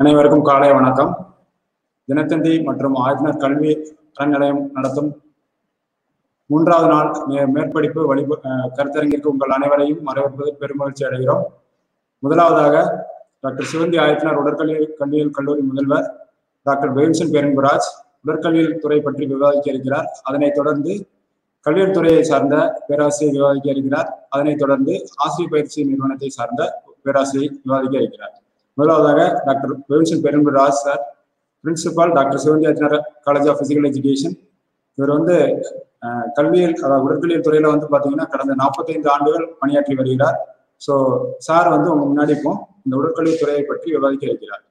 அனைவருக்கும் காலை வணக்கம் தினத்தந்தி மற்றும் ஆய்வினர் கல்வி அறநிலையம் நடத்தும் மூன்றாவது நாள் மே- மேற்படிப்பு வழி கருத்தரங்கிற்கு உங்கள் அனைவரையும் வரவேற்பது பெருமகிழ்ச்சி அடைகிறோம் முதலாவதாக டாக்டர் சிவந்தி ஆயத்தினார் உடற்கல்வி கல்வியியல் கல்லூரி முதல்வர் டாக்டர் வேம்சன் பேரன்புராஜ் உடற்கல்வியல் துறை பற்றி விவாதிக்க இருக்கிறார் அதனைத் தொடர்ந்து கல்வியல் துறையை சார்ந்த பேராசிரியர் விவாதிக்க இருக்கிறார் அதனைத் தொடர்ந்து ஆசிரியர் பயிற்சி நிறுவனத்தை சார்ந்த பேராசிரியர் விவாதிக்க இருக்கிறார் முதலாவதாக doctor Vemson Perumburaj sir principal doctor Sivanthi Adithanar college of physical education இவர் வந்து அஹ், கல்வியல் அதாவது உடற்கல்வியல் துறையில வந்து பாத்தீங்கன்னா கடந்த நாற்பத்தைந்து ஆண்டுகள் பணியாற்றி வருகிறார் ஸோ சார் வந்து உங்க முன்னாடி இப்போ இந்த உடற்கல்வி துறையை பற்றி விவாதிக்க இருக்கிறார்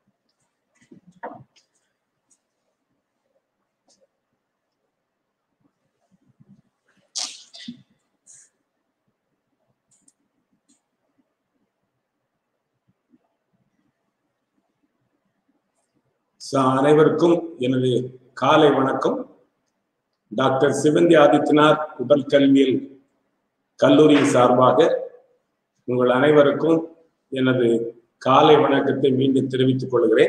ச- அனைவருக்கும் எனது காலை வணக்கம் டாக்டர் சிவந்தி ஆதித்யநாத் உடல் கல்வியல் கல்லூரி சார்பாக உங்கள் அனைவருக்கும் எனது காலை வணக்கத்தை மீண்டும் தெரிவித்துக் கொள்கிறேன்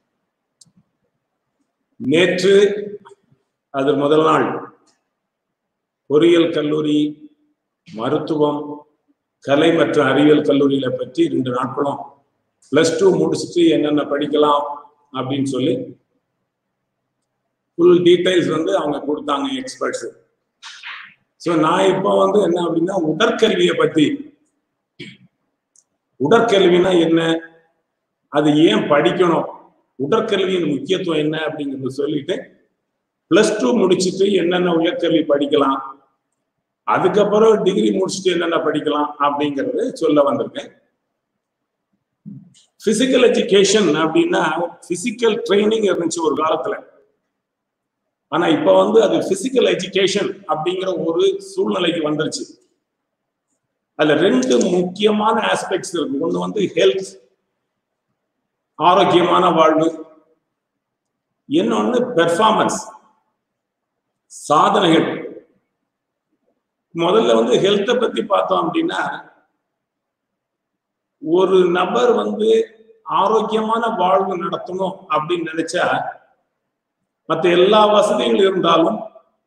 நேற்று அது முதல் நாள் பொறியியல் கல்லூரி மருத்துவம் கலை மற்றும் அறிவியல் கல்லூரியில பற்றி ரெண்டு நாட்களும் பிளஸ் டூ முடிச்சுட்டு என்னென்ன படிக்கலாம் அப்படின்னு சொல்லி ஃபுல் டீடைல்ஸ் வந்து அவங்க கொடுத்தாங்க எக்ஸ்பர்ட்ஸ் ஸோ நான் இப்போ வந்து என்ன அப்படின்னா உடற்கல்வியை பத்தி உடற்கல்வினா என்ன அது ஏன் படிக்கணும் உடற்கல்வியின் முக்கியத்துவம் என்ன அப்படிங்கறத சொல்லிட்டு பிளஸ் டூ முடிச்சுட்டு என்னென்ன உயர்கல்வி படிக்கலாம் அதுக்கப்புறம் டிகிரி முடிச்சுட்டு என்னென்ன படிக்கலாம் அப்படிங்கறது சொல்ல வந்திருக்கேன் பிசிக்கல் எஜுகேஷன் அப்படின்னா பிசிக்கல் ட்ரைனிங் இருந்துச்சு ஒரு காலத்துல ஆனா இப்ப வந்து அது பிசிக்கல் எஜுகேஷன் அப்படிங்கிற ஒரு சூழ்நிலைக்கு வந்துருச்சு அதுல ரெண்டு முக்கியமான ஆஸ்பெக்ட்ஸ் இருக்கு ஒண்ணு வந்து ஹெல்த் ஆரோக்கியமான வாழ்வு இன்னொன்னு பெர்ஃபார்மன்ஸ் சாதனைகள் முதல்ல வந்து ஹெல்த்தை பத்தி பார்த்தோம் அப்படின்னா ஒரு நபர் வந்து ஆரோக்கியமான வாழ்வு நடத்தணும் அப்படின்னு நினைச்சா மற்ற எல்லா வசதிகள் இருந்தாலும்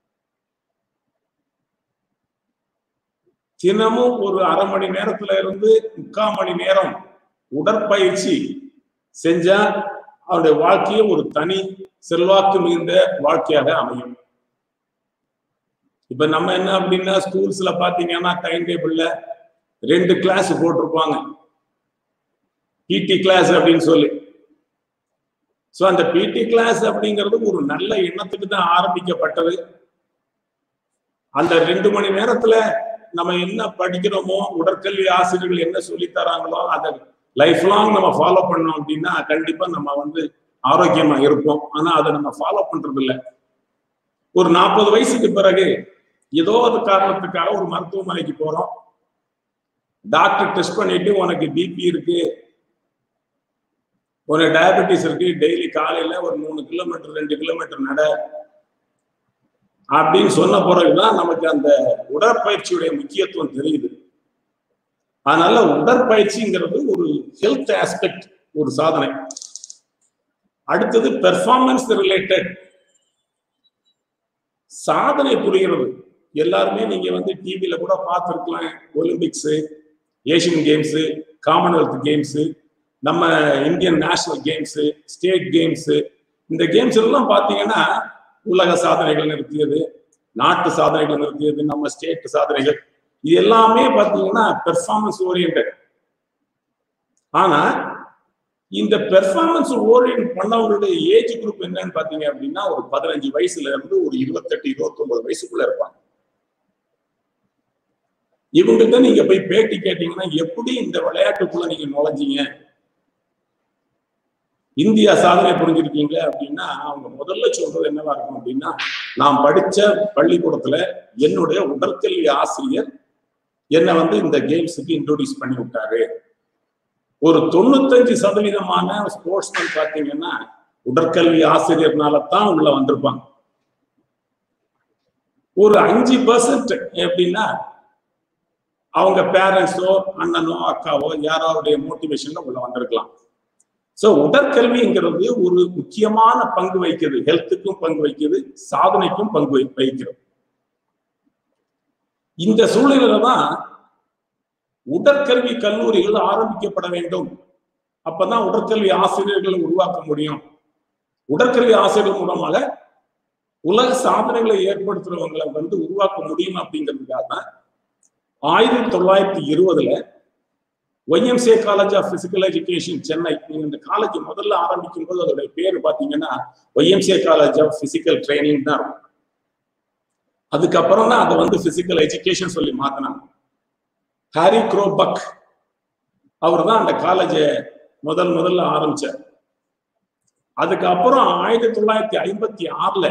தினமும் ஒரு அரை மணி நேரத்துல இருந்து முக்கால் மணி நேரம் உடற்பயிற்சி செஞ்சா அவருடைய வாழ்க்கையே ஒரு தனி செல்வாக்கு மிகுந்த வாழ்க்கையாக அமையும் இப்ப நம்ம என்ன அப்படின்னா ஸ்கூல்ஸ்ல பாத்தீங்கன்னா டைம் டேபிள்ல ரெண்டு கிளாஸ் போட்டிருப்பாங்க பிடி கிளாஸ் அப்படின்னு சொல்லி ஸோ அந்த பிடி கிளாஸ் அப்படிங்கிறது ஒரு நல்ல எண்ணத்துக்கு தான் ஆரம்பிக்கப்பட்டது அந்த ரெண்டு மணி நேரத்துல நம்ம என்ன படிக்கிறோமோ உடற்கல்வி ஆசிரியர்கள் என்ன சொல்லி தராங்களோ அதை லைஃப் லாங் நம்ம ஃபாலோ பண்ணோம் அப்படின்னா கண்டிப்பா நம்ம வந்து ஆரோக்கியமா இருப்போம் ஆனா அதை நம்ம ஃபாலோ பண்றது இல்ல ஒரு நாற்பது வயசுக்கு பிறகு ஏதோ ஒரு காரணத்துக்காக ஒரு மருத்துவமனைக்கு போறோம் டாக்டர் டெஸ்ட் பண்ணிட்டு உனக்கு பிபி இருக்கு உனக்கு டயபெட்டிஸ் இருக்கு டெய்லி காலையில ஒரு மூணு கிலோமீட்டர் ரெண்டு கிலோமீட்டர் நட அப்படின்னு சொன்ன பிறகுதான் நமக்கு அந்த உடற்பயிற்சியுடைய முக்கியத்துவம் தெரியுது அதனால உடற்பயிற்சிங்கிறது ஒரு ஹெல்த் ஆஸ்பெக்ட் ஒரு சாதனை அடுத்தது பெர்ஃபார்மன்ஸ் ரிலேட்டட் சாதனை புரிகிறது எல்லாருமே நீங்க வந்து டிவியில கூட பார்த்துருக்கலாம் Olympics Asian games Commonwealth games நம்ம Indian national games state games இந்த கேம்ஸ் எல்லாம் பாத்தீங்கன்னா உலக சாதனைகள் நிறுத்தியது நாட்டு சாதனைகள் நிறுத்தியது நம்ம ஸ்டேட் சாதனைகள் இது எல்லாமே பாத்தீங்கன்னா பெர்ஃபார்மன்ஸ் ஓரியன்ட் ஆனா இந்த பெர்ஃபார்மன்ஸ் ஓரியன்ட் பண்ணவங்களுடைய ஏஜ் குரூப் என்னன்னு பாத்தீங்க அப்படின்னா ஒரு பதினஞ்சு வயசுல இருந்து ஒரு இருபத்தெட்டு இருபத்தி ஒன்பது வயசுக்குள்ள இருப்பாங்க இவங்ககிட்ட நீங்க போய் பேட்டி கேட்டீங்கன்னா எப்படி இந்த விளையாட்டுக்குள்ள நீங்க நுழைஞ்சீங்க இந்தியா சாதனை புரிஞ்சிருக்கீங்க அப்படின்னா அவங்க முதல்ல சொல்றது என்னவா இருக்கும் அப்படின்னா நான் படிச்ச பள்ளிக்கூடத்துல என்னுடைய உடற்கல்வி ஆசிரியர் என்னை வந்து இந்த கேம்ஸுக்கு இன்ட்ரோடியூஸ் பண்ணி விட்டாரு ஒரு தொண்ணூத்தஞ்சு சதவீதமான ஸ்போர்ட்ஸ்மேன் பார்த்தீங்கன்னா உடற்கல்வி ஆசிரியர்னால தான் உள்ள வந்திருப்பாங்க ஒரு அஞ்சு பர்சன்ட் எப்படின்னா அவங்க பேரண்ட்ஸோ அண்ணனோ அக்காவோ யாரோடைய மோட்டிவேஷன்ல உள்ள வந்திருக்கலாம் சோ உடற்கல்விங்கிறது ஒரு முக்கியமான பங்கு வகிக்கிறது ஹெல்த்துக்கும் பங்கு வகிக்கிறது சாதனைக்கும் பங்கு வை- வகிக்கிறது இந்த சூழ்நிலையில தான் உடற்கல்வி கல்லூரிகள் ஆரம்பிக்கப்பட வேண்டும் அப்பதான் உடற்கல்வி ஆசிரியர்களை உருவாக்க முடியும் உடற்கல்வி ஆசிரியர்கள் மூலமாக உலக சாதனைகளை ஏற்படுத்துறவங்களை வந்து உருவாக்க முடியும் அப்படிங்கிறதுக்காக தான் ஆயிரத்தி தொள்ளாயிரத்தி இருபதுல YMCA college of physical education Chennai நீங்க இந்த காலேஜ் முதல்ல ஆரம்பிக்கும் போது அதோட பேர் பாத்தீங்கன்னா YMCA college of physical training தான் இருக்கும் அதுக்கப்புறம் தான் அதை வந்து பிசிக்கல் எஜுகேஷன் சொல்லி மாத்தினாங்க ஹாரி குரோபக் அவர் தான் அந்த காலேஜை முதல் முதல்ல ஆரம்பிச்சார் அதுக்கப்புறம் ஆயிரத்தி தொள்ளாயிரத்தி ஐம்பத்தி ஆறுல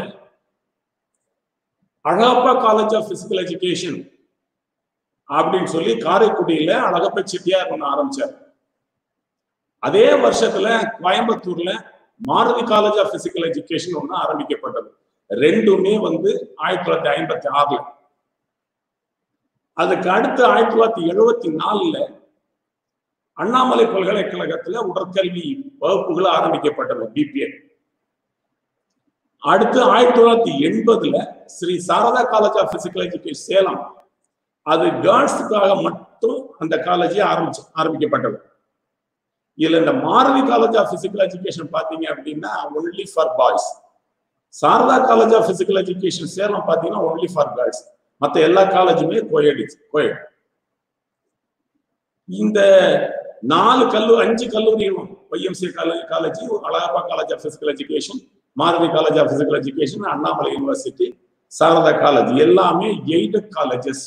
Alagappa college of physical education அப்படின்னு சொல்லி காரைக்குடியில அழகப்ப செட்டியார் ஒண்ணு ஆரம்பிச்சார் அதே வருஷத்துல கோயம்புத்தூர்ல Maruthi college of physical education ஒண்ணு ஆரம்பிக்கப்பட்டது ரெண்டுமே வந்து ஆயிரத்தி தொள்ளாயிரத்தி ஐம்பத்தி ஆறுல அதுக்கு அடுத்து ஆயிரத்தி தொள்ளாயிரத்தி எழுபத்தி நாலுல அண்ணாமலை பல்கலைக்கழகத்துல உடற்கல்வி வகுப்புகள் ஆரம்பிக்கப்பட்டது பிபிஏ அடுத்து ஆயிரத்தி தொள்ளாயிரத்தி எண்பதுல Sri Sarada college of physical education Salem அது கேர்ள்ஸுக்காக மட்டும் அந்த காலேஜே ஆரம்பிச்சு ஆரம்பிக்கப்பட்டது இதுல இந்த Maruthi college of physical education பாத்தீங்க அப்படின்னா only for boys Sarada college of physical education Salem பாத்தீங்கன்னா ஒன்லி ஃபார் கேர்ள்ஸ் மத்த எல்லா காலேஜுமே கோயட் கோயட் இந்த நாலு கல்லூரி அஞ்சு கல்லூரிகளும் YMC college Alagappa college of physical education Maruthi college of physical education Annamalai university Sarada college எல்லாமே எய்டட் காலேஜஸ்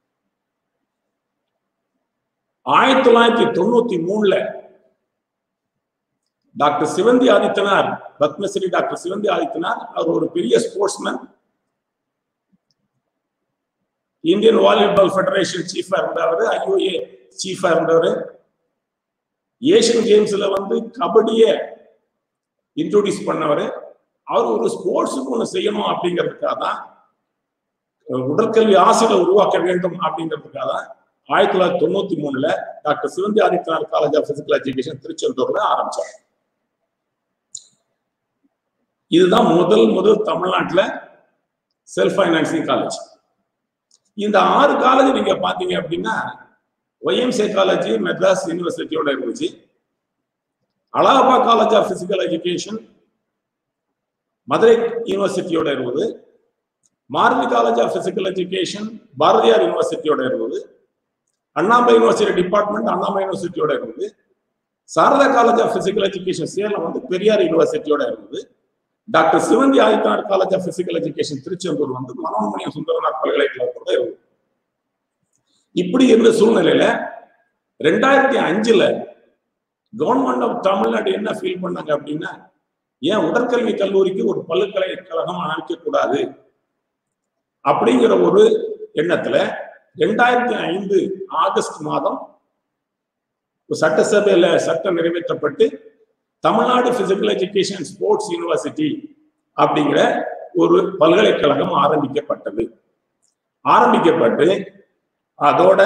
ஆயிரத்தி தொள்ளாயிரத்தி தொண்ணூத்தி மூணுல டாக்டர் சிவந்தி ஆதித்தனார் பத்மஸ்ரீ டாக்டர் சிவந்தி ஆதித்தனார் அவர் ஒரு பெரிய ஸ்போர்ட்ஸ்மேன் இந்தியன் வாலிபால் ஃபெடரேஷன் சீஃபா இருந்தவர் ஐஓஏ சீஃபா இருந்தவர் ஏசியன் கேம்ஸ்ல வந்து கபடிய இன்ட்ரோடியூஸ் பண்ணவர் அவர் ஒரு ஸ்போர்ட்ஸுக்கு ஒன்று செய்யணும் அப்படிங்கிறதுக்காக தான் உடற்கல்வி ஆசிரியர் உருவாக்க வேண்டும் அப்படிங்கிறதுக்காக தான் ஆயிரத்தி தொள்ளாயிரத்தி தொண்ணூத்தி மூணுல doctor Sivanthi Adityanath college of physical education திருச்செந்தூர்ல ஆரம்பிச்சார் இதுதான் முதல் முதல் தமிழ்நாட்டுல செல்ஃப் ஃபைனான்சிங் காலேஜ் இந்த ஆறு காலேஜ் நீங்க பாத்தீங்க அப்படின்னா ஒய்எம்சே காலேஜ் மெட்ராஸ் யூனிவர்சிட்டியோட இருந்துச்சு Alagappa college of physical education Madurai யூனிவர்சிட்டியோட இருந்தது Maruthi college of physical education Bharathiar யூனிவர்சிட்டியோட இருந்தது அண்ணாமலை யூனிவர்சிட்டி டிபார்ட்மெண்ட் அண்ணாமலை யூனிவர்சிட்டியோட இருந்தது Sarada college of physical education Salem வந்து பெரியார் யூனிவர்சிட்டியோட இருந்தது doctor Sivanthi Adityanath college of physical education Tiruchendur வந்து மனோன்மணியம் சுந்தரநாத் பல்கலைக்கழகத்தோட இருந்தது இப்படி இருந்த சூழ்நிலையில ரெண்டாயிரத்தி அஞ்சுல கவர்மெண்ட் ஆஃப் தமிழ்நாடு என்ன ஃபீல் பண்ணாங்க அப்படின்னா ஏன் உடற்கல்வி கல்லூரிக்கு ஒரு பல்கலைக்கழகம் அமைக்க கூடாது அப்படிங்கிற ஒரு எண்ணத்துல ரெண்டாயிரத்தி ஐந்து ஆகஸ்ட் மாதம் சட்டசபையில சட்டம் நிறைவேற்றப்பட்டு Tamil Nadu physical education sports university அப்படிங்கிற ஒரு பல்கலைக்கழகம் ஆரம்பிக்கப்பட்டது ஆரம்பிக்கப்பட்டு அதோட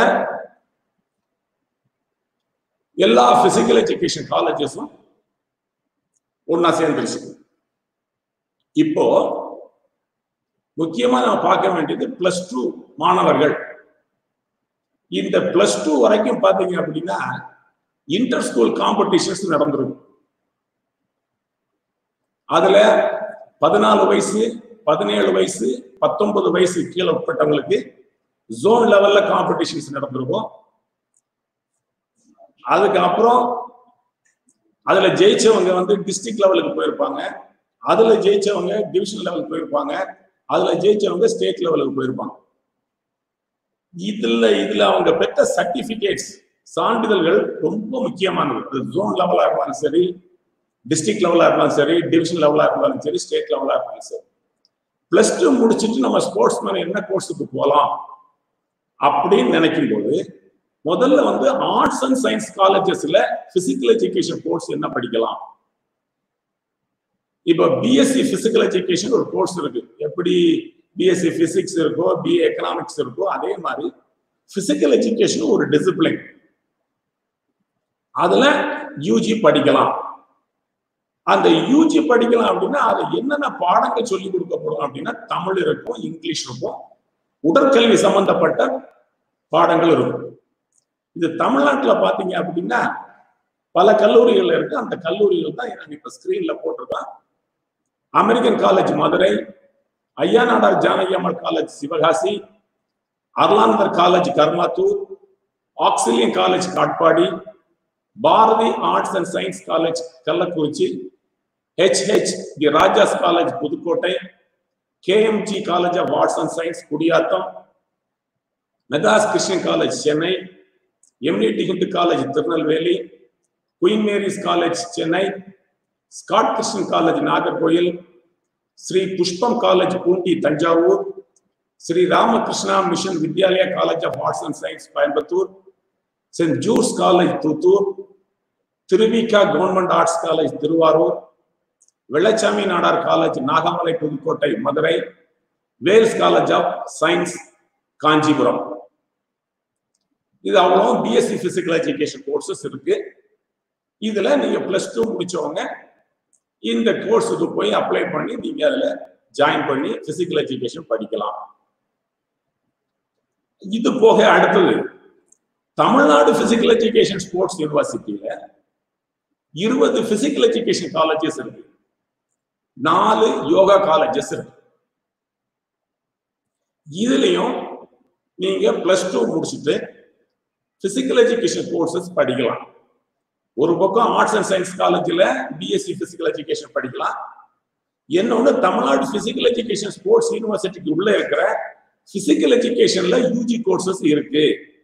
எல்லா பிசிக்கல் எஜுகேஷன் காலேஜஸும் ஒன்னா சேர்ந்துருச்சு இப்போ முக்கியமா நம்ம பார்க்க வேண்டியது பிளஸ் டூ மாணவர்கள் இந்த பிளஸ் டூ வரைக்கும் பாத்தீங்க அப்படின்னா இன்டர் ஸ்கூல் காம்படிஷன்ஸ் நடந்திருக்கும் அதுல பதினாலு வயசு பதினேழு வயசு பத்தொன்பது வயசு கீழே உட்பட்டவங்களுக்கு ஜோன் லெவல்ல காம்படிஷன்ஸ் நடந்திருக்கும் அதுக்கப்புறம் அதுல ஜெயிச்சவங்க வந்து டிஸ்ட்ரிக்ட் லெவலுக்கு போயிருப்பாங்க அதுல ஜெயிச்சவங்க டிவிஷன் லெவலுக்கு போயிருப்பாங்க அதுல ஜெயிச்சவங்க ஸ்டேட் லெவலுக்கு போயிருப்பாங்க இதுல இதுல அவங்க பெற்ற சர்டிபிகேட்ஸ் சான்றிதழ்கள் ரொம்ப முக்கியமானது அது ஜோன் லெவலா இருந்தாலும் சரி டிஸ்ட்ரிக்ட் லெவலா இருந்தாலும் சரி டிவிஷன் லெவலா இருந்தாலும் சரி ஸ்டேட் லெவலா இருந்தாலும் சரி பிளஸ் டூ முடிச்சுட்டு நம்ம ஸ்போர்ட்ஸ் மேன் என்ன கோர்ஸுக்கு போகலாம் அப்படின்னு நினைக்கும் போது முதல்ல வந்து ஆர்ட்ஸ் அண்ட் சயின்ஸ் காலேஜஸ்ல பிசிக்கல் எஜுகேஷன் கோர்ஸ் என்ன படிக்கலாம் இப்போ பிஎஸ்சி பிசிக்கல் எஜுகேஷன் ஒரு கோர்ஸ் இருக்கு எப்படி பிஎஸ்சி பிசிக்ஸ் இருக்கோ பிஏ எக்கனாமிக்ஸ் இருக்கோ அதே மாதிரி பிசிக்கல் எஜுகேஷன் ஒரு டிசிப்ளின் அதுல யூஜி படிக்கலாம் அந்த யூஜி படிக்கலாம் அப்படின்னா அது என்னென்ன பாடங்கள் சொல்லி கொடுக்கப்படும் அப்படின்னா தமிழ் இருக்கும் இங்கிலீஷ் இருக்கும் உடற்கல்வி சம்பந்தப்பட்ட பாடங்கள் இருக்கும் இது தமிழ்நாட்டுல பாத்தீங்க அப்படின்னா பல கல்லூரிகள் இருக்கு அந்த கல்லூரிகள் தான் எனக்கு இப்ப ஸ்கிரீன்ல போட்டிருக்கேன் American college Madurai Ayya Nadar Janaki Ammal college Sivakasi Arulanandar college Karumathur Auxilium college Katpadi Bharathi arts and science college Kallakurichi HH the Raja's college Pudukkottai KMG college of arts and science Gudiyatham Madras Christian college Chennai MDT Hindu college Tirunelveli Queen Mary's college Chennai Scott Christian college Nagercoil Sri Pushpam college Poondi Thanjavur Sri Ramakrishna mission Vidyalaya college of arts and science Coimbatore saint ஜூஸ் college Thoothoor Thiruvika government arts college Thiruvarur Vellaichamy Nadar college Nagamalai Pudukkottai Madurai Vels college of science Kanchipuram இது அவ்வளோ BSc physical education courses இருக்கு இதுல நீங்க plus two முடிச்சவங்க இந்த கோர்ஸுக்கு போய் apply பண்ணி நீங்க அதுல ஜாயின் பண்ணி பிசிக்கல் எஜுகேஷன் படிக்கலாம் இது போக அடுத்தது தமிழ்நாடு பிசிக்கல் எஜுகேஷன் ஸ்போர்ட்ஸ் யூனிவர்சிட்டியில இருபது பிசிக்கல் எஜுகேஷன் காலேஜஸ் இருக்கு நாலு யோகா காலேஜஸ் இருக்கு இதுலயும் நீங்க பிளஸ் டூ முடிச்சுட்டு பிசிக்கல் எஜுகேஷன் கோர்சஸ் படிக்கலாம் ஒரு பக்கம் ஆர்ட்ஸ் அண்ட் சயின்ஸ் காலேஜில் பிஎஸ்சி பிசிக்கல் எஜுகேஷன் படிக்கலாம் என்னொன்னு தமிழ்நாடு பிசிக்கல் எஜுகேஷன் ஸ்போர்ட்ஸ் யூனிவர்சிட்டிக்கு உள்ள இருக்கிற பிசிக்கல் எஜுகேஷன்ல யூஜி கோர்சஸ் இருக்கு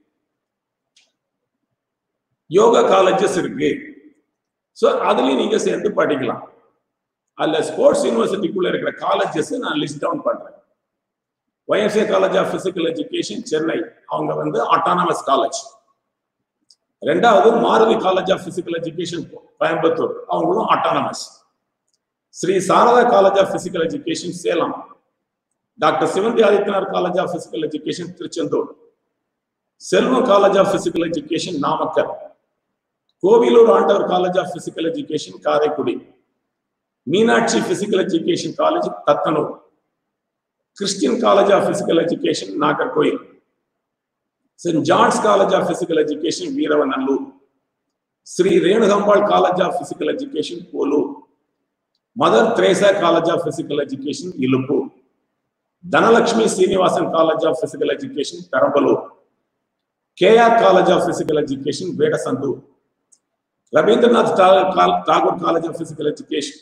யோகா காலேஜஸ் இருக்கு ஸோ அதுலயும் நீங்க சேர்ந்து படிக்கலாம் அதுல ஸ்போர்ட்ஸ் யூனிவர்சிட்டிக்குள்ள இருக்கிற காலேஜஸ் நான் லிஸ்ட் டவுன் பண்றேன் YFA college of physical education Chennai அவங்க வந்து ஆட்டானமஸ் காலேஜ் ரெண்டாவது Maruthi college of physical education Coimbatore அவங்களும் autonomous Shri Sarada college of physical education Salem doctor Sivanthi Adityanath college of physical education Tiruchendur Selvam college of physical education Namakkal Kovilur Andavar college of physical education Karaikudi Meenakshi physical education college Thathanur Christian college of physical education Nagercoil Saint John's college of physical education Veeravanallur Sri ரேணுகம்பாள் college of physical education Polur mother Teresa college of physical education Iluppur Dhanalakshmi Srinivasan college of physical education Perambalur KR college of physical education Vedasandur Rabindranath Tagore college of physical education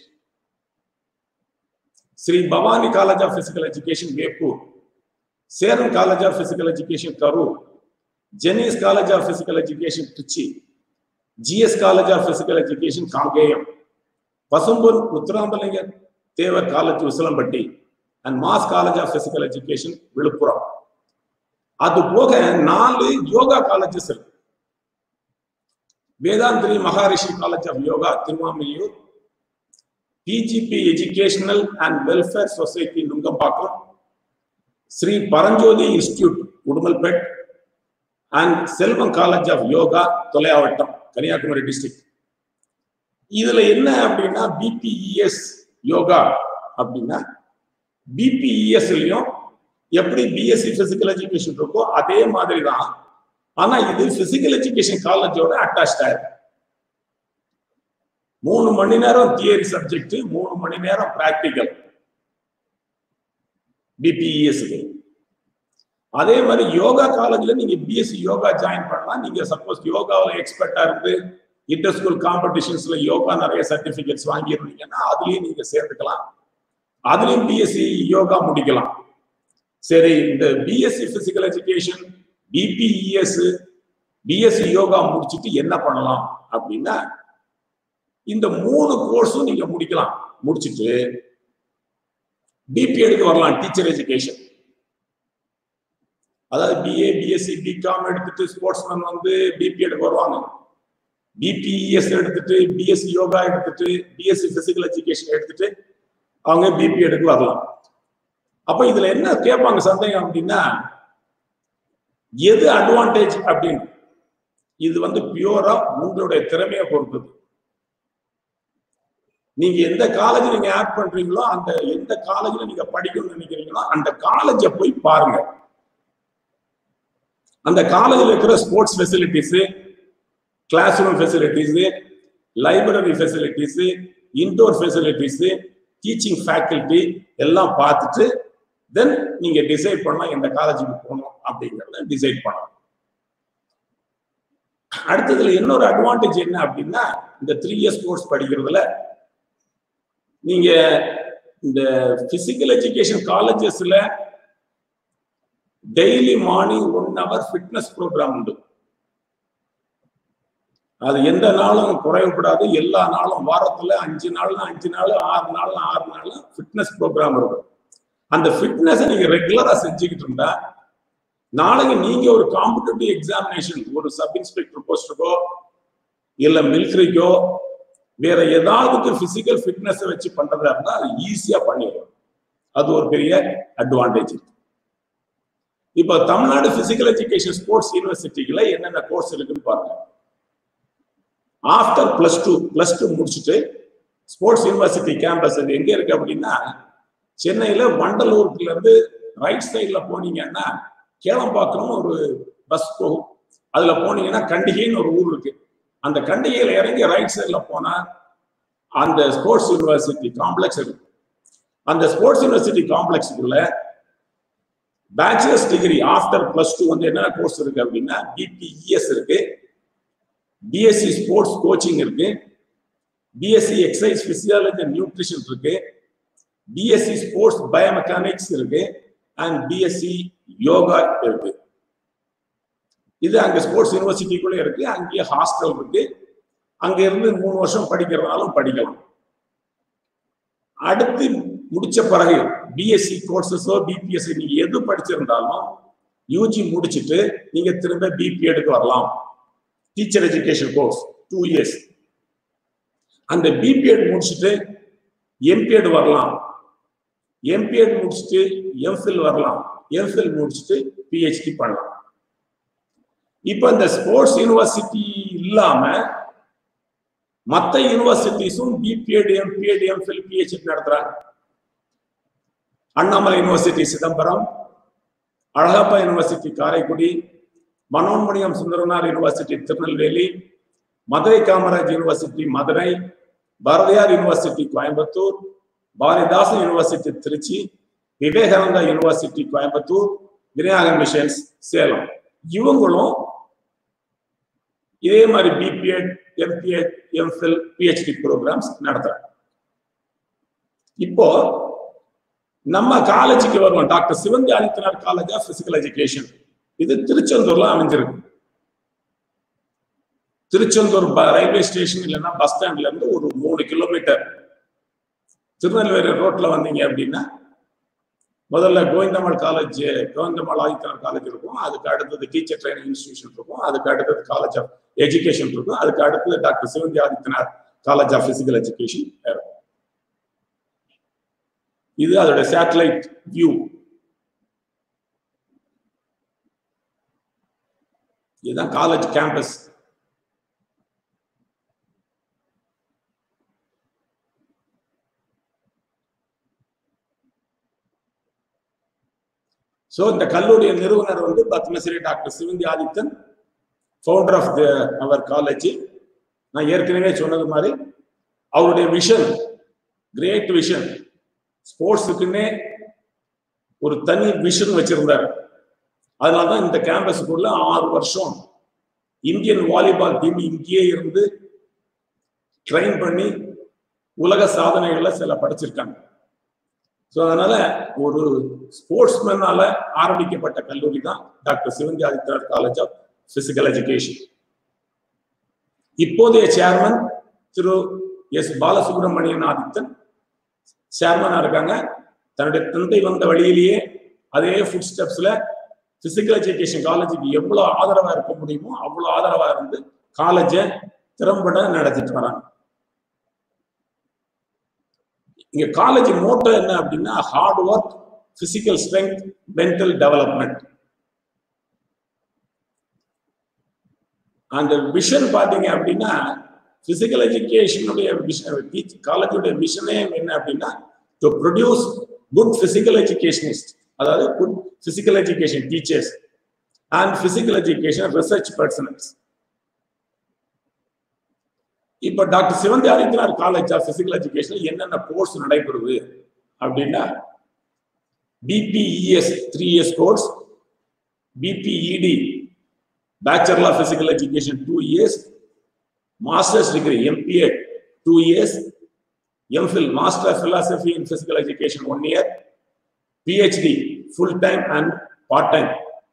Shri Bhavani college of physical education Veppur Cheran college of physical education Karur ஜெனிஸ் college of physical education Trichy GS college of physical education Kangeyam Pasumpur உத்தராம்பலிங்க Thevar college Usilampatti and மாஸ் college of physical education Villupuram அது போக நாலு yoga colleges இருக்கு Vethathiri Maharishi college of yoga Thirumamiyur BGP educational and welfare society Nungambakkam Shri Paranjothi institute Udumalpet and Selvam college of yoga Tholayavattam Kanyakumari district இதுல என்ன அப்படின்னா பிபிஇஎஸ் யோகா அப்படின்னா பிபிஇஎஸ்லயும் எப்படி பிஎஸ்சி பிசிக்கல் எஜுகேஷன் இருக்கோ அதே மாதிரி தான் ஆனா இது பிசிக்கல் எஜுகேஷன் காலேஜோட அட்டாச் ஆயிருக்கு மூணு மணி நேரம் தியரி சப்ஜெக்ட் மூணு மணி நேரம் பிராக்டிக்கல் பிபிஇஎஸ்க்கு அதே மாதிரி யோகா காலேஜ்ல நீங்க பிஎஸ்சி யோகா ஜாயின் பண்ணலாம் நீங்க சப்போஸ் யோகாவில் எக்ஸ்பர்ட்டா இருந்து இன்டர் ஸ்கூல் காம்படிஷன்ஸ்ல யோகா நிறைய சர்டிபிகேட்ஸ் வாங்கியிருந்தீங்கன்னா அதுலயும் நீங்க சேர்ந்துக்கலாம் அதுலயும் பிஎஸ்சி யோகா முடிக்கலாம் சரி இந்த BSc physical education BPES BSc yoga முடிச்சுட்டு என்ன பண்ணலாம் அப்படின்னா இந்த மூணு கோர்ஸும் நீங்க முடிக்கலாம் முடிச்சுட்டு பிபிஎடுக்கு வரலாம் டீச்சர் எஜுகேஷன் அதாவது பிஏ பிஎஸ்சி பிகாம் எடுத்துட்டு ஸ்போர்ட்ஸ்மேன் வந்து பிபிஎடுக்கு வருவாங்க பிபிஇஎஸ் எடுத்துட்டு பிஎஸ்சி யோகா எடுத்துட்டு பிஎஸ்சி பிசிக்கல் எஜுகேஷன் எடுத்துட்டு அவங்க பிபிஎடுக்கு வரலாம் அப்ப இதுல என்ன கேட்பாங்க சந்தேகம் அப்படின்னா எது அட்வான்டேஜ் அப்படின்னு இது வந்து பியூரா உங்களுடைய திறமையை பொறுத்தது நீங்க எந்த காலேஜ் நீங்க ஆட் பண்றீங்களோ அந்த எந்த காலேஜ்ல நீங்க படிக்கணும்னு நினைக்கிறீங்களோ அந்த காலேஜை போய் பாருங்க அந்த காலேஜில் இருக்கிற sports facilities class room facilities library facilities indoor facilities teaching faculty எல்லாம் பார்த்துட்டு தென் நீங்க டிசைட் பண்ணலாம் எந்த காலேஜுக்கு போகணும் அப்படிங்கறத டிசைட் பண்ணலாம் அடுத்ததுல இன்னொரு அட்வான்டேஜ் என்ன அப்படின்னா இந்த த்ரீ இயர்ஸ் கோர்ஸ் படிக்கிறதுல நீங்க இந்த பிசிக்கல் எஜுகேஷன் காலேஜஸ்ல daily morning one hour fitness programme உண்டு அது எந்த நாளும் குறைவுபடாது எல்லா நாளும் வாரத்துல அஞ்சு நாள்னா அஞ்சு நாள் ஆறு நாள் ஆறு நாள் ஃபிட்னஸ் ப்ரோக்ராம் இருக்கும் அந்த ஃபிட்னஸை நீங்க ரெகுலரா செஞ்சுக்கிட்டு இருந்தா நாளைக்கு நீங்க ஒரு காம்படிட்டிவ் எக்ஸாமினேஷன் ஒரு சப் இன்ஸ்பெக்டர் போஸ்டுக்கோ இல்ல மிலிட்ரிக்கோ வேற ஏதாவது பிசிக்கல் ஃபிட்னஸ் வச்சு பண்றதா இருந்தா அது ஈஸியா பண்ணிடலாம் அது ஒரு பெரிய அட்வான்டேஜ் இப்போ தமிழ்நாடு பிசிக்கல் எஜுகேஷன் ஸ்போர்ட்ஸ் யூனிவர்சிட்டிக்குள்ள என்னென்ன கோர்ஸ் இருக்குன்னு பாருங்க after plus two plus two முடிச்சுட்டு ஸ்போர்ட்ஸ் யூனிவர்சிட்டி கேம்பஸ் அது எங்க இருக்கு அப்படின்னா சென்னையில வண்டலூர்ல இருந்து ரைட் சைட்ல போனீங்கன்னா கேளம்பாக்கம் ஒரு பஸ் போகும் அதுல போனீங்கன்னா கண்டிகைன்னு ஒரு ஊர் இருக்கு அந்த கண்டிகையில இறங்கி ரைட் சைட்ல போனா அந்த ஸ்போர்ட்ஸ் யூனிவர்சிட்டி காம்ப்ளெக்ஸ் இருக்கு அந்த ஸ்போர்ட்ஸ் யூனிவர்சிட்டி காம்ப்ளெக்ஸுக்குள்ள bachelor's degree after plus two வந்து என்ன கோர்ஸ் இருக்கு அப்படின்னா பிபிஇஎஸ் இருக்கு பிஎஸ்சி ஸ்போர்ட்ஸ் கோச்சிங் இருக்கு BSc exercise physiology and nutrition இருக்கு பிஎஸ்சி ஸ்போர்ட்ஸ் பயோமெக்கானிக்ஸ் இருக்கு அண்ட் பிஎஸ்சி யோகா இருக்கு இது அங்க ஸ்போர்ட்ஸ் யூனிவர்சிட்டிக்குள்ள இருக்கு அங்கேயே ஹாஸ்டல் இருக்கு அங்க இருந்து மூணு வருஷம் படிக்கிறதுனாலும் படிக்கலாம் அடுத்து முடிச்ச பிறகு பிஎஸ்சி கோர்சஸோ பிபிஎஸ்சி நீங்க எது படிச்சிருந்தாலும் யூஜி முடிச்சுட்டு நீங்க திரும்ப பிபிஎடுக்கு வரலாம் teacher education course two years அந்த பிபிஎட் முடிச்சுட்டு எம்பிஎட் வரலாம் எம்பிஎட் முடிச்சுட்டு எம்ஃபில் வரலாம் எம்ஃபில் முடிச்சுட்டு பிஹெச்டி பண்ணலாம் இப்ப இந்த ஸ்போர்ட்ஸ் யூனிவர்சிட்டி இல்லாம மத்த யூனிவர்சிட்டிஸும் பிபிஎட் எம்பிஎட் எம்ஃபில் பிஹெச்டி நடத்துறாங்க Annamalai university Chidambaram Alagappa university Karaikudi Manonmaniam Sundaranar university Tirunelveli Madurai Kamaraj university Madurai Bharathiar university Coimbatore Bharathidasan university Trichy Vivekananda university Coimbatore Vinayaka missions Salem இவங்களும் இதே மாதிரி BPEd MPEd MPhil PhD programmes நடத்துறாங்க இப்போ நம்ம காலேஜுக்கு வருவோம் doctor Sivanthi Adityanath college of physical education இது திருச்செந்தூர்ல அமைஞ்சிருக்கு திருச்செந்தூர் ரயில்வே ஸ்டேஷன் இல்லைன்னா பஸ் ஸ்டாண்ட்ல இருந்து ஒரு மூணு கிலோமீட்டர் திருநெல்வேலி ரோட்ல வந்தீங்க அப்படின்னா முதல்ல கோவிந்தம்மாள் காலேஜ் கோவிந்தம்மாள் ஆதித்யநாத் காலேஜ் இருக்கும் அதுக்கு அடுத்தது டீச்சர் ட்ரைனிங் இன்ஸ்டிடியூஷன் இருக்கும் அதுக்கு அடுத்தது காலேஜ் ஆஃப் எஜுகேஷன் இருக்கும் அதுக்கு அடுத்தது doctor Sivanthi Adityanath college of physical education இருக்கும் இது அதோட சேட்டலைட் வியூ இதுதான் காலேஜ் கேம்பஸ் ஸோ இந்த கல்லூரிய நிறுவனர் வந்து Padma Shri doctor Sivanthi Adithan founder of the அவர் காலேஜ் நான் ஏற்கனவே சொன்னது மாதிரி அவருடைய விஷன் கிரேட் விஷன் ஸ்போர்ட்ஸுக்குன்னே ஒரு தனி விஷன் வச்சிருந்தார் அதனால தான் இந்த கேம்பஸுக்குள்ள ஆறு வருஷம் இந்தியன் வாலிபால் டீம் இங்கேயே இருந்து ட்ரெயின் பண்ணி உலக சாதனைகளை சில படிச்சிருக்காங்க ஸோ அதனால ஒரு ஸ்போர்ட்ஸ்மேனால ஆரம்பிக்கப்பட்ட கல்லூரி தான் doctor Sivanthi Adityanath college of physical education இப்போதைய சேர்மன் திரு எஸ் பாலசுப்ரமணியன் ஆதித்தன் சேர்மனா இருக்காங்க தன்னுடைய தந்தை வந்த வழியிலேயே அதே ஃபுட் ஸ்டெப்ஸ்ல பிசிக்கல் எஜுகேஷன் காலேஜுக்கு எவ்வளவு ஆதரவா இருக்க முடியுமோ அவ்வளவு ஆதரவா இருந்து காலேஜை திறம்பட நடத்திட்டு வராங்க இங்க காலேஜ் மோட்டோ என்ன அப்படின்னா hard work physical strength mental development அந்த விஷன் பாத்தீங்க அப்படின்னா பிசிக்கல் எஜுகேஷனுடைய காலேஜுடைய விஷனே என்ன அப்படின்னா to produce good physical educationist அதாவது good physical education teachers and physical education research personnels இப்ப doctor Sivanthi Adityanath college of physical education என்னென்ன கோர்ஸ் நடைபெறுது அப்படின்னா BPES three years course BPEd bachelor of physical education two years master's degree MBA two years MPhil master of philosophy in physical education one year PhD full time and part time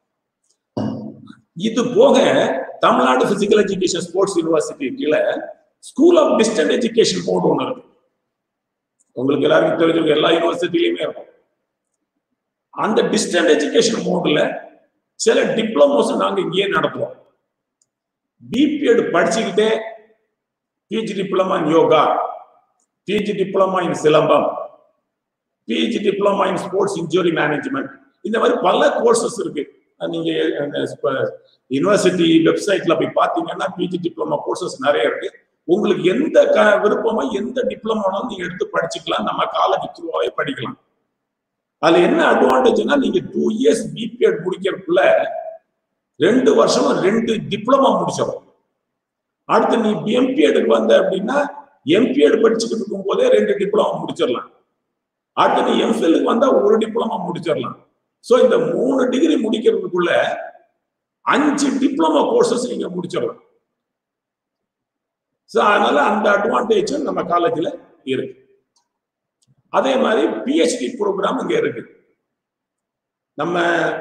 இது போக Tamil Nadu physical education sports university கீழே school of distance education board ஒன்று இருக்கு உங்களுக்கு எல்லாருக்கும் தெரிஞ்சவங்க எல்லா யூனிவர்சிட்டிலையுமே இருக்கும் அந்த டிஸ்டன்ட் எஜுகேஷன் மோட்ல சில டிப்ளமோஸ் நாங்க இங்கேயே நடத்துவோம் பிபிஎட் படிச்சுக்கிட்டே PG diploma in yoga PG diploma in silambam PG diploma in sports injury management இந்த மாதிரி பல கோர்சஸ் இருக்கு நீங்க யூனிவர்சிட்டி வெப்சைட்ல போய் பாத்தீங்கன்னா பிஜி டிப்ளமா கோர்சஸ் நிறைய இருக்கு உங்களுக்கு எந்த க விருப்பமோ எந்த டிப்ளமோனாலும் நீங்க எடுத்து படிச்சுக்கலாம் நம்ம காலேஜ் த்ரூவாவே படிக்கலாம் அதுல என்ன அட்வான்டேஜ்னா நீங்க டூ இயர்ஸ் பிபிஎட் முடிக்கிறதுக்குள்ள ரெண்டு வருஷம் ரெண்டு டிப்ளமா முடிச்சிடும் அடுத்து நீ எம்பிஎடுக்கு வந்த அப்படின்னா எம்பிஎட் படிச்சுக்கிட்டு இருக்கும் போதே ரெண்டு டிப்ளமா முடிச்சிடலாம் அடுத்து நீ எம்ஃபிலுக்கு வந்தா ஒரு டிப்ளமா முடிச்சிடலாம் ஸோ இந்த மூணு டிகிரி முடிக்கிறதுக்குள்ள அஞ்சு டிப்ளமா கோர்சஸ் நீங்க முடிச்சிடலாம் ஸோ அதனால அந்த அட்வான்டேஜும் நம்ம காலேஜில் இருக்கு அதே மாதிரி பிஹெச்டி ப்ரோக்ராம் இங்க இருக்கு நம்ம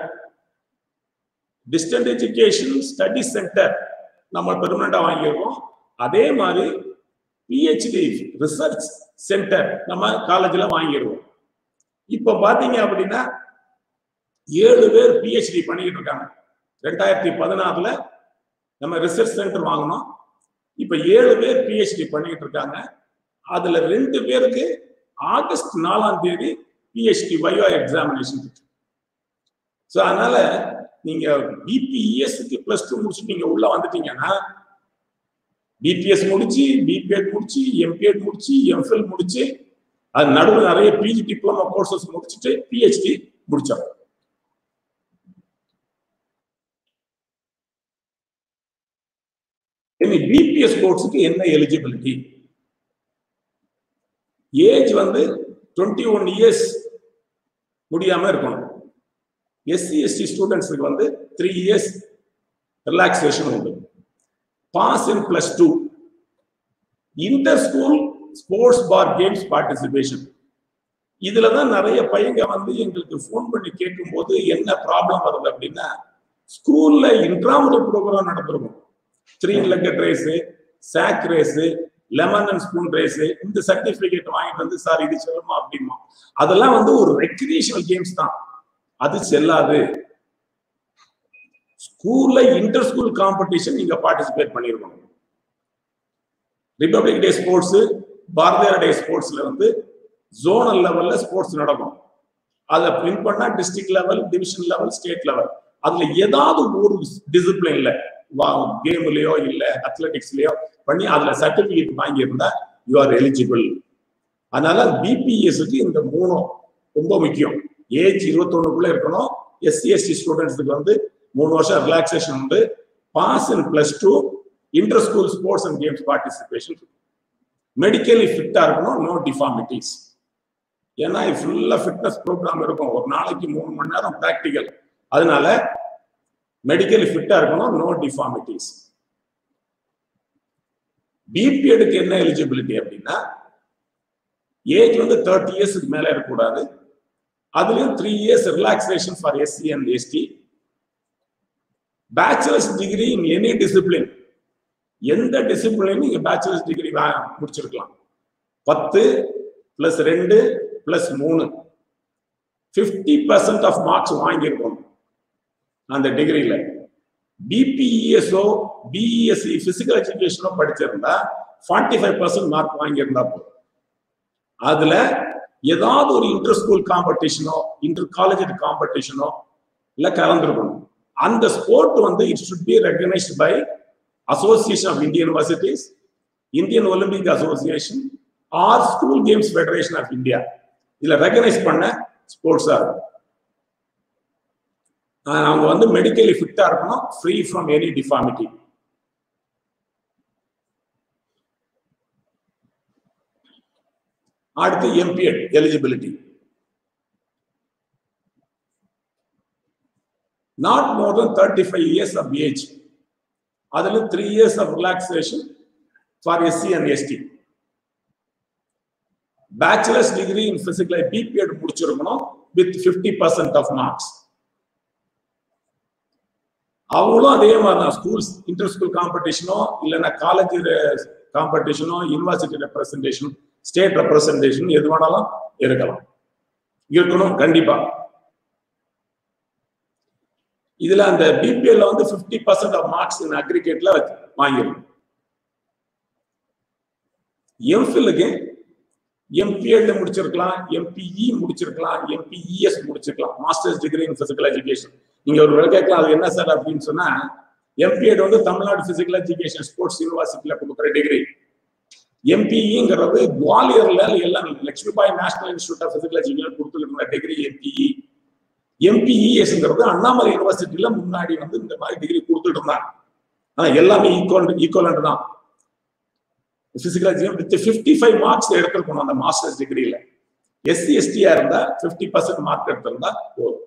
டிஸ்டன்ட் எஜுகேஷன் ஸ்டடி சென்டர் நம்ம பெர்மனண்டா வாங்கியிருக்கோம் அதே மாதிரி பிஹெச்டி ரிசர்ச் சென்டர் நம்ம காலேஜில் வாங்கிடுவோம் இப்போ பார்த்தீங்க அப்படின்னா ஏழு பேர் பிஹெச்டி பண்ணிக்கிட்டு இருக்காங்க ரெண்டாயிரத்தி பதினாறுல நம்ம ரிசர்ச் சென்டர் வாங்கினோம் இப்ப ஏழு பேர் பிஹெச்டி பண்ணிக்கிட்டு இருக்காங்க அதுல ரெண்டு பேருக்கு ஆகஸ்ட் நாலாம் தேதி பிஹெச்டி பயோ எக்ஸாமினேஷன் இருக்கு ஸோ அதனால நீங்க பிபிஇஎஸ்க்கு பிளஸ் டூ முடிச்சு நீங்க உள்ள வந்துட்டீங்கன்னா பிபிஎஸ் முடிச்சு பிபிஎட் முடிச்சு எம்பிஎட் முடிச்சு எம்ஃபில் முடிச்சு அது நடுவில் நிறைய பிஜி டிப்ளமா கோர்சஸ் முடிச்சுட்டு பிஹெச்டி முடிச்சோம் இனி பிபிஎஸ் கோர்ஸுக்கு என்ன எலிஜிபிலிட்டி ஏஜ் வந்து டுவெண்ட்டி ஒன் இயர்ஸ் முடியாம இருக்கணும் எஸ்சி எஸ்டி ஸ்டூடெண்ட்ஸுக்கு வந்து த்ரீ இயர்ஸ் ரிலாக்ஸேஷன் உண்டு pass in plus two inter school sports for games participation இதுல தான் நிறைய பையங்க வந்து எங்களுக்கு ஃபோன் பண்ணி கேட்கும் போது என்ன ப்ராப்ளம் வருது அப்படின்னா ஸ்கூல்ல இன்ட்ராமுடல் ப்ரோக்ராம் நடத்திருக்கும் three legged race sack race lemon and spoon race இந்த சர்டிபிகேட் வாங்கிட்டு வந்து சார் இது செல்லுமா அப்படிமா அதெல்லாம் வந்து ஒரு ரெக்ரியேஷனல் கேம்ஸ் தான் அது செல்லாது ஸ்கூல்ல இன்டர் ஸ்கூல் காம்படிஷன் நீங்க பார்ட்டிசிபேட் பண்ணிருக்கணும் republic day sports Bharathiar day ஸ்போர்ட்ஸ்ல வந்து ஜோனல் லெவல்ல ஸ்போர்ட்ஸ் நடக்கும் அதை பிரிண்ட் பண்ணா district level division level state level அதுல ஏதாவது ஒரு டிசிப்ளின்ல கேம்லயோ இல்ல அத்லெட்டிக்ஸ்லயோ பண்ணி அதுல சர்டிபிகேட் வாங்கியிருந்தா யூ ஆர் எலிஜிபிள் அதனால பிபிஎஸ்க்கு இந்த மூணும் ரொம்ப முக்கியம் ஏஜ் இருபத்தொன்னுக்குள்ள இருக்கணும் எஸ்சி எஸ்டி ஸ்டூடெண்ட்ஸுக்கு வந்து மூணு வருஷம் ரிலாக்ஸேஷன் உண்டு pass in plus two inter school sports and games participation medically ஃபிட்டா இருக்கணும் நோ டிஃபார்மிட்டிஸ் ஏன்னா ஃபுல்லா ஃபிட்னஸ் ப்ரோக்ராம் இருக்கும் ஒரு நாளைக்கு மூணு மணி நேரம் ப்ராக்டிக்கல் அதனால மெடிக்கலி ஃபிட்டா இருக்கணும் நோ டிஃபார்மிட்டிஸ் பிபிஎடுக்கு என்ன எலிஜிபிலிட்டி அப்படின்னா ஏஜ் வந்து தேர்ட்டி இயர்ஸ்க்கு மேல இருக்கக்கூடாது அதுலயும் three years relaxation for SC and ST bachelor's degree in any discipline எந்த டிசிப்ளின் நீங்க பேச்சுலர்ஸ் டிகிரி முடிச்சிருக்கலாம் பத்து பிளஸ் ரெண்டு பிளஸ் மூணு ஃபிஃப்டி பர்சன்ட் ஆஃப் மார்க்ஸ் வாங்கியிருக்கோம் அந்த டிகிரியில பிபிஇஎஸ்ஓ பிஇஎஸ்சி பிசிக்கல் எஜுகேஷனோ படிச்சிருந்தா ஃபார்ட்டி ஃபைவ் பர்சன்ட் மார்க் வாங்கியிருந்தா போதும் அதுல ஏதாவது ஒரு இன்டர் ஸ்கூல் காம்படிஷனோ இன்டர் காலேஜ் காம்படிஷனோ இல்ல கலந்துருக்கணும் அந்த ஸ்போர்ட் வந்து it should be recognised by association of Indian universities Indian Olympic association or school games federation of India இதுல ரெகனைஸ் பண்ண ஸ்போர்ட்ஸா இருக்கும் ஆஹ் அவங்க வந்து மெடிக்கலி ஃபிட்டா இருக்கணும் ஃப்ரீ ஃப்ரம் எனி டிஃபார்மிட்டி அடுத்து MPEd eligibility not more than thirty five years of age அதுல three years of relaxation for SC and ST bachelor's degree in physical BPEd முடிச்சிருக்கணும் with fifty percent of marks அவங்களும் அதே மாதிரி தான் schools inter school காம்படிஷனோ இல்லைன்னா college காம்படிஷனோ university representation state representation எது வேணாலும் இருக்கலாம் இருக்கணும் கண்டிப்பா இதுல அந்த பிபிஎல்ல வந்து fifty percent of marks in அக்ரிகேட்ல வாங்கிடணும் எம்ஃபில்லுக்கு எம்பிஎட் முடிச்சிருக்கலாம் எம்பிஇ முடிச்சிருக்கலாம் எம்பிஇஎஸ் முடிச்சிருக்கலாம் master's degree in physical education நீங்க ஒரு வேலை கேட்கலாம் அது என்ன சார் அப்படின்னு சொன்னா எம்பிஎட் வந்து தமிழ்நாடு பிசிக்கல் எஜுகேஷன் ஸ்போர்ட்ஸ் யூனிவர்சிட்டியில கொடுக்குற டிகிரி எம்பிஇங்கிறது குவாலியர்ல எல்லாம் Lakshmibai national institute of physical education கொடுத்துருக்கிற டிகிரி எம்பிஇ எம்பிஇஎஸ்ங்கிறது அண்ணாமலை யூனிவர்சிட்டியில முன்னாடி வந்து இந்த மாதிரி டிகிரி கொடுத்துட்டு இருந்தாங்க ஆனா எல்லாமே ஈக்குவல் ஈக்குவலண்ட் தான் physical with fifty five marks எடுத்திருக்கணும் அந்த மாஸ்டர்ஸ் டிகிரியில எஸ்சி எஸ்டியா இருந்தா ஃபிஃப்டி பர்சன்ட் மார்க் எடுத்திருந்தா போதும்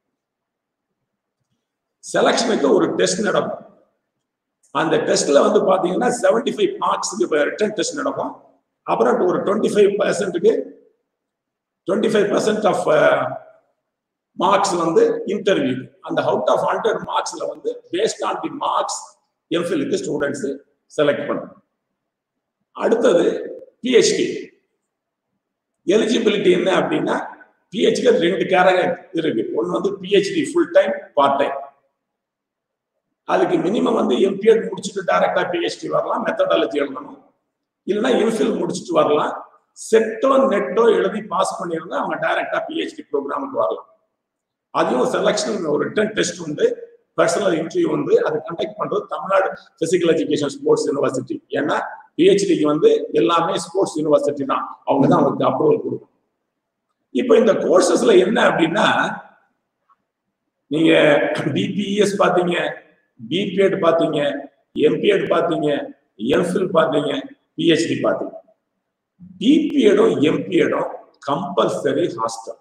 செலக்ஷனுக்கு ஒரு டெஸ்ட் நடக்கும் அந்த டெஸ்ட்ல வந்து பாத்தீங்கன்னா செவன்டி ஃபைவ் மார்க்ஸுக்கு ரிட்டன் டெஸ்ட் நடக்கும் அப்புறம் ஒரு டுவெண்ட்டி ஃபைவ் பர்சன்ட்டுக்கு twenty five percent of marks வந்து இன்டர்வியூ அந்த அவுட் ஆஃப் ஹண்ட்ரட் மார்க்ஸ்ல வந்து பேஸ்ட் ஆன் தி மார்க்ஸ் எம்ஃபிலுக்கு ஸ்டூடெண்ட்ஸ் செலக்ட் பண்ணும் அடுத்தது பிஹெச்டி எலிஜிபிலிட்டி என்ன அப்படின்னா பிஹெச்டி ரெண்டு கேரகர் இருக்கு ஒன்று வந்து PhD full time part time அதுக்கு மினிமம் வந்து எம்பிஎட் முடிச்சுட்டு டைரக்டா பிஹெச்டி வரலாம் மெத்தடாலஜி எழுதணும் இல்லைன்னா எம்ஃபில் முடிச்சுட்டு வரலாம் செட்டோ நெட்டோ எழுதி பாஸ் பண்ணியிருந்தா அவங்க டைரக்டா பிஹெச்டி ப்ரோக்ராமுக்கு வரலாம் அதையும் செலக்ஷன் ஒரு ரிட்டன் டெஸ்ட் உண்டு பர்சனல் இன்டர்வியூ வந்து அது கண்டக்ட் பண்றது Tamil Nadu physical education sports university ஏன்னா பிஹெச்டிக்கு வந்து எல்லாமே ஸ்போர்ட்ஸ் யூனிவர்சிட்டி தான் அவங்க தான் அவங்களுக்கு அப்ரூவல் கொடுக்கும் இப்போ இந்த கோர்சஸ்ல என்ன அப்படின்னா நீங்க பிபிஇஎஸ் பாத்தீங்க பிபிஎட் பாத்தீங்க எம்பிஎட் பாத்தீங்க எம்ஃபில் பாத்தீங்க பிஹெச்டி பாத்தீங்க பிபிஎடும் எம்பிஎடும் கம்பல்சரி ஹாஸ்டல்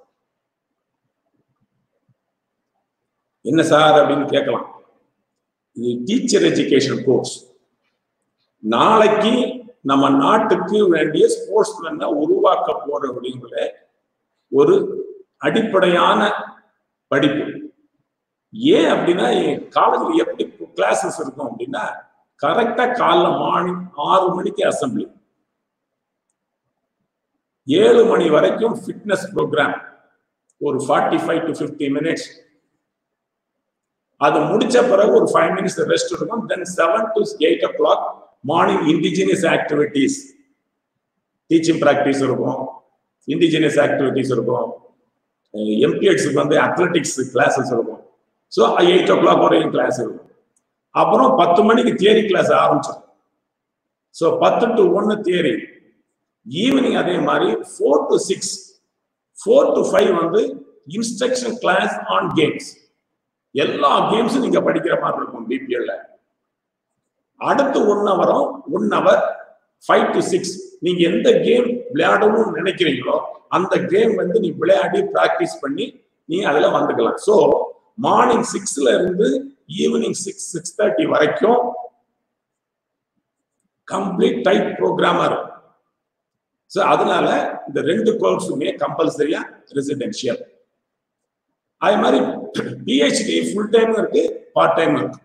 என்ன சார் அப்படின்னு கேட்கலாம் இது டீச்சர் எஜுகேஷன் கோர்ஸ் நாளைக்கு நம்ம நாட்டுக்கு வேண்டிய ஸ்போர்ட்ஸ் மேனை உருவாக்க போற அப்படிங்கிற ஒரு அடிப்படையான படிப்பு ஏன் அப்படின்னா காலேஜில் எப்படி கிளாஸஸ் இருக்கும் அப்படின்னா கரெக்டா காலைல மார்னிங் ஆறு மணிக்கு அசம்பிளி ஏழு மணி வரைக்கும் ஃபிட்னஸ் ப்ரோக்ராம் ஒரு forty five to fifty minutes அது முடிச்ச பிறகு ஒரு ஃபைவ் மினிட்ஸ் ரெஸ்ட் இருக்கும் then seven to eight o'clock morning indigenous activities teaching practice இருக்கும் இண்டிஜினியஸ் ஆக்டிவிட்டீஸ் இருக்கும் எம்பிஎட்ஸுக்கு வந்து அத்லட்டிக்ஸ் கிளாஸஸ் இருக்கும் ஸோ எயிட் ஓ கிளாக் வரையும் கிளாஸ் இருக்கும் அப்புறம் பத்து மணிக்கு தியரி கிளாஸ் ஆரம்பிச்சிடும் ஸோ பத்து டு ஒன்று தியரி ஈவினிங் அதே மாதிரி four to six four to five வந்து இன்ஸ்ட்ரக்ஷன் கிளாஸ் ஆன் கேம்ஸ் எல்லா கேம்ஸும் நீங்க படிக்கிற மாதிரி இருக்கும் பிபிஎல்ல அடுத்து ஒன் ஹவரும் one hour five to six நீங்க எந்த கேம் விளையாடணும்னு நினைக்கிறீங்களோ அந்த கேம் வந்து நீ விளையாடி ப்ராக்டிஸ் பண்ணி நீ அதுல வந்துக்கலாம் ஸோ மார்னிங் சிக்ஸ்ல இருந்து ஈவினிங் சிக்ஸ் சிக்ஸ் தேர்ட்டி வரைக்கும் கம்ப்ளீட் டைட் ப்ரோக்ராமா இருக்கும் ஸோ அதனால இந்த ரெண்டு கோர்ஸுமே கம்பல்சரியா ரெசிடென்ஷியல் அதே மாதிரி பிஹெச்டி ஃபுல் டைம் இருக்கு பார்ட் டைம் இருக்கு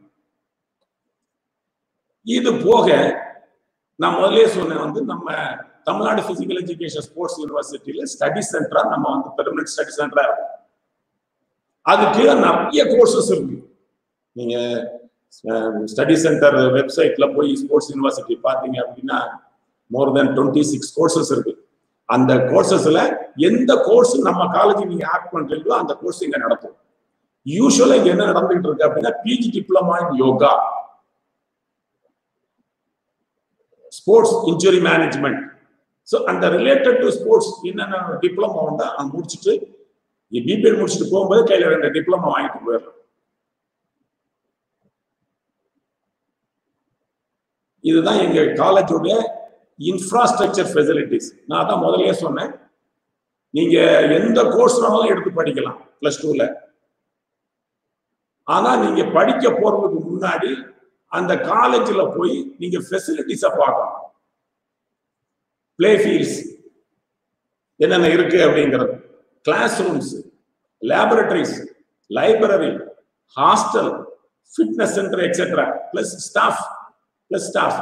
இது போக நான் முதலே சொன்னேன் வந்து நம்ம தமிழ்நாடு பிசிக்கல் எஜுகேஷன் ஸ்போர்ட்ஸ் யூனிவர்சிட்டியில ஸ்டடி சென்டரா நம்ம வந்து பெர்மனன்ட் ஸ்டடி சென்டரா இருக்கும் அதுக்கு நிறைய கோர்சஸ் இருக்கு நீங்க ஸ்டடி சென்டர் வெப்சைட்ல போய் ஸ்போர்ட்ஸ் யூனிவர்சிட்டி பார்த்தீங்க அப்படின்னா more than twenty six courses இருக்கு அந்த கோர்சஸ்ல எந்த கோர்ஸ் நம்ம காலேஜ் நீங்க ஆட் பண்றீங்களோ அந்த கோர்ஸ் இங்க நடத்தும் யூஸ்வலா இங்க என்ன நடந்துகிட்டு இருக்கு அப்படின்னா PG diploma in yoga sports injury management so அந்த ரிலேட்டட் டு ஸ்போர்ட்ஸ் என்னென்ன டிப்ளமோ உண்டா அது முடிச்சுட்டு பிபிஎல் முடிச்சுட்டு போகும்போது கையில ரெண்டு டிப்ளமோ வாங்கிட்டு போயிடலாம் இதுதான் எங்க காலேஜோடைய இன்ஃப்ராஸ்ட்ரக்சர் ஃபெசிலிட்டிஸ் நான் தான் முதல்லயே சொன்னேன் நீங்க எந்த கோர்ஸ் வேணாலும் எடுத்து படிக்கலாம் பிளஸ் டூல ஆனா நீங்க படிக்க போறதுக்கு முன்னாடி அந்த காலேஜ்ல போய் நீங்க ஃபெசிலிட்டிஸ பார்க்கணும் பிளே ஃபீல்ட்ஸ் என்னென்ன இருக்கு அப்படிங்கிறது class rooms laboratories library hostel fitness centre etcetera plus staff plus staff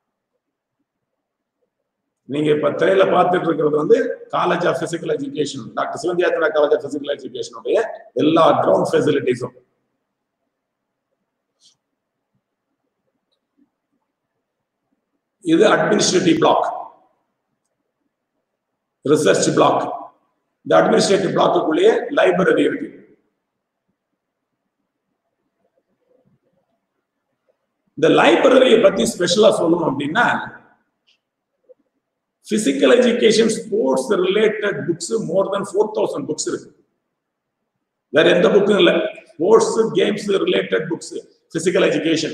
நீங்க இப்ப திரையில பார்த்துட்டு இருக்கிறது வந்து college of physical education doctor Sivanthiyathra college of physical எஜுகேஷனுடைய எல்லா கிரவுண்ட் ஃபெசிலிட்டிஸும் இது அட்மினிஸ்ட்ரேட்டிவ் பிளாக் ரிசர்ச் பிளாக் இந்த அட்மினிஸ்ட்ரேட்டிவ் பிளாக்குள்ளேயே லைப்ரரி இருக்கு இந்த லைப்ரரியை பத்தி ஸ்பெஷலா சொல்லணும் அப்படின்னா physical education sports related books more than four thousand books இருக்கு வேற எந்த புக்கும் இல்லை sports games related books physical education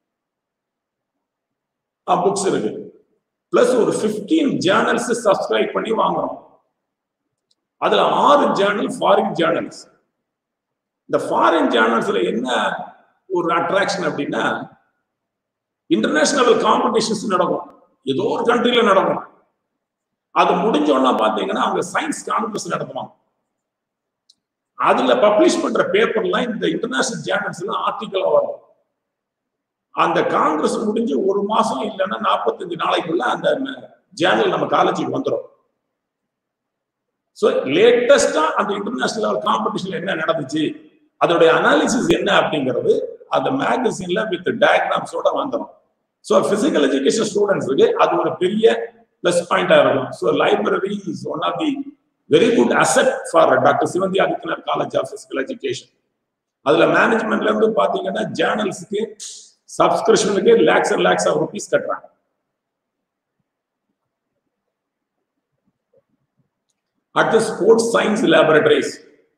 books இருக்கு பிளஸ் ஒரு பிப்டீன் ஜேர்னல்ஸ் சப்ஸ்கிரைப் பண்ணி வாங்குறோம் அதுல ஆறு ஜேர்னல் ஃபாரின் ஜேர்னல்ஸ் இந்த ஃபாரின் ஜேர்னல்ஸ்ல என்ன ஒரு அட்ராக்ஷன் அப்படின்னா இன்டர்நேஷனல் காம்படிஷன்ஸ் நடக்கும் ஏதோ ஒரு கண்ட்ரில நடக்கும் அது முடிஞ்சோன்னா பாத்தீங்கன்னா அவங்க சயின்ஸ் கான்ஃபரன்ஸ் நடத்துவாங்க அதுல பப்ளிஷ் பண்ற பேப்பர்லாம் இந்த இன்டர்நேஷனல் ஜேர்னல்ஸ்ல ஆர்டிக்கலா வரும் அந்த காங்கிரஸ் முடிஞ்சு ஒரு மாசம் இல்லைன்னா நாற்பத்தஞ்சு நாளைக்குள்ள அந்த ஜேர்னல் நம்ம காலேஜுக்கு வந்துடும் ஸோ லேட்டஸ்டா அந்த இன்டர்நேஷனல் காம்படிஷன்ல என்ன நடந்துச்சு அதோடைய அனாலிசிஸ் என்ன அப்படிங்கிறது அந்த மேகசின்ல வித் டயக்ராம்ஸோட வந்துடும் ஸோ பிசிக்கல் எஜுகேஷன் ஸ்டூடெண்ட்ஸுக்கு அது ஒரு பெரிய பிளஸ் பாயிண்டா இருக்கும் so library is one of the very good asset for doctor Sivanthi Adityanath college of physical education அதுல மேனேஜ்மெண்ட்ல இருந்து பாத்தீங்கன்னா ஜேர்னல்ஸுக்கு சப்ஸ்கிரிப்ஷனுக்கு lakhs and lakhs of rupees கட்டுறாங்க அடுத்து ஸ்போர்ட்ஸ் சயின்ஸ் லேபரட்டரிஸ்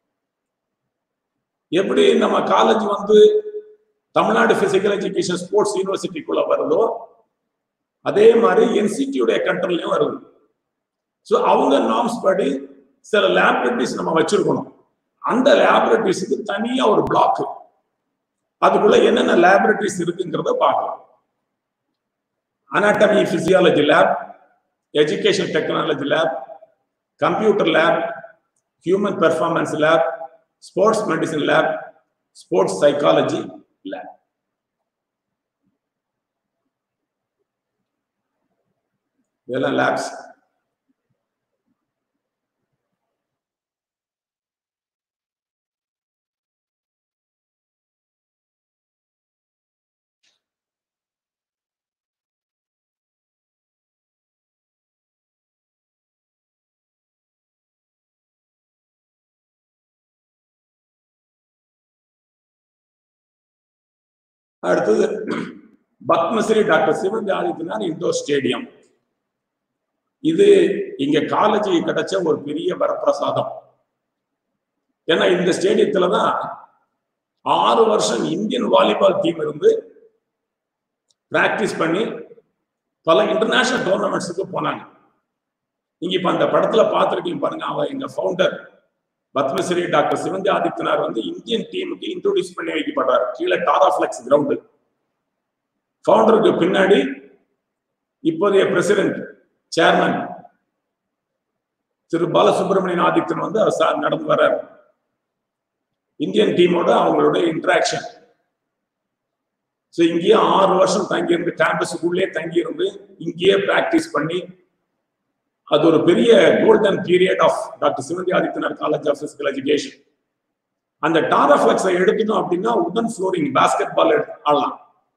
எப்படி நம்ம காலேஜ் வந்து தமிழ்நாடு பிசிக்கல் எஜுகேஷன் ஸ்போர்ட்ஸ் யூனிவர்சிட்டிக்குள்ள வருதோ அதே மாதிரி என்சிடியுடைய கண்ட்ரோல்லையும் வருது ஸோ அவங்க நார்ம்ஸ் படி சில லேபரட்டரிஸ் நம்ம வச்சிருக்கணும் அந்த லேபரட்டரிஸுக்கு தனியா ஒரு பிளாக் அதுக்குள்ள என்னென்ன லேபரட்டரிஸ் இருக்குங்கிறத பார்க்கலாம் anatomy physiology lab education technology lab computer lab human performance lab sports medicine lab sports psychology lab இதெல்லாம் லேப்ஸ் அடுத்தது Padmashri doctor Sivanthi Adityanath indoor stadium இது இங்க காலேஜ் கிடைச்ச ஒரு பெரிய வரப்பிரசாதம் ஏன்னா இந்த ஸ்டேடியத்துல தான் ஆறு வருஷம் இந்தியன் வாலிபால் டீம் இருந்து பிராக்டிஸ் பண்ணி பல இன்டர்நேஷனல் டோர்னமெண்ட்ஸுக்கு போனாங்க நீங்க இப்ப அந்த படத்துல பார்த்துருக்கீங்க பாருங்க அவன் எங்க ஃபவுண்டர் பத்மஸ்ரீ டாக்டர் சிவந்தி ஆதித்யநாத் வந்து இந்தியன் டீமுக்கு இன்ட்ரோடியூஸ் பண்ணி வைக்கப்படுறாரு கீழே டாராஃபிளெக்ஸ் கிரவுண்டு ஃபவுண்டருக்கு பின்னாடி இப்போதைய பிரசிடென்ட் சேர்மன் திரு பாலசுப்ரமணியன் ஆதித்தன் வந்து அவர் சார் நடந்து வர்றார் இந்தியன் டீமோட அவங்களுடைய இன்ட்ராக்ஷன் ஸோ இங்கேயே ஆறு வருஷம் தங்கியிருந்து கேம்பஸுக்குள்ளே தங்கியிருந்து இங்கேயே பிராக்டிஸ் பண்ணி அது ஒரு பெரிய golden period of doctor Sivanthi Adityanath college of physical education அந்த டாராஃபிளக்ஸை எடுத்துட்டோம் அப்படின்னா உடன் ஃப்ளோரிங் பாஸ்கெட் பால் ஆடலாம்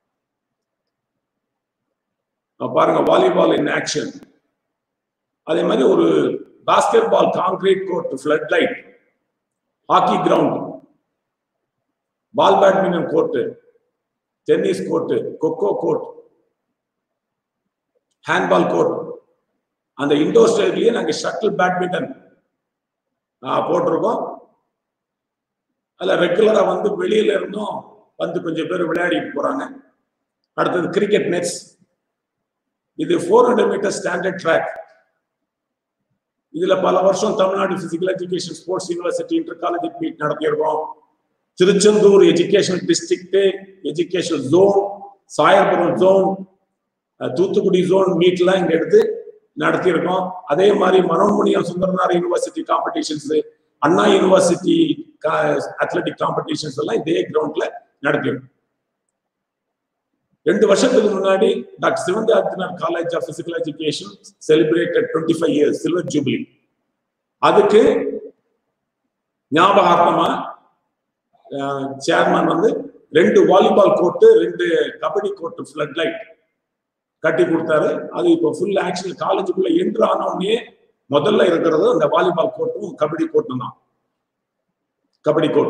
பாருங்க வாலிபால் இன் ஆக்ஷன் அதே மாதிரி ஒரு basketball concrete court floodlight hockey ground ball badminton court tennis court kho kho court handball court அந்த இண்டோர் ஸ்டேட்லயே நாங்க ஷட்டில் பேட்மிண்டன் போட்டிருக்கோம் அதுல ரெகுலரா வந்து வெளியில இருந்தும் வந்து கொஞ்சம் பேர் விளையாடிட்டு போறாங்க அடுத்தது கிரிக்கெட் நெட்ஸ் இது four hundred metre standard track இதுல பல வருஷம் Tamil Nadu physical education sports university inter college meet நடத்தியிருக்கோம் Tiruchendur education district education zone Sayarpuram zone Thoothukudi zone மீட்லாம் இங்க எடுத்து நடத்தியிருக்கோம் அதே மாதிரி Manonmaniam Sundaranar university competitions Anna university athletic competitions எல்லாம் இதே கிரவுண்ட்ல நடத்தியிருக்கோம் ரெண்டு வருஷத்துக்கு முன்னாடி doctor Sivanthi Adityanath college of physical education celebrated twenty five years silver jubilee அதுக்கு ஞாபகார்த்தமா சேர்மன் வந்து ரெண்டு வாலிபால் கோர்ட்டு ரெண்டு கபடி கோர்ட்டு ஃபிளட் லைட் கட்டி கொடுத்தாரு அது இப்போ ஃபுல் ஆக்ஷன் காலேஜுக்குள்ள என்ட்ரு ஆன உடனே முதல்ல இருக்கிறது அந்த வாலிபால் கோர்ட்டும் கபடி கோர்ட்டும் தான் கபடி கோர்ட்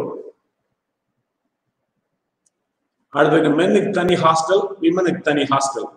அடுத்தது மென்னுக்கு தனி ஹாஸ்டல் விமனுக்கு தனி ஹாஸ்டல்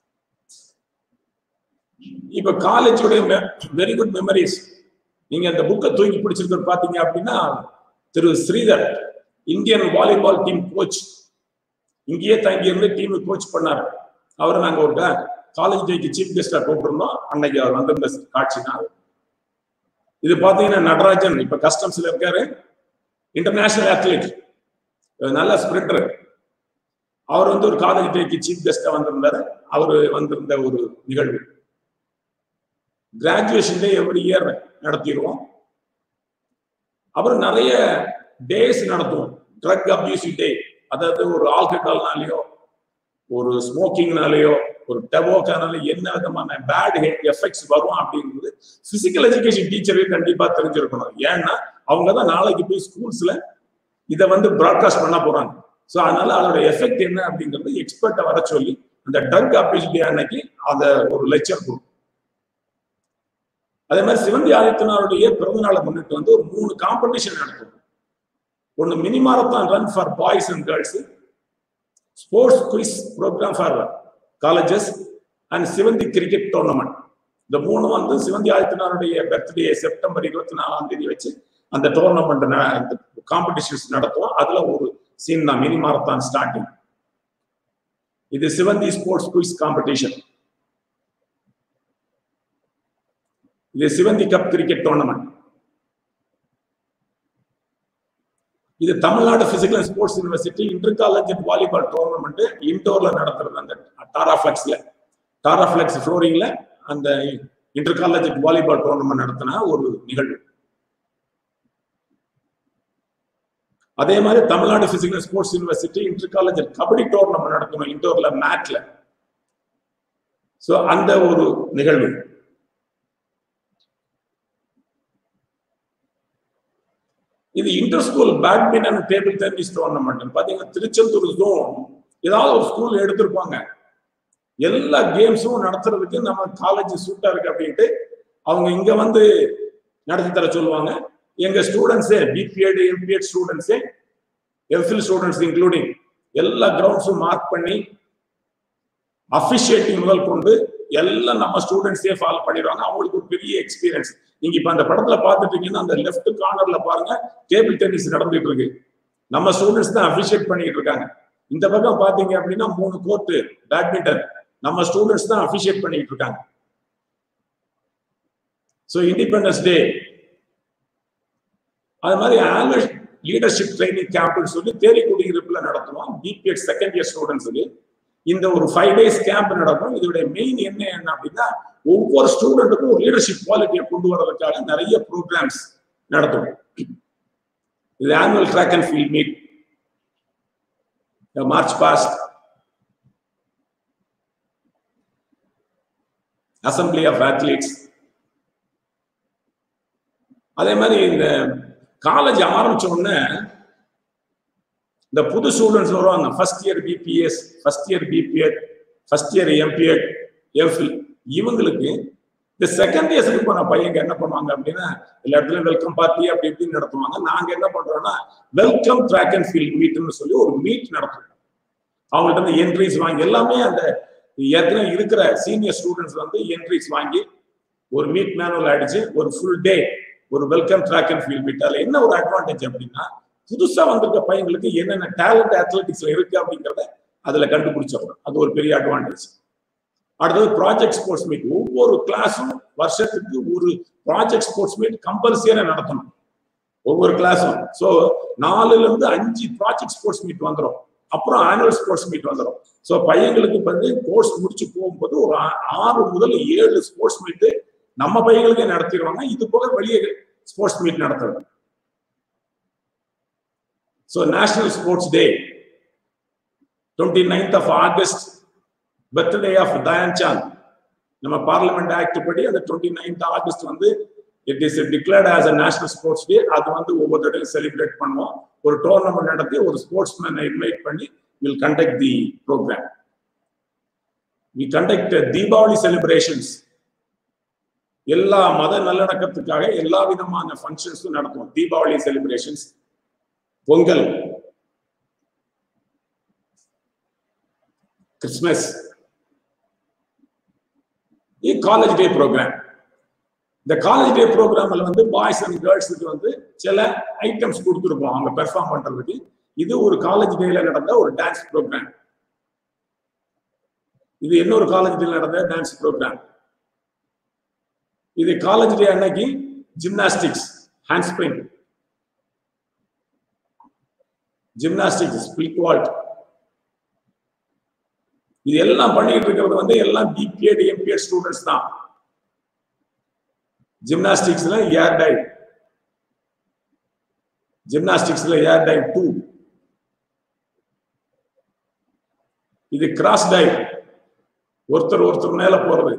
இப்ப காலேஜோட வெரி குட் மெமரிஸ் நீங்க அந்த புக்கை தூக்கி பிடிச்சிருக்கிறது பாத்தீங்க அப்படின்னா திரு Sridhar Indian volleyball team coach இங்கேயே தங்கி இருந்து டீம் கோச் பண்ணாரு அவரை நாங்க ஒரு காலேஜ் டேக்கு சீஃப் கெஸ்டா கூப்பிட்டுருந்தோம் அன்னைக்கு அவர் வந்திருந்த காட்சி தான் இது பாத்தீங்கன்னா நடராஜன் இப்ப கஸ்டம்ஸ்ல இருக்காரு இன்டர்நேஷனல் அத்லீட் நல்ல ஸ்பிரிண்டர் அவர் வந்து ஒரு காலேஜ் டேக்கு சீஃப் கெஸ்டா வந்திருந்தாரு அவர் வந்திருந்த ஒரு நிகழ்வு கிராஜுவேஷன் டே எவ்ரி இயர் நடத்திடுவோம் அப்புறம் நிறைய டேஸ் நடத்துவோம் ட்ரக் அபியூசிவ் டே அதாவது ஒரு ஆல்கஹால்னாலேயோ ஒரு ஸ்மோக்கிங்னாலேயோ ஒரு டெவோக்கானால என்ன விதமான பேட் எஃபெக்ட்ஸ் வரும் அப்படிங்கிறது பிசிக்கல் எஜுகேஷன் டீச்சரே கண்டிப்பா தெரிஞ்சிருக்கணும் ஏன்னா அவங்க தான் நாளைக்கு போய் ஸ்கூல்ஸ்ல இதை வந்து ப்ராட்காஸ்ட் பண்ண போறாங்க ஸோ அதனால அதோட எஃபெக்ட் என்ன அப்படிங்கிறது எக்ஸ்பர்ட்டை வர சொல்லி அந்த ட்ரக் அபியூஸ் டே அன்னைக்கு அந்த ஒரு லெக்சர் கொடுக்கும் அதே மாதிரி சிவந்தி ஆதித்தனாருடைய பிறந்த நாளை முன்னிட்டு வந்து ஒரு மூணு காம்படிஷன் நடத்தும் ஒன்று mini marathon run for boys and girls sports quiz programme for colleges and Sivanthi cricket tournament இந்த மூணு வந்து சிவந்தி ஆதித்தனாருடைய பர்த்டே செப்டம்பர் இருபத்தி நாலாம் தேதி வச்சு அந்த டோர்னமெண்ட் காம்படிஷன்ஸ் நடத்துவோம் அதுல ஒரு சீன் தான் மினி மாரத்தான் ஸ்டார்டிங் இது சிவந்தி ஸ்போர்ட்ஸ் குவிஸ் காம்படிஷன் இது சிவந்தி கப் கிரிக்கெட் டோர்னமெண்ட் இது Tamil Nadu physical and sports university inter college volleyball tournament இன்டோர்ல நடத்துறது அந்த டாராஃபிளெக்ஸ்ல டாராஃபிளெக்ஸ் ஃப்ளோரிங்ல அந்த இன்டர் காலேஜ் வாலிபால் டோர்னமெண்ட் நடத்தின ஒரு நிகழ்வு அதே மாதிரி Tamil Nadu physical sports university inter college kabaddi tournament நடத்தணும் இன்டோர்ல மேட்ல சோ அந்த ஒரு நிகழ்வு இது inter school badminton table tennis tournament பாத்தீங்கன்னா திருச்செந்தூர் ஜோன் ஏதாவது ஒரு ஸ்கூல் எடுத்திருப்பாங்க எல்லா கேம்ஸும் நடத்துறதுக்கு நம்ம காலேஜ் சூட்டா இருக்கு அப்படின்ட்டு அவங்க இங்க வந்து நடத்தி தர சொல்லுவாங்க எங்க ஸ்டூடெண்ட்ஸே பிபிஎட் எம்பிஎட் ஸ்டூடெண்ட்ஸே எஃபில் ஸ்டூடெண்ட்ஸ் இன்க்ளூடிங் எல்லா கிரவுண்ட்ஸும் மார்க் பண்ணி அபிஷியேட்டிங் முதல் கொண்டு எல்லாம் நம்ம ஸ்டூடெண்ட்ஸே ஃபாலோ பண்ணிடுவாங்க அவங்களுக்கு ஒரு பெரிய எக்ஸ்பீரியன்ஸ் நீங்க இப்ப அந்த படத்துல பாத்துட்டீங்கன்னா அந்த லெஃப்ட் கார்னர்ல பாருங்க டேபிள் டென்னிஸ் நடந்துட்டு இருக்கு நம்ம ஸ்டூடெண்ட்ஸ் தான் அபிஷியேட் பண்ணிட்டு இருக்காங்க இந்த பக்கம் பாத்தீங்க அப்படின்னா மூணு கோர்ட்டு பேட்மிண்டன் நம்ம ஸ்டூடெண்ட்ஸ் தான் அபிஷியேட் பண்ணிட்டு இருக்காங்க ஸோ இண்டிபெண்டன்ஸ் டே அது மாதிரி ஆனுவல் லீடர்ஷிப் ட்ரைனிங் கேம்ப்னு சொல்லி தேரி குடியிருப்புல நடத்துவோம் பிபிஎட் செகண்ட் இயர் ஸ்டூடெண்ட்ஸுக்கு இந்த ஒரு ஃபைவ் டேஸ் கேம்ப் நடக்கும் இதோட மெயின் என்ன என்ன அப்படின்னா ஒவ்வொரு ஸ்டூடெண்ட்டுக்கும் ஒரு லீடர்ஷிப் குவாலிட்டியை கொண்டு வரதுக்காக நிறைய ப்ரோக்ராம்ஸ் நடத்துவோம் இது annual track and field meet march past assembly of athletes அதே மாதிரி இந்த காலேஜ் ஆரம்பிச்ச உடனே இந்த புது ஸ்டூடெண்ட்ஸ் வருவாங்க first year BPES first year BPEd first year MPEd MPhil இவங்களுக்கு இந்த செகண்ட் இயர்ஸ்க்கு போன பையங்க என்ன பண்ணுவாங்க அப்படின்னா எல்லா இடத்துலயும் வெல்கம் பார்ட்டி அப்படி இப்படின்னு நடத்துவாங்க நாங்க என்ன பண்றோம்னா வெல்கம் ட்ராக் அண்ட் ஃபீல்ட் மீட்னு சொல்லி ஒரு மீட் நடத்துறோம் அவங்கள்ட்ட இருந்து என்ட்ரிஸ் வாங்கி எல்லாமே அந்த ஏற்கனவே இருக்கிற சீனியர் ஸ்டூடெண்ட்ஸ் வந்து என்ட்ரிஸ் வாங்கி ஒரு மீட் மேனுவல் அடிச்சு ஒரு ஃபுல் டே ஒரு welcome track and field meet அதுல என்ன ஒரு அட்வான்டேஜ் அப்படின்னா புதுசா வந்திருக்க பையங்களுக்கு என்னென்ன டேலண்ட் அத்லெட்டிக்ஸ்ல இருக்கு அப்படிங்கிறத அதுல கண்டுபிடிச்சிடலாம் அது ஒரு பெரிய அட்வான்டேஜ் அடுத்தது ப்ராஜெக்ட் ஸ்போர்ட்ஸ் மீட் ஒவ்வொரு கிளாஸும் வருஷத்துக்கு ஒரு ப்ராஜெக்ட் ஸ்போர்ட்ஸ் மீட் கம்பல்சரியா நடத்தணும் ஒவ்வொரு கிளாஸும் ஸோ நாலுல இருந்து அஞ்சு ப்ராஜெக்ட் ஸ்போர்ட்ஸ் மீட் வந்துடும் அப்புறம் ஆனுவல் ஸ்போர்ட்ஸ் மீட் வந்துடும் ஸோ பையங்களுக்கு வந்து கோர்ஸ் முடிச்சு போகும்போது ஒரு ஆ- ஆறு முதல் ஏழு ஸ்போர்ட்ஸ் மீட்டு நம்ம பையங்களுக்கே நடத்திடுவாங்க இது போக வெளியே ஸ்போர்ட்ஸ் மீட் நடத்துறது so national sports day twenty ninth of August birthday of Dhyan Chand நம்ம பார்லிமெண்ட் ஆக்ட் படி அந்த டுவெண்ட்டி நைன்த் ஆகஸ்ட் வந்து it is declared as a national sports day அது வந்து ஒவ்வொரு தடவையும் செலிப்ரேட் பண்ணுவோம் ஒரு டோர்னமெண்ட் நடத்தி ஒரு ஸ்போர்ட்ஸ் மேனை இன்வைட் பண்ணி will conduct the programme we conduct Deepavali celebrations எல்லா மத நல்லடக்கத்துக்காக எல்லா விதமான ஃபங்க்ஷன்ஸும் நடத்துவோம் Deepavali celebrations Pongal Christmas college day programme இந்த காலேஜ் டே ப்ரோக்ராம்ல வந்து பாய்ஸ் அண்ட் கேர்ள்ஸுக்கு வந்து சில ஐட்டம்ஸ் கொடுத்துருப்போம் அவங்க பெர்ஃபார்ம் பண்றதுக்கு இது ஒரு காலேஜ் டேல நடந்த ஒரு டான்ஸ் ப்ரோக்ராம் இது இன்னொரு காலேஜ் டேல நடந்த டான்ஸ் ப்ரோக்ராம் இது காலேஜ் டே அன்னைக்கு gymnastics hand spring gymnastics split vault இது எல்லாம் பண்ணிட்டு இருக்கிறது வந்து எல்லாம் பிபிஎட் எம்பிஎட் ஸ்டூடெண்ட்ஸ் தான் ஜிம்னாஸ்டிக்ஸ்ல ஏர் டைவ் ஜிம்னாஸ்டிக்ஸ்ல ஏர் டைவ் டூ இது கிராஸ் டைவ் ஒருத்தர் ஒருத்தர் மேல போறது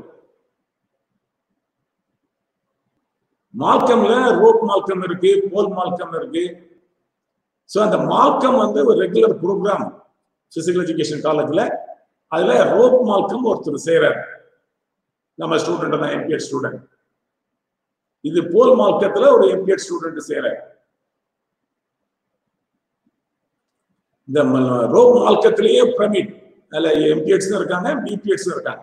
மால்கம்ல ரோப் மால்கம் இருக்கு போல் மால்கம் இருக்கு ஸோ அந்த மால்கம் வந்து ஒரு ரெகுலர் ப்ரோக்ராம் பிசிக்கல் எஜுகேஷன் காலேஜ்ல அதுல ரோப் மால்கம் ஒருத்தர் செய்யறாரு நம்ம ஸ்டூடெண்ட் தான் எம்பிஎட் ஸ்டூடெண்ட் இது போல் மார்க்கத்துல ஒரு எம்பிஎட் ஸ்டூடெண்ட் செய்யறாரு இந்த ரோப் மார்க்கத்திலேயே பிரமிட் அதுல எம்பிஎட்ஸ் இருக்காங்க பிபிஎட்ஸ் இருக்காங்க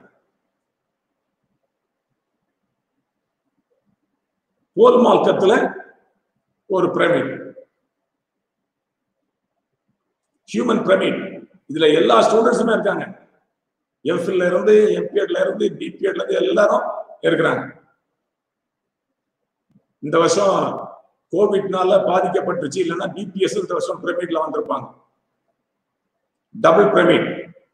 போல் மார்க்கத்துல ஒரு பிரமிட் ஹியூமன் பிரமிட் இதுல எல்லா ஸ்டூடெண்ட்ஸுமே இருக்காங்க எம்ஃபில்ல இருந்து எம்பிஎட்ல இருந்து பிபிஎட்ல இருந்து எல்லாரும் இருக்கிறாங்க இந்த வருஷம் கோவிட்னால பாதிக்கப்பட்டுச்சு இல்லைன்னா பிபிஎஸ் இந்த வருஷம் பிரமிட்ல வந்திருப்பாங்க டபுள் பிரமிட்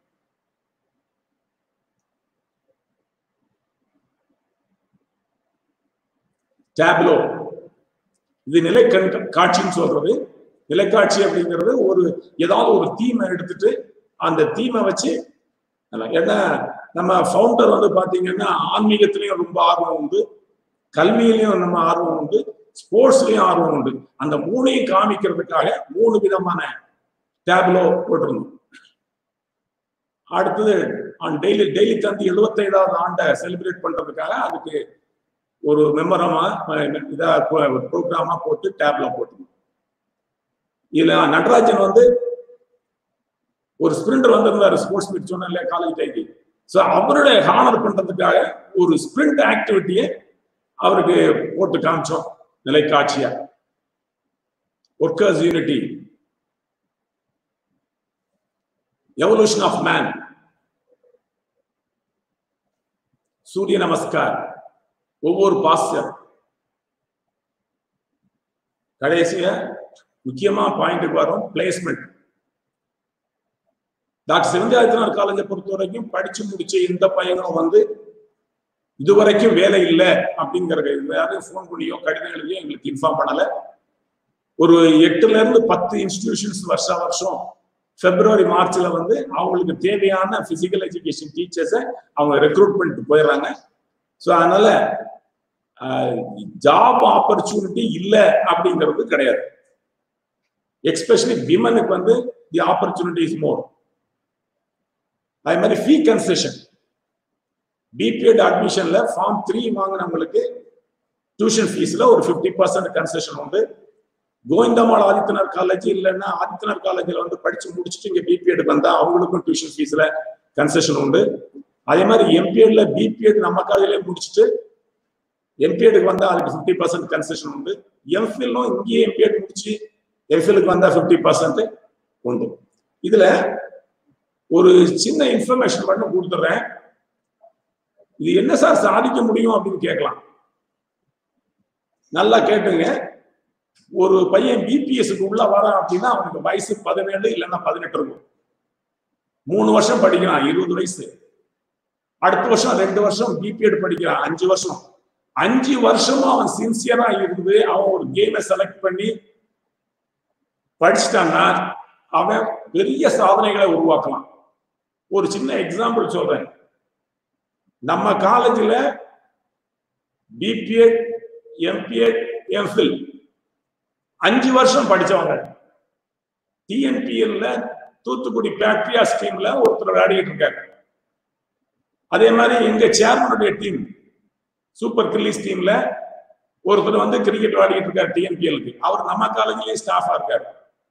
டேப்லோ இது நிலை கண் காட்சின்னு சொல்றது நிலைக்காட்சி அப்படிங்கிறது ஒரு ஏதாவது ஒரு தீமை எடுத்துட்டு அந்த தீமை வச்சு ஏன்னா நம்ம ஃபவுண்டர் வந்து பாத்தீங்கன்னா ஆன்மீகத்திலையும் ரொம்ப ஆர்வம் உண்டு கல்வியிலையும் நம்ம ஆர்வம் உண்டு ஸ்போர்ட்ஸ்லயும் ஆர்வம் உண்டு அந்த மூணையும் காமிக்கிறதுக்காக மூணு விதமான டேப்லோ போட்டிருந்தோம் அடுத்தது டெய்லி டெய்லி தந்தி எழுபத்தைந்தாவது ஆண்டை செலிப்ரேட் பண்றதுக்காக அதுக்கு ஒரு மெமரமா இதா ப்ரோக்ராமா போட்டு டேப்ல போட்டிருந்தோம் இதுல நடராஜன் வந்து ஒரு ஸ்பிரிண்டர் வந்திருந்தாரு ஸ்போர்ட்ஸ் மீட் சொன்ன இல்லையா காலேஜ் டைக்கு ஸோ அவருடைய ஹானர் பண்றதுக்காக ஒரு ஸ்பிரிண்ட் ஆக்டிவிட்டியை அவருக்கு போட்டு காமிச்சோம் நிலைக்காட்சியா workers unity evolution of man Surya namaskar ஒவ்வொரு பாஸ்டர் கடைசிய முக்கியமா பாயிண்ட்டுக்கு வரும் பிளேஸ்மெண்ட் டாக்டர் சிவந்தியாதித்யநாத் காலேஜை பொறுத்த வரைக்கும் படிச்சு முடிச்ச இந்த பையனும் வந்து இதுவரைக்கும் வேலை இல்லை அப்படிங்கிற யாரும் ஃபோன் பண்ணியோ கடிதம் எழுதியோ எங்களுக்கு இன்ஃபார்ம் பண்ணல ஒரு எட்டுல இருந்து பத்து இன்ஸ்டிடியூஷன்ஸ் வருஷா வருஷம் பிப்ரவரி மார்ச்ல வந்து அவங்களுக்கு தேவையான பிசிக்கல் எஜுகேஷன் டீச்சர்ஸை அவங்க ரெக்ரூட் பண்ணிட்டு போயிடுறாங்க ஸோ அதனால ஜாப் ஆப்பர்ச்சுனிட்டி இல்லை அப்படிங்கிறது கிடையாது எக்ஸ்பெஷலி விமனுக்கு வந்து தி ஆப்பர்ச்சுனிட்டி இஸ் மோர் அதே மாதிரி ஃபீ கன்செஷன் பிபிஎட் அட்மிஷன்ல ஃபார்ம் த்ரீ வாங்கினவங்களுக்கு டியூஷன் ஃபீஸ்ல ஒரு ஃபிஃப்டி பர்சன்ட் கன்செஷன் உண்டு கோவிந்தமாள் ஆதித்யநாத் காலேஜ் இல்லைன்னா ஆதித்யநாத் காலேஜில் வந்து படிச்சு முடிச்சுட்டு இங்க பிபிஎட் வந்தா அவங்களுக்கும் டியூஷன் ஃபீஸ்ல கன்செஷன் உண்டு அதே மாதிரி எம்பிஎட்ல பிபிஎட் நம்ம காலேஜ்ல முடிச்சுட்டு எம்பிஎடுக்கு வந்தா அதுக்கு ஃபிஃப்டி பர்சன்ட் கன்செஷன் உண்டு எம்ஃபில்லும் இங்கேயே எம்பிஎட் முடிச்சு எம்ஃபிலுக்கு வந்தா ஃபிஃப்டி பர்சன்ட் உண்டு இதுல ஒரு சின்ன இன்ஃபர்மேஷன் மட்டும் கொடுத்துட்றேன் இது என்ன சார் சாதிக்க முடியும் அப்படின்னு கேட்கலாம் நல்லா கேட்டுங்க ஒரு பையன் பிபிஎஸ்க்கு உள்ள வரான் அப்படின்னா அவனுக்கு வயசு பதினேழு இல்லைன்னா பதினெட்டு இருக்கும் மூணு வருஷம் படிக்கிறான் இருபது வயசு அடுத்த வருஷம் ரெண்டு வருஷம் பிபிஎட் படிக்கிறான் அஞ்சு வருஷம் அஞ்சு வருஷமும் அவன் சின்சியரா இருந்து அவன் ஒரு கேமை செலக்ட் பண்ணி படிச்சிட்டான்னா அவன் பெரிய சாதனைகளை உருவாக்கலாம் ஒரு சின்ன எக்ஸாம்பிள் சொல்றேன் நம்ம காலேஜில் பிபிஎட் எம்பிஎட் எம்ஃபில் அஞ்சு வருஷம் படிச்சவங்க டிஎன்பிஎல்ல தூத்துக்குடி பேக்ட்ரியா ஸ்கீம்ல ஒருத்தர் விளையாடிட்டு இருக்காரு அதே மாதிரி எங்க சேர்மனுடைய டீம் சூப்பர் கில்லிஸ் டீம்ல ஒருத்தர் வந்து கிரிக்கெட் விளையாடிட்டு இருக்காரு டிஎன்பிஎலுக்கு அவர் நம்ம காலேஜ்லயே ஸ்டாஃபா இருக்காரு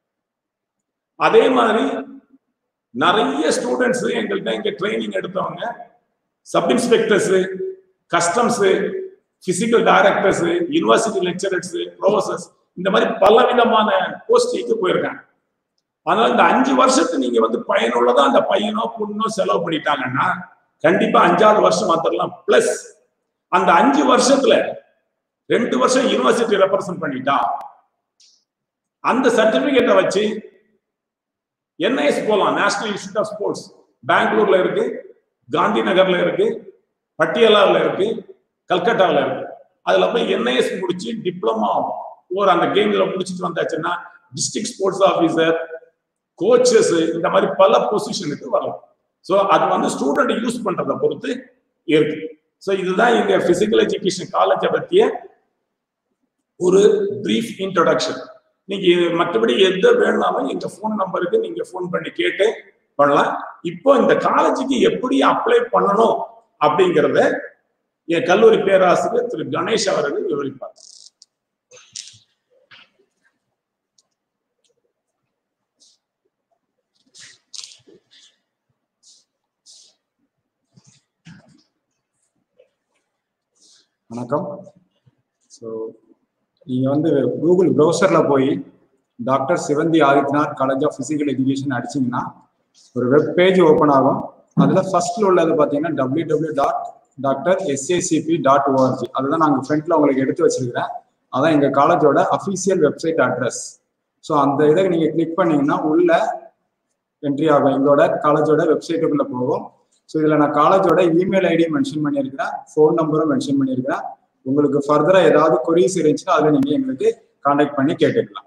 அதே மாதிரி நிறைய ஸ்டூடெண்ட்ஸ் எங்கள்கிட்ட இங்க ட்ரைனிங் எடுத்தவங்க sub inspectors customs physical directors university lecturers professors இந்த மாதிரி பல விதமான போஸ்டிங்க்கு போயிருக்காங்க அதனால இந்த அஞ்சு வருஷத்துக்கு நீங்க வந்து பயனுள்ளதா அந்த பையனோ பொண்ணோ செலவு பண்ணிட்டாங்கன்னா கண்டிப்பா அஞ்சாவது வருஷம் வந்துடலாம் பிளஸ் அந்த அஞ்சு வருஷத்துல ரெண்டு வருஷம் யூனிவர்சிட்டி ரெப்ரசன்ட் பண்ணிட்டா அந்த சர்டிபிகேட்டை வச்சு என்ஐஎஸ் போகலாம் நேஷனல் இன்ஸ்டியூட் ஆஃப் ஸ்போர்ட்ஸ் பெங்களூர்ல இருக்கு காந்தி நகர்ல இருக்கு பட்டியலாவில் இருக்கு கல்கட்டாவில் இருக்கு அதுல போய் என்ஐஎஸ் முடிச்சு டிப்ளமா ஒரு அந்த கேம்ல முடிச்சுட்டு வந்தாச்சுன்னா டிஸ்ட்ரிக்ட் ஸ்போர்ட்ஸ் ஆஃபீஸர் கோச்சஸ் இந்த மாதிரி பல பொசிஷனுக்கு வரலாம் ஸோ அது வந்து ஸ்டூடெண்ட் யூஸ் பண்றதை பொறுத்து இருக்கு ஸோ இதுதான் எங்க பிசிக்கல் எஜுகேஷன் காலேஜை பத்திய ஒரு பிரீஃப் இன்ட்ரோடக்ஷன் நீங்க மற்றபடி எது வேணும்னாலும் எங்க ஃபோன் நம்பருக்கு நீங்க ஃபோன் பண்ணி கேட்டு பண்ணலாம் இப்போ இந்த காலேஜுக்கு எப்படி அப்ளை பண்ணணும் அப்படிங்கிறத என் கல்லூரி பேராசிரியர் திரு கணேஷ் அவர்கள் விவரிப்பார் வணக்கம் ஸோ நீங்கள் வந்து கூகுள் ப்ரௌசரில் போய் doctor Sivanthi Adityanath college of physical education அடிச்சிங்கன்னா ஒரு வெப் பேஜ் ஓப்பன் ஆகும் அதில் ஃபர்ஸ்ட்ல உள்ளது பார்த்தீங்கன்னா W W dot doctor SACP dot ORG அதுதான் நாங்கள் ஃப்ரண்ட்ல உங்களுக்கு எடுத்து வச்சிருக்கிறேன் அதான் எங்கள் காலேஜோட அஃபீஷியல் வெப்சைட் அட்ரஸ் ஸோ அந்த இதை நீங்கள் கிளிக் பண்ணீங்கன்னா உள்ள என்ட்ரி ஆகும் எங்களோட காலேஜோட வெப்சைட்டுக்குள்ளே போகும் ஸோ இதில் நான் காலேஜோட இமெயில் ஐடி மென்ஷன் பண்ணியிருக்கிறேன் ஃபோன் நம்பரும் மென்ஷன் பண்ணியிருக்கிறேன் உங்களுக்கு ஃபர்தராக ஏதாவது கொரீஸ் இருந்துச்சுன்னா அதில் நீங்கள் எங்களுக்கு காண்டாக்ட் பண்ணி கேட்டுக்கலாம்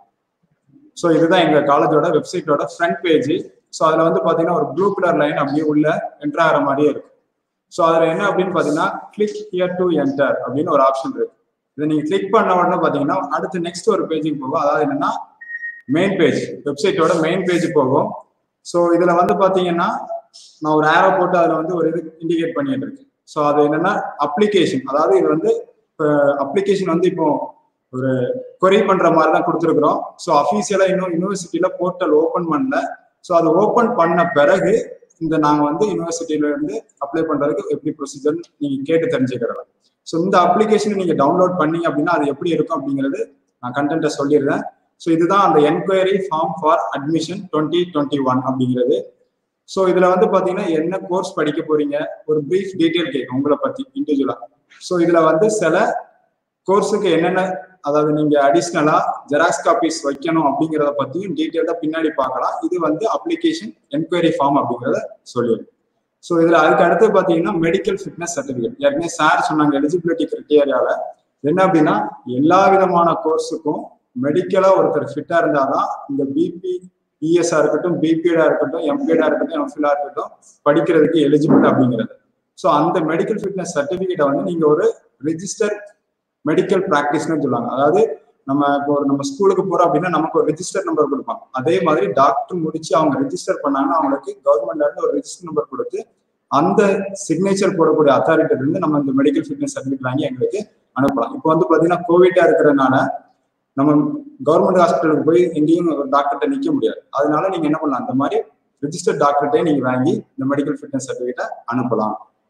ஸோ இதுதான் எங்கள் காலேஜோட வெப்சைட்டோட ஃப்ரண்ட் பேஜ் ஸோ அதில் வந்து பார்த்தீங்கன்னா ஒரு ப்ளூ கலர் லைன் அப்படியே உள்ள என்டர் ஆகிற மாதிரியே இருக்கும் ஸோ அதில் என்ன அப்படின்னு பார்த்தீங்கன்னா கிளிக் ஹியர் டு என்டர் அப்படின்னு ஒரு ஆப்ஷன் இருக்கு இதை நீங்கள் கிளிக் பண்ண உடனே பார்த்தீங்கன்னா அடுத்து நெக்ஸ்ட் ஒரு பேஜுக்கு போகும் அதாவது என்னன்னா மெயின் பேஜ் வெப்சைட்டோட மெயின் பேஜ் போகும் ஸோ இதில் வந்து பார்த்தீங்கன்னா நான் ஒரு ஆரோ போட்டு அதில் வந்து ஒரு இது இண்டிகேட் பண்ணிட்டு இருக்கேன் ஸோ அது என்னன்னா அப்ளிகேஷன் அதாவது இது வந்து இப்போ அப்ளிகேஷன் வந்து இப்போ ஒரு கொரி பண்ற மாதிரி தான் கொடுத்துருக்குறோம் ஸோ அஃபீஷியலாக இன்னும் யூனிவர்சிட்டியில போர்ட்டல் ஓப்பன் பண்ணல ஸோ அது ஓப்பன் பண்ண பிறகு இந்த நாங்கள் வந்து யூனிவர்சிட்டியில இருந்து அப்ளை பண்றதுக்கு எப்படி ப்ரொசீஜர் நீங்க கேட்டு தெரிஞ்சுக்கிறலாம் ஸோ இந்த அப்ளிகேஷனை நீங்க டவுன்லோட் பண்ணீங்க அப்படின்னா அது எப்படி இருக்கும் அப்படிங்கிறது நான் கண்டென்ட்டை சொல்லிடுறேன் ஸோ இதுதான் அந்த enquiry form for admission twenty twenty one அப்படிங்கிறது ஸோ இதுல வந்து பாத்தீங்கன்னா என்ன கோர்ஸ் படிக்க போறீங்க ஒரு பிரீஃப் டீட்டெயில் கேட்கும் உங்களை பத்தி இண்டிவிஜுவலா ஸோ இதுல வந்து சில கோர்ஸுக்கு என்னென்ன அதாவது நீங்க அடிஷ்னலா ஜெராக்ஸ் காப்பீஸ் வைக்கணும் அப்படிங்கிறத பத்தியும் டீட்டெயில்டா பின்னாடி பார்க்கலாம் இது வந்து அப்ளிகேஷன் என்கொயரி ஃபார்ம் அப்படிங்கிறத சொல்லிடும் ஸோ இதுல அதுக்கு அடுத்து பாத்தீங்கன்னா மெடிக்கல் ஃபிட்னஸ் சர்டிஃபிகேட் ஏற்கனவே சார் சொன்னாங்க எலிஜிபிலிட்டி கிரிட்டேரியால என்ன அப்படின்னா எல்லா விதமான கோர்ஸுக்கும் மெடிக்கலா ஒருத்தர் ஃபிட்டா இருந்தாதான் இந்த பிபி இஎஸ்ஆ இருக்கட்டும் பிபிஎடா இருக்கட்டும் எம்பிஎடா இருக்கட்டும் எம்ஃபிலா இருக்கட்டும் படிக்கிறதுக்கு எலிஜிபிள் அப்படிங்கிறது ஸோ அந்த மெடிக்கல் ஃபிட்னஸ் சர்டிஃபிகேட்டை வந்து நீங்க ஒரு ரிஜிஸ்டர் மெடிக்கல் ப்ராக்டிஸ்னு சொல்லுவாங்க அதாவது நம்ம இப்போ ஒரு நம்ம ஸ்கூலுக்கு போறோம் அப்படின்னா நமக்கு ஒரு ரிஜிஸ்டர் நம்பர் கொடுப்பாங்க அதே மாதிரி டாக்டர் முடிச்சு அவங்க ரிஜிஸ்டர் பண்ணாங்கன்னா அவங்களுக்கு கவர்மெண்ட்ல இருந்து ஒரு ரிஜிஸ்டர் நம்பர் கொடுத்து அந்த சிக்னேச்சர் போடக்கூடிய அத்தாரிட்டி இருந்து நம்ம இந்த மெடிக்கல் ஃபிட்னஸ் சர்டிஃபிகேட் வாங்கி எங்களுக்கு அனுப்பலாம் இப்போ வந்து பாத்தீங்கன்னா கோவிட்டா இருக்கிறதுனால நம்ம கவர்மெண்ட் ஹாஸ்பிட்டலுக்கு போய் எங்கேயும் ஒரு டாக்டர்கிட்ட நிக்க முடியாது அதனால நீங்க என்ன பண்ணலாம் அந்த மாதிரி ரிஜிஸ்டர்ட் டாக்டர்கிட்டே நீங்க வாங்கி இந்த மெடிக்கல் ஃபிட்னஸ் சர்டிஃபிகேட்டை அனுப்பலாம்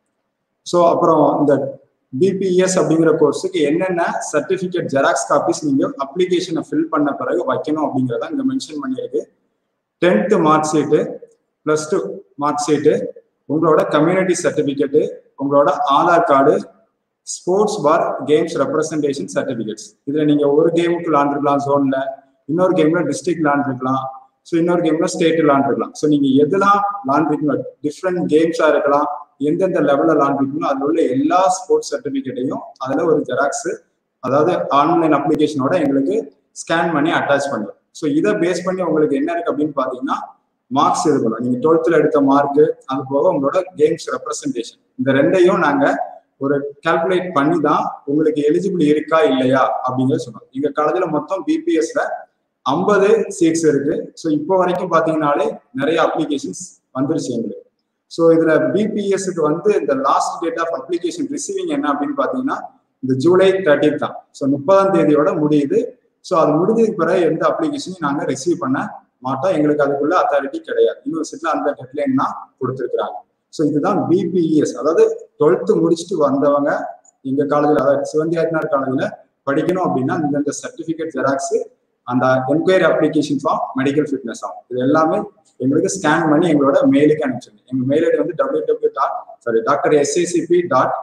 ஸோ அப்புறம் இந்த பிபிஎஸ் அப்படிங்கிற கோர்ஸுக்கு என்னென்ன சர்டிஃபிகேட் ஜெராக்ஸ் காப்பீஸ் நீங்க அப்ளிகேஷனை ஃபில் பண்ண பிறகு வைக்கணும் அப்படிங்கிறத இங்க மென்ஷன் பண்ணியிருக்கு tenth mark sheet plus two mark sheet உங்களோட கம்யூனிட்டி சர்டிஃபிகேட்டு உங்களோட Aadhaar card sports for games representation certificates இதுல நீங்க ஒரு கேமுக்கு விளாண்டுருக்கலாம் ஜோன்ல இன்னொரு கேம்ல டிஸ்ட்ரிக்ட் விளாண்டுருக்கலாம் ஸோ இன்னொரு கேம்ல ஸ்டேட் விளாண்டுருக்கலாம் ஸோ நீங்க எதெல்லாம் விளாண்டுருக்கீங்களோ டிஃப்ரெண்ட் கேம்ஸா இருக்கலாம் எந்தெந்த லெவல்ல விளாண்டுருக்கீங்களோ அதுல உள்ள எல்லா ஸ்போர்ட்ஸ் சர்டிஃபிகேட்டையும் அதுல ஒரு ஜெராக்ஸ் அதாவது ஆன்லைன் அப்ளிகேஷனோட எங்களுக்கு ஸ்கேன் பண்ணி அட்டாச் பண்ணுவோம் ஸோ இதை பேஸ் பண்ணி உங்களுக்கு என்ன இருக்கு அப்படின்னு பாத்தீங்கன்னா மார்க்ஸ் இருக்கணும் நீங்க டுவெல்த்ல எடுத்த மார்க் அது போக உங்களோட கேம்ஸ் ரெப்ரசன்டேஷன் இந்த ரெண்டையும் நாங்க ஒரு கால்குலேட் பண்ணி தான் உங்களுக்கு எலிஜிபிள் இருக்கா இல்லையா அப்படிங்கிறத சொன்னோம் எங்க காலேஜ்ல மொத்தம் பிபிஎஸ்ல ஐம்பது சீட்ஸ் இருக்கு ஸோ இப்போ வரைக்கும் பாத்தீங்கன்னாலே நிறைய அப்ளிகேஷன்ஸ் வந்துருச்சு எங்களுக்கு ஸோ இதுல பிபிஎஸ்க்கு வந்து இந்த last date of application receiving என்ன அப்படின்னு பாத்தீங்கன்னா இந்த ஜூலை தேர்ட்டின் தான் ஸோ முப்பதாம் தேதியோட முடியுது ஸோ அது முடிஞ்சதுக்கு பிறகு எந்த அப்ளிகேஷனையும் நாங்கள் ரிசீவ் பண்ண மாட்டோம் எங்களுக்கு அதுக்குள்ள அத்தாரிட்டி கிடையாது யூனிவர்சிட்டியில் அந்த டெட்லைன் தான் கொடுத்துருக்குறாங்க ஸோ இதுதான் பிபிஇஎஸ் அதாவது டுவெல்த்து முடிச்சுட்டு வந்தவங்க எங்க காலேஜில் அதாவது சிவந்தி ஆத்னார் காலேஜில் படிக்கணும் அப்படின்னா இந்த சர்டிஃபிகேட் ஜெராக்ஸ் அந்த enquiry application form medical fitness ஆகும் இது எல்லாமே எங்களுக்கு ஸ்கேன் பண்ணி எங்களோட மெயிலுக்கு அனுப்பிச்சிருங்க எங்க மெயில் ஐடி வந்து W W dot sorry doctor SACP dot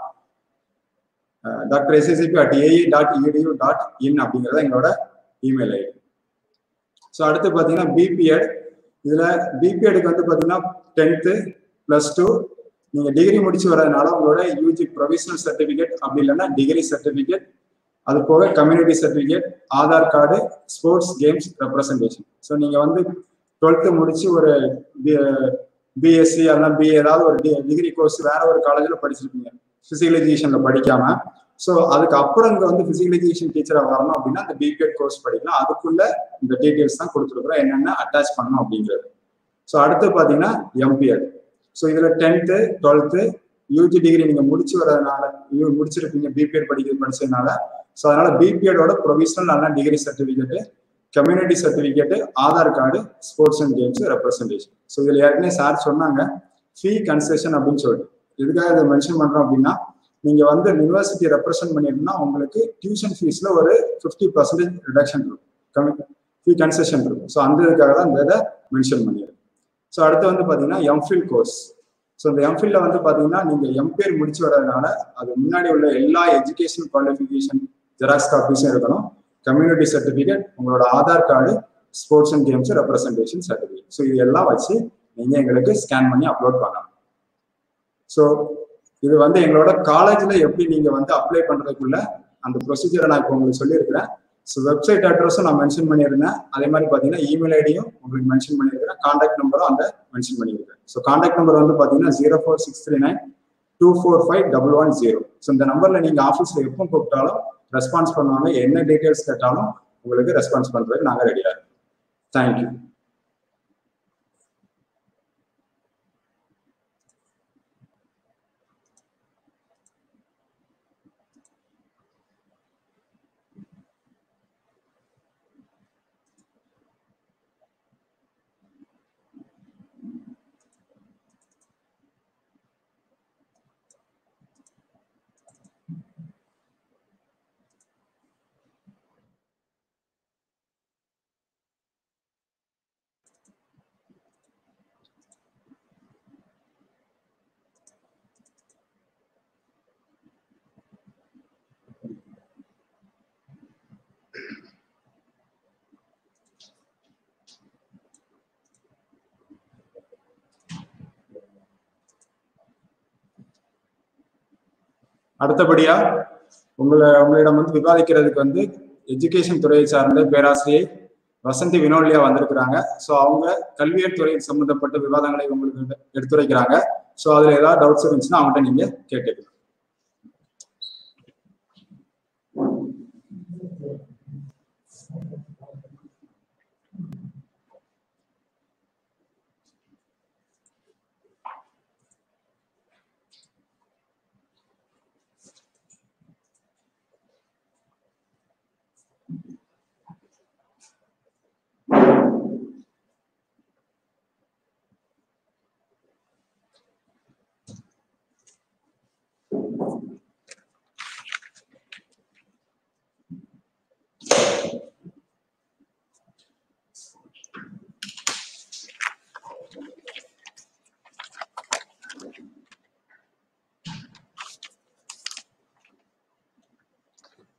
doctor SSCP at AE dot EDU dot in அப்படிங்கிறத எங்களோட இமெயில் ஐடி ஸோ அடுத்து பார்த்தீங்கன்னா பிபிஎட் இதில் பிபிஎடுக்கு வந்து பார்த்தீங்கன்னா டென்த்து ப்ளஸ் டூ நீங்கள் டிகிரி முடிச்சு வரதுனால உங்களோட யூஜி ப்ரொவிஷனல் சர்டிஃபிகேட் அப்படி இல்லைன்னா டிகிரி சர்டிஃபிகேட் அது போக community certificate Aadhaar card sports games representation so நீங்கள் வந்து டுவெல்த்து முடிச்சு ஒரு பிஎஸ்சி அதெல்லாம் பிஏ ஏதாவது ஒரு டிகிரி கோர்ஸ் வேற ஒரு காலேஜில் படிச்சிருப்பீங்க பிசிக்கல் எஜுகேஷனில் படிக்காம ஸோ அதுக்கு அப்புறம் இங்கே வந்து பிசிக்கல் எஜுகேஷன் டீச்சராக வரணும் அப்படின்னா அந்த பிபிஎட் கோர்ஸ் படிக்கலாம் அதுக்குள்ள இந்த டீட்டெயில்ஸ் தான் கொடுத்துருக்குறோம் என்னென்ன அட்டாச் பண்ணணும் அப்படிங்கிறது ஸோ அடுத்து பார்த்தீங்கன்னா எம்பிஎட் ஸோ இதில் டென்த்து டுவெல்த்து யூஜி டிகிரி நீங்கள் முடிச்சு வரதுனால முடிச்சிருப்பீங்க பிபிஎட் படிக்க படிச்சதுனால ஸோ அதனால பிபிஎடோட ப்ரொவிஷனல் நல்ல degree certificate community certificate Aadhaar card sports and games representation so இதில் ஏற்கனவே சார் சொன்னாங்க ஃபீ கன்செஷன் அப்படின்னு சொல்லிட்டு எதுக்காக இதை மென்ஷன் பண்ணுறோம் அப்படின்னா நீங்கள் வந்து யூனிவர்சிட்டி ரெப்ரசென்ட் பண்ணிருந்தா உங்களுக்கு டியூஷன் ஃபீஸில் ஒரு ஃபிஃப்டி பர்சன்டேஜ் ரிடக்ஷன் இருக்கும் ஃபீ கன்செஷன் இருக்கும் ஸோ அந்த இதுக்காக தான் இந்த இதை மென்ஷன் பண்ணியிருக்கு ஸோ அடுத்து வந்து பார்த்தீங்கன்னா எம்ஃபில் கோர்ஸ் ஸோ இந்த எம்ஃபில்ல வந்து பார்த்தீங்கன்னா நீங்கள் எம்பேர் முடிச்சு வர்றதுனால அது முன்னாடி உள்ள எல்லா எஜுகேஷன் குவாலிஃபிகேஷன் ஜெராக்ஸ் காப்பீஸும் இருக்கணும் கம்யூனிட்டி சர்டிஃபிகேட் உங்களோட Aadhaar card sports and games representation certificate so இது எல்லாம் வச்சு நீங்கள் எங்களுக்கு ஸ்கேன் பண்ணி அப்லோட் பண்ணலாம் ஸோ இது வந்து எங்களோட காலேஜில் எப்படி நீங்கள் வந்து அப்ளை பண்ணுறதுக்குள்ள அந்த ப்ரொசீஜரை நான் இப்போ உங்களுக்கு சொல்லியிருக்கிறேன் ஸோ வெப்சைட் அட்ரஸும் நான் மென்ஷன் பண்ணியிருந்தேன் அதே மாதிரி பார்த்தீங்கன்னா இமெயில் ஐடியும் உங்களுக்கு மென்ஷன் பண்ணியிருக்கிறேன் காண்டாக்ட் நம்பரும் அந்த மென்ஷன் பண்ணியிருக்கேன் ஸோ காண்டாக்ட் நம்பர் வந்து பார்த்தீங்கன்னா zero four six three nine two four five double one zero so இந்த நம்பரில் நீங்கள் ஆஃபீஸில் எப்போ கூப்பிட்டாலும் ரெஸ்பான்ஸ் பண்ணுவாங்க என்ன டீட்டெயில்ஸ் கேட்டாலும் உங்களுக்கு ரெஸ்பான்ஸ் பண்ணுறதுக்கு நாங்கள் ரெடியாக இருக்கோம் தேங்க்யூ அடுத்தபடியா உங்களை உங்களிடம் வந்து விவாதிக்கிறதுக்கு வந்து எஜுகேஷன் துறையை சார்ந்த பேராசிரியை வசந்தி வினோலியா வந்திருக்கிறாங்க ஸோ அவங்க கல்வியல் துறை சம்பந்தப்பட்ட விவாதங்களை உங்களுக்கு எடுத்துரைக்கிறாங்க ஸோ அதுல ஏதாவது டவுட்ஸ் இருந்துச்சுன்னா அவங்ககிட்ட நீங்க கேட்டுக்கலாம்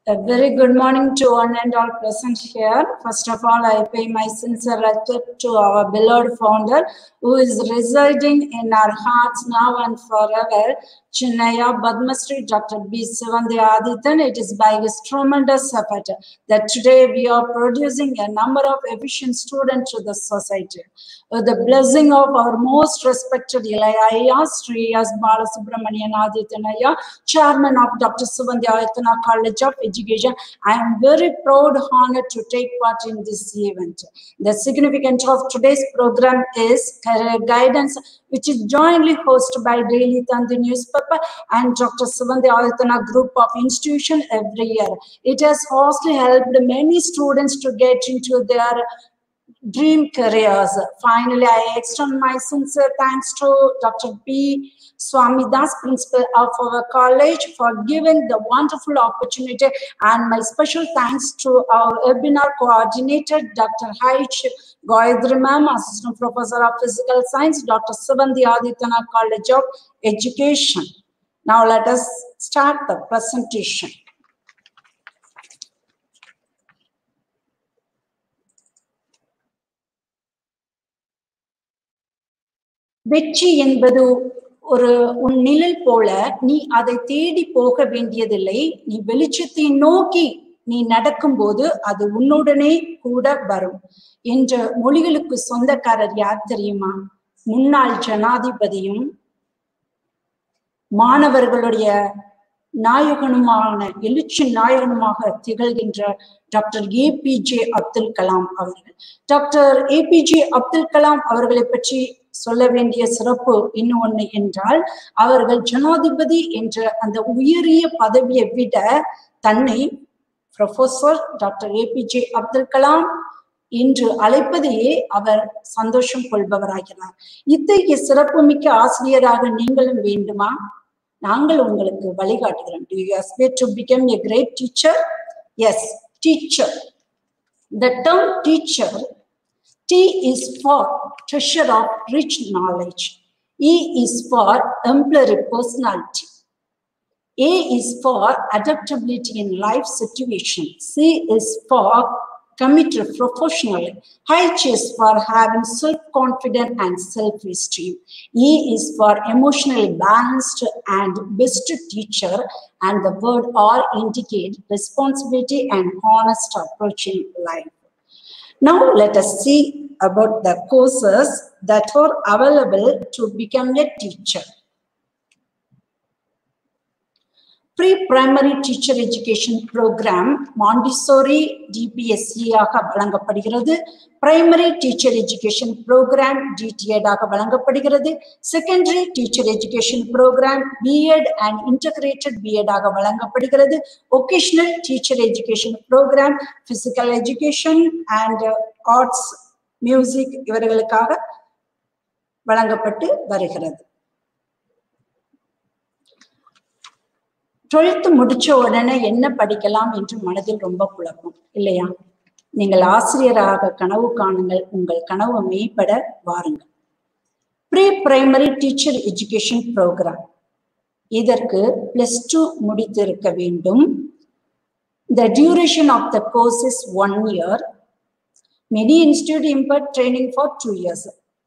A very good morning to one and all present here. First of all, I pay my sincere respect to our beloved founder who is residing in our hearts now and forever, Chinnaya Padmasri Dr. B. Sivandi Adityan. It is by his tremendous effort that today we are producing a number of efficient students to the society. With the blessing of our most respected Ilayaya, Sri S. Balasubramanian Adityanaya, chairman of Dr. Sivandi Aditya College of Education, I am very proud, honored to take part in this event. The significance of today's program is career guidance, which is jointly hosted by Daily Tandi newspaper and Dr. Sivandi Aditya group of institution every year. It has vastly helped many students to get into their dream careers. Finally, I extend my sincere thanks to Dr. P. Swamidas, principal of our college, for giving the wonderful opportunity. And my special thanks to our webinar coordinator, Dr. Haish Goyadri ma'am, assistant professor of physical science, Dr. Sivandi Adityana College of Education. Now let us start the presentation. வெற்றி என்பது ஒரு உன் நிழல் போல நீ அதை தேடி போக வேண்டியதில்லை நீ வெளிச்சத்தை நோக்கி நீ நடக்கும்போது அது உன்னுடனே கூட வரும் என்ற மொழிகளுக்கு சொந்தக்காரர் யார் தெரியுமா முன்னாள் ஜனாதிபதியும் மாணவர்களுடைய நாயகனுமான எழுச்சி நாயகனுமாக திகழ்கின்ற doctor A P J Abdul Kalam அவர்கள் doctor A P J Abdul Kalam அவர்களை பற்றி சொல்ல வேண்டிய சிறப்பு இன்னொன்னு என்றால் அவர்கள் ஜனாதிபதி என்ற அந்த உயரிய பதவியை விட தன்னை professor doctor A P J Abdul Kalam என்று அழைப்பதையே அவர் சந்தோஷம் கொள்பவராகிறார் இத்தகைய சிறப்புமிக்க ஆசிரியராக நீங்களும் வேண்டுமா நாங்கள் உங்களுக்கு வழிகாட்டுகிறோம் do you aspire to become a great teacher yes teacher the term teacher T is for treasure of rich knowledge. E is for exemplary personality. A is for adaptability in life situation. C is for committed professionally. H is for having self-confidence and self-esteem. E is for emotionally balanced and best teacher. And the word R indicate responsibility and honest approach in life. Now let us see about the courses that are available to become a teacher. Pre-primary teacher education program Montessori DPSC ஆக வழங்கப்படுகிறது primary teacher education programme DTEd ஆக வழங்கப்படுகிறது secondary teacher education programme BEd and integrated BEd ஆக வழங்கப்படுகிறது vocational teacher education programme physical education and arts music இவர்களுக்காக வழங்கப்பட்டு வருகிறது twelfth முடிச்ச உடனே என்ன படிக்கலாம் என்று மனதில் ரொம்ப குழப்பம் இல்லையா நீங்கள் ஆசிரியராக கனவு காணுங்கள் உங்கள் கனவு மெய்ப்பட வாருங்கள் pre primary teacher education programme இதற்கு பிளஸ் டூ முடித்திருக்க வேண்டும் The duration of the course is one year. Many institute impart training for two years.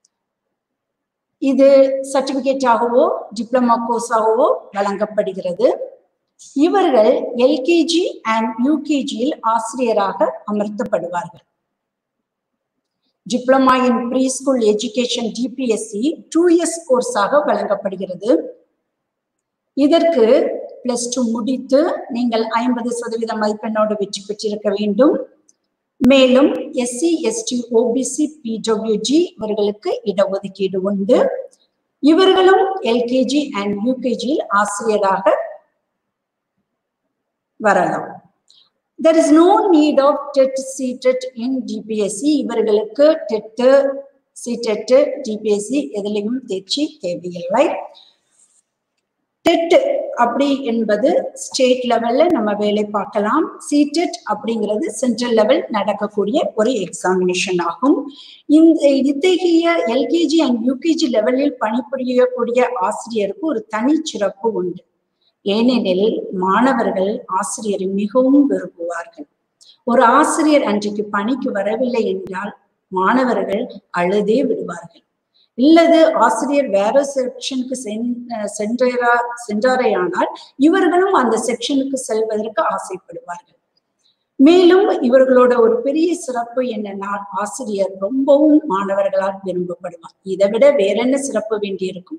இது சர்டிபிகேட் ஆகவோ டிப்ளமா கோர்ஸ் ஆகவோ வழங்கப்படுகிறது இவர்கள் எல்கேஜி அண்ட் யூகேஜியில் ஆசிரியராக அமர்த்தப்படுவார்கள் diploma in preschool education DPSC two years கோர்ஸாக வழங்கப்படுகிறது இதற்கு பிளஸ் டூ முடித்து நீங்கள் ஐம்பது சதவீத மதிப்பெண்ணோடு வெற்றி பெற்றிருக்க வேண்டும் மேலும் எஸ்சி எஸ்டி ஓபிசி பிடபிள்யூஜி இவர்களுக்கு இடஒதுக்கீடு உண்டு இவர்களும் எல்கேஜி அண்ட் யூகேஜியில் ஆசிரியராக வரலாம் there is no need of TET CTET in DPSC இவர்களுக்கு டெட்டு சீட்டெட்டு டிபிஎஸ்சி எதுலையும் தேர்ச்சி தேவையில்லை டெட் அப்படி என்பது ஸ்டேட் லெவல்ல நம்ம வேலை பார்க்கலாம் சிடெட் அப்படிங்கிறது சென்ட்ரல் லெவல் நடக்கக்கூடிய ஒரு எக்ஸாமினேஷன் ஆகும் இந்த இத்தகைய எல்கேஜி அண்ட் யூகேஜி லெவலில் பணிபுரியக்கூடிய ஆசிரியருக்கு ஒரு தனி சிறப்பு உண்டு ஏனெனில் மாணவர்கள் ஆசிரியரை மிகவும் விரும்புவார்கள் ஒரு ஆசிரியர் அன்றைக்கு பணிக்கு வரவில்லை என்றால் மாணவர்கள் அழுதே விடுவார்கள் இல்லது ஆசிரியர் வேற செக்ஷனுக்கு சென்றா சென்றாரேயானால் இவர்களும் அந்த செக்ஷனுக்கு செல்வதற்கு ஆசைப்படுவார்கள் மேலும் இவர்களோட ஒரு பெரிய சிறப்பு என்னன்னா ஆசிரியர் ரொம்பவும் மாணவர்களால் விரும்பப்படுவார் இதை விட வேற என்ன சிறப்பு வேண்டியிருக்கும்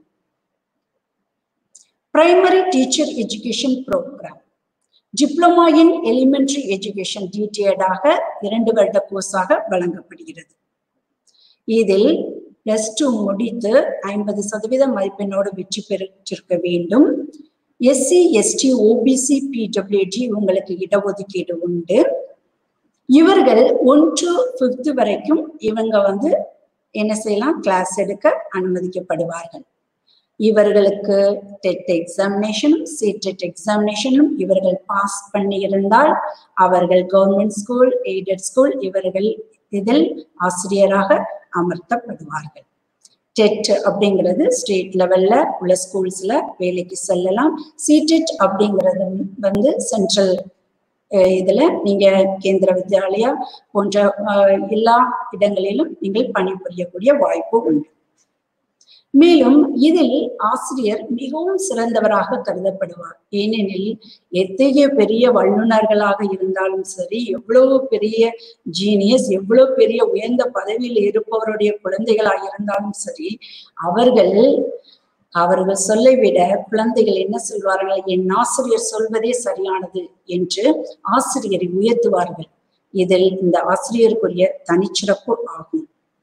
primary teacher education programme diploma in elementary education டீட்டெயில்டாக இரண்டு வருட கோர்ஸாக வழங்கப்படுகிறது இதில் பிளஸ் டூ முடித்து ஐம்பது சதவீத மதிப்பெண்ணோடு வெற்றி பெற்றிருக்க வேண்டும் எஸ்சி எஸ்டி ஓபிசி பிடபிள்யூடி உங்களுக்கு இடஒதுக்கீடு உண்டு இவர்கள் ஒன் டு ஃபிஃப்த் வரைக்கும் இவங்க வந்து என்ன செய்யலாம் கிளாஸ் எடுக்க அனுமதிக்கப்படுவார்கள் இவர்களுக்கு டெட் எக்ஸாமினேஷனும் சிடெட் எக்ஸாமினேஷனும் இவர்கள் பாஸ் பண்ணி இருந்தால் அவர்கள் கவர்மெண்ட் ஸ்கூல் எய்டட் ஸ்கூல் இவர்கள் இதில் ஆசிரியராக அமர்த்தப்படுவார்கள் டெட் அப்படிங்கிறது ஸ்டேட் லெவல்ல உள்ள ஸ்கூல்ஸ்ல வேலைக்கு செல்லலாம் சிடெட் அப்படிங்கிறது வந்து சென்ட்ரல் இதுல நீங்க கேந்திர வித்யாலயா போன்ற எல்லா இடங்களிலும் நீங்கள் பணிபுரியக்கூடிய வாய்ப்பு உண்டு மேலும் இதில் ஆசிரியர் மிகவும் சிறந்தவராக கருதப்படுவார் ஏனெனில் எத்தகைய பெரிய வல்லுநர்களாக இருந்தாலும் சரி எவ்வளவு பெரிய ஜீனியஸ் எவ்வளவு பெரிய உயர்ந்த பதவியில் இருப்பவருடைய குழந்தைகளாக இருந்தாலும் சரி அவர்கள் அவர்கள் சொல்லை விட குழந்தைகள் என்ன சொல்வார்கள் என் ஆசிரியர் சொல்வதே சரியானது என்று ஆசிரியரை உயர்த்துவார்கள் இதில் இந்த ஆசிரியருக்குரிய தனிச்சிறப்பு ஆகும்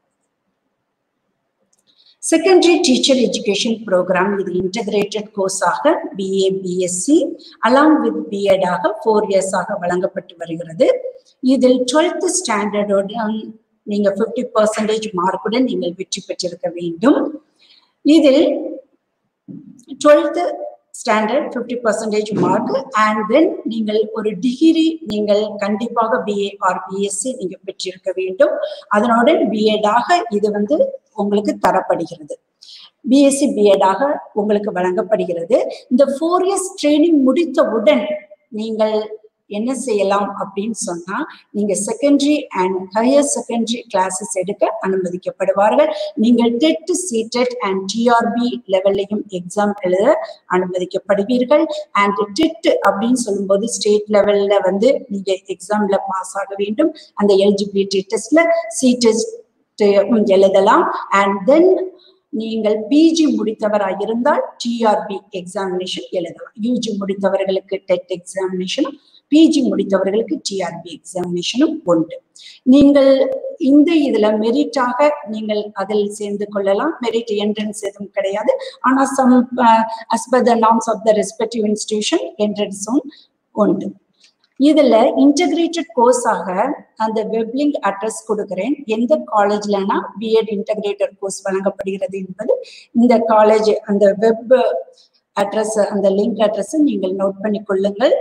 செகண்டரி டீச்சர் எஜுகேஷன் ப்ரோக்ராம் இது இன்டகிரேட்டட் கோர்ஸாக பிஏ பிஎஸ்சி அலாங் வித் பிஎடாக ஃபோர் இயர்ஸாக வழங்கப்பட்டு வருகிறது இதில் டுவெல்த் ஸ்டாண்டர்டுடன் நீங்க ஃபிஃப்டி பர்சன்டேஜ் மார்க்குடன் நீங்கள் வெற்றி பெற்றிருக்க வேண்டும் இதில் twelfth standard fifty percentage mark and then நீங்கள் ஒரு டிகிரி நீங்கள் கண்டிப்பாக பிஏ ஆர் பிஎஸ்சி நீங்க பெற்றிருக்க வேண்டும் அதனுடன் பிஎடாக இது வந்து உங்களுக்கு தரப்படுகிறது பிஎஸ்சி பிஎடாக உங்களுக்கு வழங்கப்படுகிறது இந்த ஃபோர் இயர்ஸ் ட்ரைனிங் முடித்தவுடன் நீங்கள் என்ன செய்யலாம் அப்படின்னு சொன்னா நீங்க secondary and higher secondary classes எடுக்க அனுமதிக்கப்படுவார்கள் நீங்கள் டெட் சிடெட் அண்ட் டிஆர்பி லெவல்லையும் எக்ஸாம் எழுத அனுமதிக்கப்படுவீர்கள் அண்ட் டெட் அப்படின்னு சொல்லும்போது ஸ்டேட் லெவல்ல வந்து நீங்க எக்ஸாம்ல பாஸ் ஆக வேண்டும் அந்த எலிஜிபிலிட்டி டெஸ்ட்ல சி டெஸ்ட் எழுதலாம் அண்ட் தென் நீங்கள் பிஜி முடித்தவராக இருந்தால் டிஆர்பி எக்ஸாமினேஷன் எழுதலாம் யூஜி முடித்தவர்களுக்கு டெட் எக்ஸாமினேஷனும் பிஜி முடித்தவர்களுக்கு டிஆர்பி எக்ஸாமினேஷனும் உண்டு நீங்கள் இந்த இதுல மெரிட்டாக நீங்கள் அதில் சேர்ந்து கொள்ளலாம் மெரிட் என்ட்ரன்ஸ் எதுவும் கிடையாது ஆனா some as per the norms of the respective institution என்ட்ரன்ஸும் உண்டு இதுல இன்டகிரேட்டட் கோர்ஸாக அந்த வெப்லிங்க் அட்ரஸ் கொடுக்கிறேன் எந்த காலேஜ்லனா பிஎட் இன்டகிரேட்டட் கோர்ஸ் வழங்கப்படுகிறது என்பது இந்த காலேஜ் அந்த வெப் அட்ரஸ் அந்த லிங்க் அட்ரஸ் நீங்கள் நோட் பண்ணி கொள்ளுங்கள்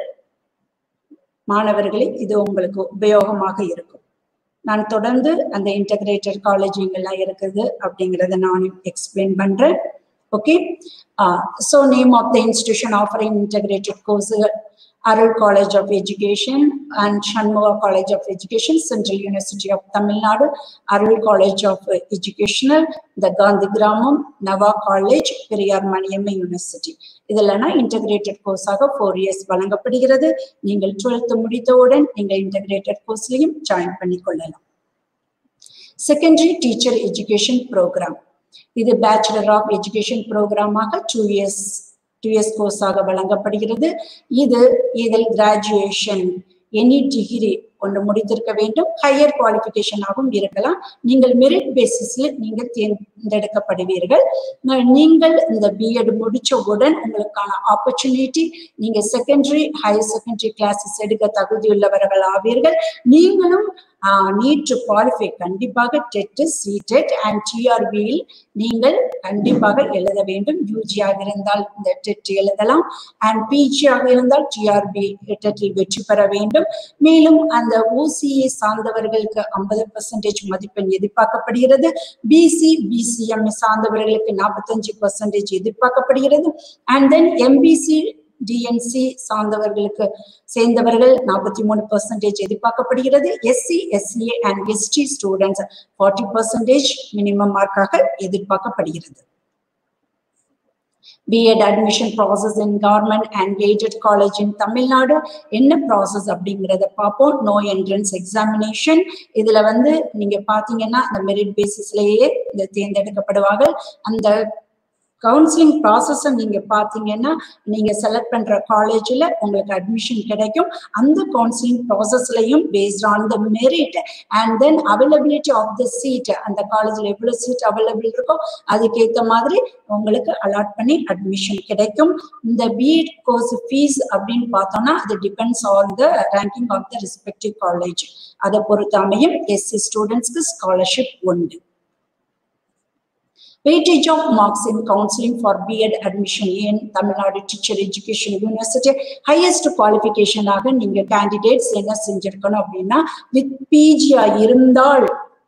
மாணவர்களே இது உங்களுக்கு உபயோகமாக இருக்கும் நான் தொடர்ந்து அந்த இன்டகிரேட்டட் காலேஜ் எங்கெல்லாம் இருக்குது அப்படிங்கிறத நான் எக்ஸ்பிளைன் பண்றேன் okay so name of the institution offering integrated கோர்ஸுகள் Arul college of education and Shanmuga college of education central university of Tamil Nadu Arul college of educational the Gandhi Gramam Nava college Periyar Maniammai university இதெல்லாம் இன்டகிரேட்டட் கோர்ஸாக ஃபோர் இயர்ஸ் வழங்கப்படுகிறது நீங்கள் டுவெல்த் முடித்தவுடன் நீங்கள் இன்டகிரேட்டட் கோர்ஸ்லையும் ஜாயின் பண்ணி கொள்ளலாம் செகண்டரி டீச்சர் எஜுகேஷன் ப்ரோக்ராம் இது பேச்சுலர் ஆஃப் எஜுகேஷன் ப்ரோக்ராமாக டூ இயர்ஸ் டூ இயர்ஸ் கோர்ஸாக வழங்கப்படுகிறது இது இதில் கிராஜுவேஷன் எனி டிகிரி ஒன்று முடித்திருக்க வேண்டும் ஹையர் குவாலிஃபிகேஷனாகவும் இருக்கலாம் நீங்கள் மெரிட் பேசிஸ்ல நீங்கள் தேர்ந்தெடுக்கப்படுவீர்கள் நீங்கள் இந்த பிஎட் முடிச்சவுடன் உங்களுக்கான ஆப்பர்ச்சுனிட்டி நீங்க செகண்டரி ஹையர் செகண்டரி கிளாஸஸ் எடுக்க தகுதியுள்ளவர்கள் ஆவீர்கள் நீங்களும் நீட் டு குவாலிஃபை கண்டிப்பாக டெட் சிடெட் அண்ட் டிஆர்பியில் நீங்கள் கண்டிப்பாக எழுத வேண்டும் யூஜியாக இருந்தால் இந்த டெட் எழுதலாம் அண்ட் பிஜியாக இருந்தால் டிஆர்பி டெட்டில் வெற்றி பெற வேண்டும் மேலும் அந்த ஓசிஏ சார்ந்தவர்களுக்கு ஐம்பது பர்சன்டேஜ் மதிப்பெண் எதிர்பார்க்கப்படுகிறது பிசி பிசிஎம் சார்ந்தவர்களுக்கு நாற்பத்தஞ்சு பர்சன்டேஜ் எதிர்பார்க்கப்படுகிறது அண்ட் தென் எம்பிசி டிஎன்சி சார்ந்தவர்களுக்கு சேர்ந்தவர்கள் நாற்பத்தி மூணு பர்சன்டேஜ் எதிர்பார்க்கப்படுகிறது SC SCA and ST students forty percentage minimum மார்க்காக எதிர்பார்க்கப்படுகிறது BEd admission process in government and aided college in Tamil Nadu என்ன ப்ராசஸ் அப்படிங்கிறத பார்ப்போம் நோ என்ட்ரன்ஸ் எக்ஸாமினேஷன் இதுல வந்து நீங்க பாத்தீங்கன்னா அந்த மெரிட் பேசிஸ்லயே இந்த தேர்ந்தெடுக்கப்படுவார்கள் அந்த கவுன்சிலிங் ப்ராசஸை நீங்க பாத்தீங்கன்னா நீங்க செலக்ட் பண்ற காலேஜ்ல உங்களுக்கு அட்மிஷன் கிடைக்கும் அந்த கவுன்சிலிங் ப்ராசஸ்லயும் based on the merit and then availability of the seat அந்த காலேஜ்ல எவ்வளவு சீட் அவைலபிள் இருக்கோ அதுக்கேற்ற மாதிரி உங்களுக்கு அலாட் பண்ணி அட்மிஷன் கிடைக்கும் இந்த பிஎட் கோர்ஸ் ஃபீஸ் அப்படின்னு பார்த்தோம்னா அது depends on the ranking of the respective college அதை பொறுத்து அமையும் எஸ்சி ஸ்டூடெண்ட்ஸ்க்கு ஸ்காலர்ஷிப் உண்டு weightage of marks in counseling for B.Ed admission in Tamil Nadu Teacher Education University highest qualification ஆக நீங்க candidates என்ன செஞ்சிருக்கணும் அப்படின்னா வித் பிஜியா இருந்தால்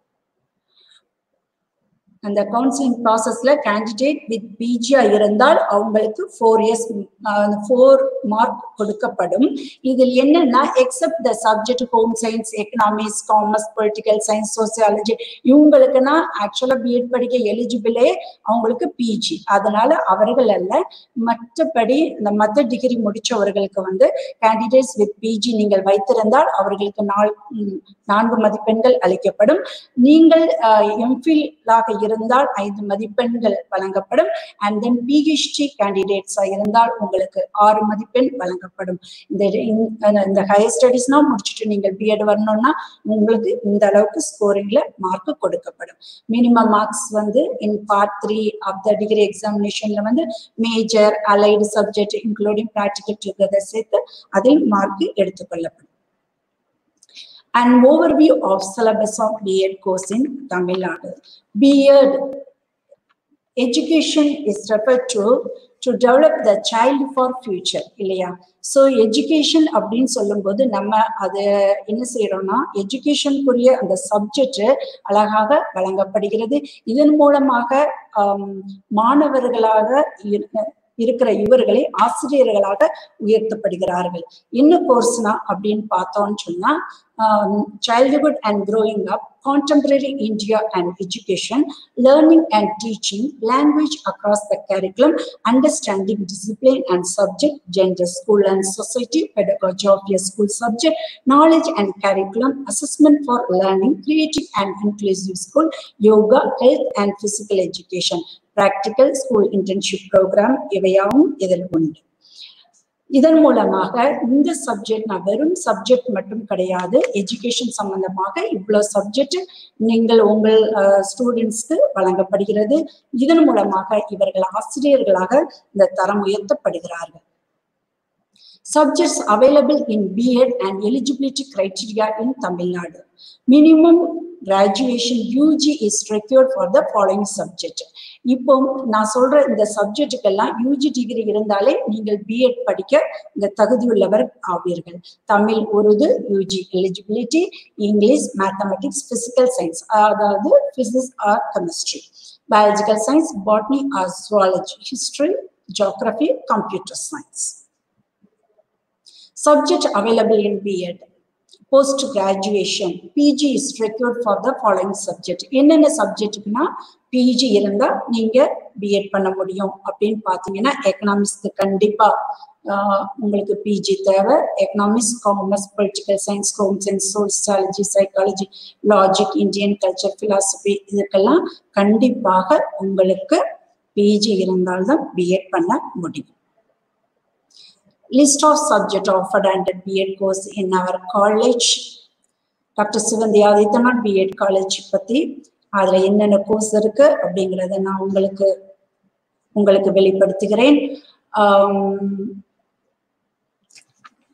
அந்த கவுன்சிலிங் ப்ராசஸ்ல கேண்டிடேட் வித் பிஜியா இருந்தால் அவங்களுக்கு ஃபோர் இயர்ஸ் ஃபோர் மார்க் கொடுக்கப்படும் இதில் என்னன்னா except the subject home science economics commerce political science sociology இவங்களுக்குன்னா ஆக்சுவலா பிஎட் படிக்க எலிஜிபிளே அவங்களுக்கு பிஜி அதனால அவர்கள் அல்ல மற்றபடி இந்த மற்ற டிகிரி முடிச்சவர்களுக்கு வந்து கேண்டிடேட்ஸ் வித் பிஜி நீங்கள் வைத்திருந்தால் அவர்களுக்கு நாள் நான்கு மதிப்பெண்கள் அளிக்கப்படும் நீங்கள் எம்ஃபில்லாக இருந்தால் ஐந்து மதிப்பெண்கள் வழங்கப்படும் அண்ட் தென் பிஹெச்டி கேண்டிடேட்ஸா இருந்தால் உங்களுக்கு ஆறு மதிப்பெண் வழங்கப்படும் இந்த இந்த ஹையர் ஸ்டடிஸ்னா முடிச்சுட்டு நீங்கள் பிஎட் வரணும்னா உங்களுக்கு இந்த அளவுக்கு ஸ்கோரிங்ல மார்க் கொடுக்கப்படும் மினிமம் மார்க்ஸ் வந்து in part three of the degree எக்ஸாமினேஷன்ல வந்து major allied subject including practical together சேர்த்து அதில் மார்க் எடுத்துக்கொள்ளப்படும் an overview of syllabus of B.Ed course in Tamil Nadu. B.Ed education is referred to to develop the child for future இல்லையா so education அப்படின்னு சொல்லும்போது நம்ம அதை என்ன செய்யறோம்னா எஜுகேஷனுக்குரிய அந்த சப்ஜெக்ட் அழகாக வழங்கப்படுகிறது இதன் மூலமாக மாணவர்களாக இருக்கிற இவர்களை ஆசிரியர்களாக உயர்த்தப்படுகிறார்கள் என்ன கோர்ஸ்னா அப்படின்னு பார்த்தோம்னு சொன்னா childhood and growing up, contemporary India and education, learning and teaching, language across the curriculum, understanding discipline and subject, gender, school and society, pedagogy of your school subject, knowledge and curriculum, assessment for learning, creative and inclusive school, yoga, health and physical education, practical school internship program, இவையாவும் இதில் உண்டு இதன் மூலமாக இந்த subject நான் வெறும் subject மட்டும் கிடையாது எஜுகேஷன் சம்பந்தமாக இவ்வளவு சப்ஜெக்ட் நீங்கள் உங்கள் ஸ்டூடெண்ட்ஸ்க்கு வழங்கப்படுகிறது இதன் மூலமாக இவர்கள் ஆசிரியர்களாக இந்த தரம் உயர்த்தப்படுகிறார்கள் subjects available in B.Ed and eligibility criteria in Tamil Nadu. Minimum graduation UG is required for the following subject. இப்போ நான் சொல்ற இந்த சப்ஜெக்டுக்கெல்லாம் யூஜி டிகிரி இருந்தாலே நீங்கள் பிஎட் படிக்க இந்த தகுதியுள்ளவர் ஆவீர்கள் Tamil Urdu UG eligibility English mathematics physical science அதாவது physics or chemistry biological science botany or zoology history geography computer science subject available in B.Ed. Post graduation, PG is required for the following subject. என்னென்ன சப்ஜெக்ட்டுக்குன்னா PG இருந்தா நீங்க BEd பண்ண முடியும் அப்படின்னு பாத்தீங்கன்னா எக்கனாமிக்ஸ்க்கு கண்டிப்பா உங்களுக்கு பிஜி தேவை economics commerce political science home science sociology psychology logic Indian culture philosophy இதுக்கெல்லாம் கண்டிப்பாக உங்களுக்கு பிஜி இருந்தால்தான் பிஎட் பண்ண முடியும் list of subject offered under B.Ed course in our college. Doctor Sivanthi Adithanar BEd college பத்தி அதுல என்னென்ன கோர்ஸ் இருக்கு அப்படிங்கிறத நான் உங்களுக்கு உங்களுக்கு வெளிப்படுத்துகிறேன்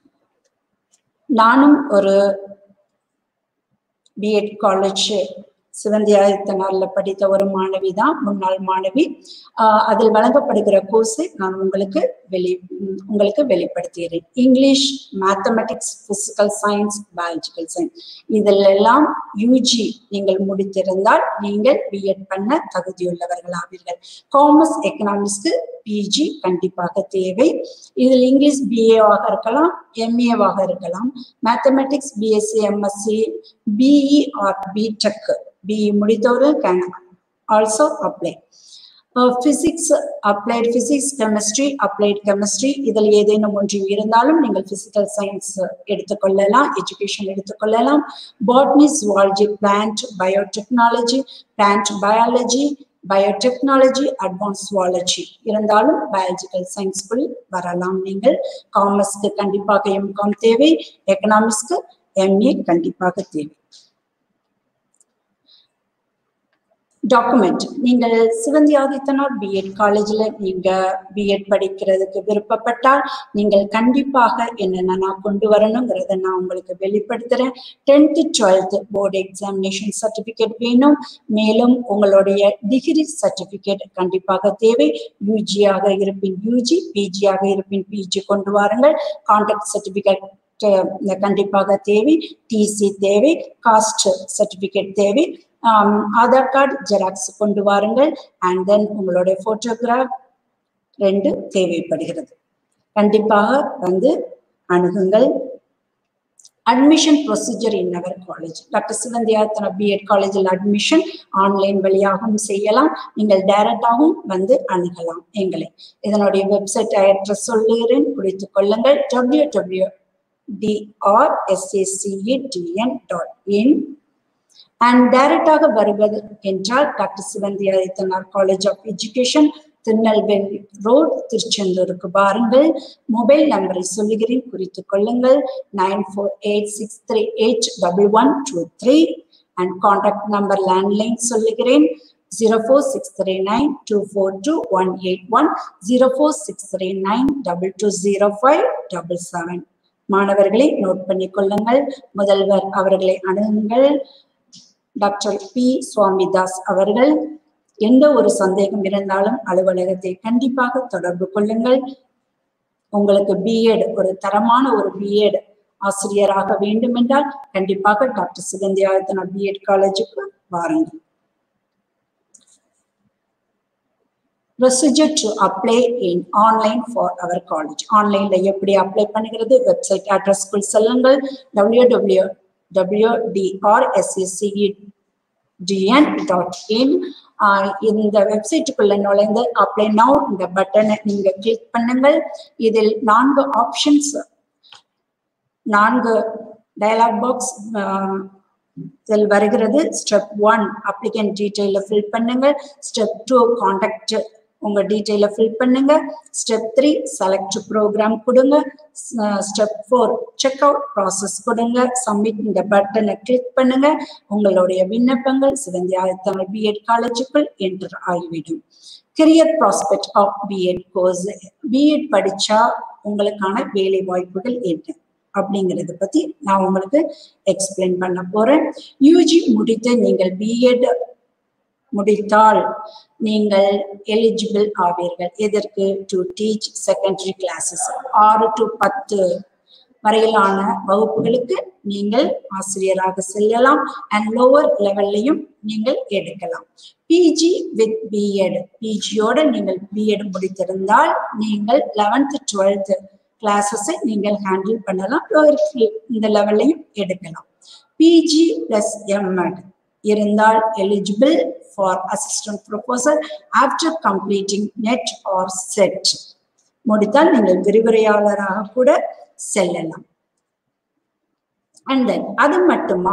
நானும் ஒரு பிஎட் காலேஜ் சிவந்தி ஆயத்தனார்ல படித்த ஒரு மாணவி தான் முன்னாள் மாணவி ஆஹ் அதில் வழங்கப்படுகிற கோர்ஸை நான் உங்களுக்கு வெளி உம் உங்களுக்கு வெளிப்படுத்துகிறேன் English mathematics physical science biological science இதில் எல்லாம் யூஜி நீங்கள் முடித்திருந்தால் நீங்கள் பிஎட் பண்ண தகுதியுள்ளவர்கள் ஆவீர்கள் காமர்ஸ் எக்கனாமிக்ஸ்க்கு பிஜி கண்டிப்பாக தேவை இதில் இங்கிலீஷ் பிஏவாக இருக்கலாம் எம்ஏவாக இருக்கலாம் mathematics BSc MSc BE or BTech BE முடித்தவர்கள் can also apply physics applied physics chemistry applied chemistry இதில் ஏதேனும் ஒன்று இருந்தாலும் நீங்கள் பிசிக்கல் சயின்ஸ் எடுத்துக்கொள்ளலாம் எஜுகேஷன் எடுத்துக்கொள்ளலாம் botany zoology plant biotechnology plant biology biotechnology advance zoology இருந்தாலும் பயாலஜிக்கல் சயின்ஸ்குள் வரலாம் நீங்கள் காமர்ஸ்க்கு கண்டிப்பாக எம்காம் தேவை எக்கனாமிக்ஸ்க்கு எம்ஏ கண்டிப்பாக தேவை டாக்குமெண்ட் நீங்கள் சிவந்தி ஆதித்தனார் பிஎட் காலேஜ்ல நீங்க பிஎட் படிக்கிறதுக்கு விருப்பப்பட்டால் நீங்கள் கண்டிப்பாக என்னென்ன நான் கொண்டு வரணுங்கிறத நான் உங்களுக்கு வெளிப்படுத்துறேன் tenth twelfth board examination certificate வேணும் மேலும் உங்களுடைய டிகிரி சர்டிபிகேட் கண்டிப்பாக தேவை யூஜியாக இருப்பின் யூஜி பிஜியாக இருப்பின் பிஜி கொண்டு வாருங்கள் கான்டாக்ட் சர்டிபிகேட் கண்டிப்பாக தேவை டிசி தேவை காஸ்ட் சர்டிபிகேட் தேவை ஆதார் கார்டு ஜெராக்ஸ் கொண்டு வாருங்கள் அண்ட் தென் உங்களுடைய போட்டோகிராஃப் ரெண்டு தேவைப்படுகிறது கண்டிப்பாக வந்து அணுகுங்கள் admission procedure in our college doctor சிவந்தியாத்தன பிஎட் காலேஜில் அட்மிஷன் ஆன்லைன் வழியாகவும் செய்யலாம் நீங்கள் டைரக்டாகவும் வந்து அணுகலாம் எங்களை இதனுடைய வெப்சைட் அட்ரஸ் சொல்லுகிறேன் குறித்துக் கொள்ளுங்கள் W W DRSACETN dot in and டைரக்டாக வருவது என்றால் doctor Sivanthi Adithanar college of education Tirunelveli road திருச்செந்தூருக்கு பாருங்கள் மொபைல் நம்பரை சொல்லுகிறேன் குறித்துக் கொள்ளுங்கள் nine four eight six three eight double one two three and contact number landline சொல்லுகிறேன் zero four six three nine two four two one eight one zero four six three nine double two zero five double seven மாணவர்களை note பண்ணிக் கொள்ளுங்கள் முதல்வர் அவர்களை அணுகுங்கள் doctor B Swamidas அவர்கள் எந்த ஒரு சந்தேகம் இருந்தாலும் அலுவலகத்தை கண்டிப்பாக தொடர்பு கொள்ளுங்கள் உங்களுக்கு பிஎட் ஒரு தரமான ஒரு பிஎட் ஆசிரியராக வேண்டும் என்றால் கண்டிப்பாக டாக்டர் சிகந்தி ஆயத்தனா பிஎட் காலேஜுக்கு வாருங்கள் procedure to apply in online for our college ஆன்லைன்ல எப்படி அப்ளை பண்ணுகிறது வெப்சைட் அட்ரஸ்க்குள் செல்லுங்கள் W W W DRSSCETN dot in இந்த வெப்சைட்டுக்குள்ள நுழைந்து அப்ளை நவ் இந்த பட்டனை நீங்க கிளிக் பண்ணுங்கள் இதில் நான்கு ஆப்ஷன்ஸ் நான்கு டயலாக் பாக்ஸ் இதில் வருகிறது step one applicant detail fill பண்ணுங்க ஸ்டெப் டூ கான்டாக்ட் உங்க டீட்டெயில ஃபில் பண்ணுங்க ஸ்டெப் த்ரீ செலக்ட் ப்ரோக்ராம் கொடுங்க step four check out process கொடுங்க சப்மிட் இந்த பட்டனை கிளிக் பண்ணுங்க உங்களுடைய விண்ணப்பங்கள் சிவந்தி ஆயத்தமிழ் பிஎட் காலேஜுக்குள் என்டர் ஆகிவிடும் career prospect of BEd course BEd படிச்சா உங்களுக்கான வேலை வாய்ப்புகள் என்ன அப்படிங்கறத பத்தி நான் உங்களுக்கு எக்ஸ்பிளைன் பண்ண போறேன் யூஜி முடித்து நீங்கள் பிஎட் முடித்தால் நீங்கள் எலிஜிபிள் ஆவீர்கள் எதற்கு டு டீச் செகண்டரி கிளாஸஸ் ஆறு டு பத்து வரையிலான வகுப்புகளுக்கு நீங்கள் ஆசிரியராக செல்லலாம் அண்ட் லோவர் லெவல்லையும் நீங்கள் எடுக்கலாம் பிஜி வித் பிஎட் பிஜியோட நீங்கள் பிஎட் முடித்திருந்தால் நீங்கள் லெவன்த் டுவெல்த் கிளாஸஸை நீங்கள் ஹேண்டில் பண்ணலாம் இந்த லெவல்லையும் எடுக்கலாம் பிஜி பிளஸ் எம்எட் இருந்தால் eligible for assistant professor after completing NET or SET முடித்தால் நீங்கள் விரிவுரையாளராக கூட செல்லலாம் அண்ட் தென் அது மட்டுமா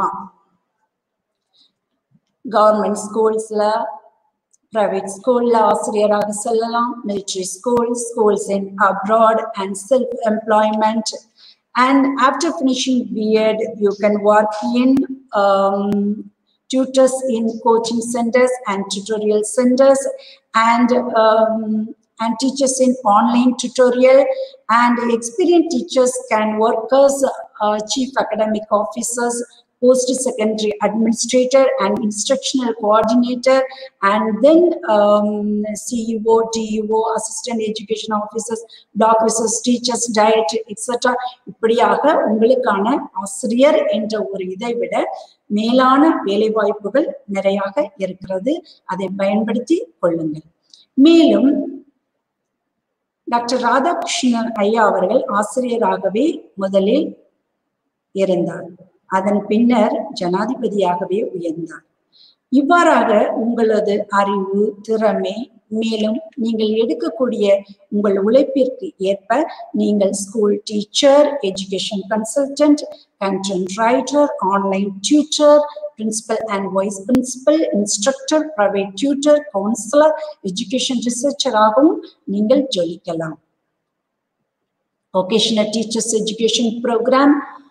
கவர்மெண்ட் ஸ்கூல்ஸ்ல பிரைவேட் ஸ்கூல்ல ஆசிரியராக செல்லலாம் military school schools in abroad and self employment and after finishing B.Ed, you can work in um, tutors in coaching centers and tutorial centers and um, and teachers in online tutorial and experienced teachers can work as uh, chief academic officers post-secondary administrator and instructional coordinator, and then um, CEO, DEO, assistant education officers, doc research teachers, diet, etc. இப்படியாக உங்களுக்கான ஆசிரியர் என்ற ஒரு இதை விட மேலான வேலை வாய்ப்புகள் நிறையாக இருக்கிறது அதை பயன்படுத்தி கொள்ளுங்கள் மேலும் டாக்டர் ராதாகிருஷ்ணன் ஐயா அவர்கள் ஆசிரியராகவே முதலில் இருந்தார் அதன் பின்னர் ஜனாதிபதியாகவே உயர்ந்தார் இவ்வாறாக உங்களது அறிவு திறமை மேலும் நீங்கள் எடுக்கக்கூடிய உங்கள் உழைப்பிற்கு ஏற்ப நீங்கள் school teacher education consultant content writer online tutor principal and vice principal instructor private tutor counsellor education ரிசர்ச்சராகவும் நீங்கள் ஜொலிக்கலாம் vocational teachers education program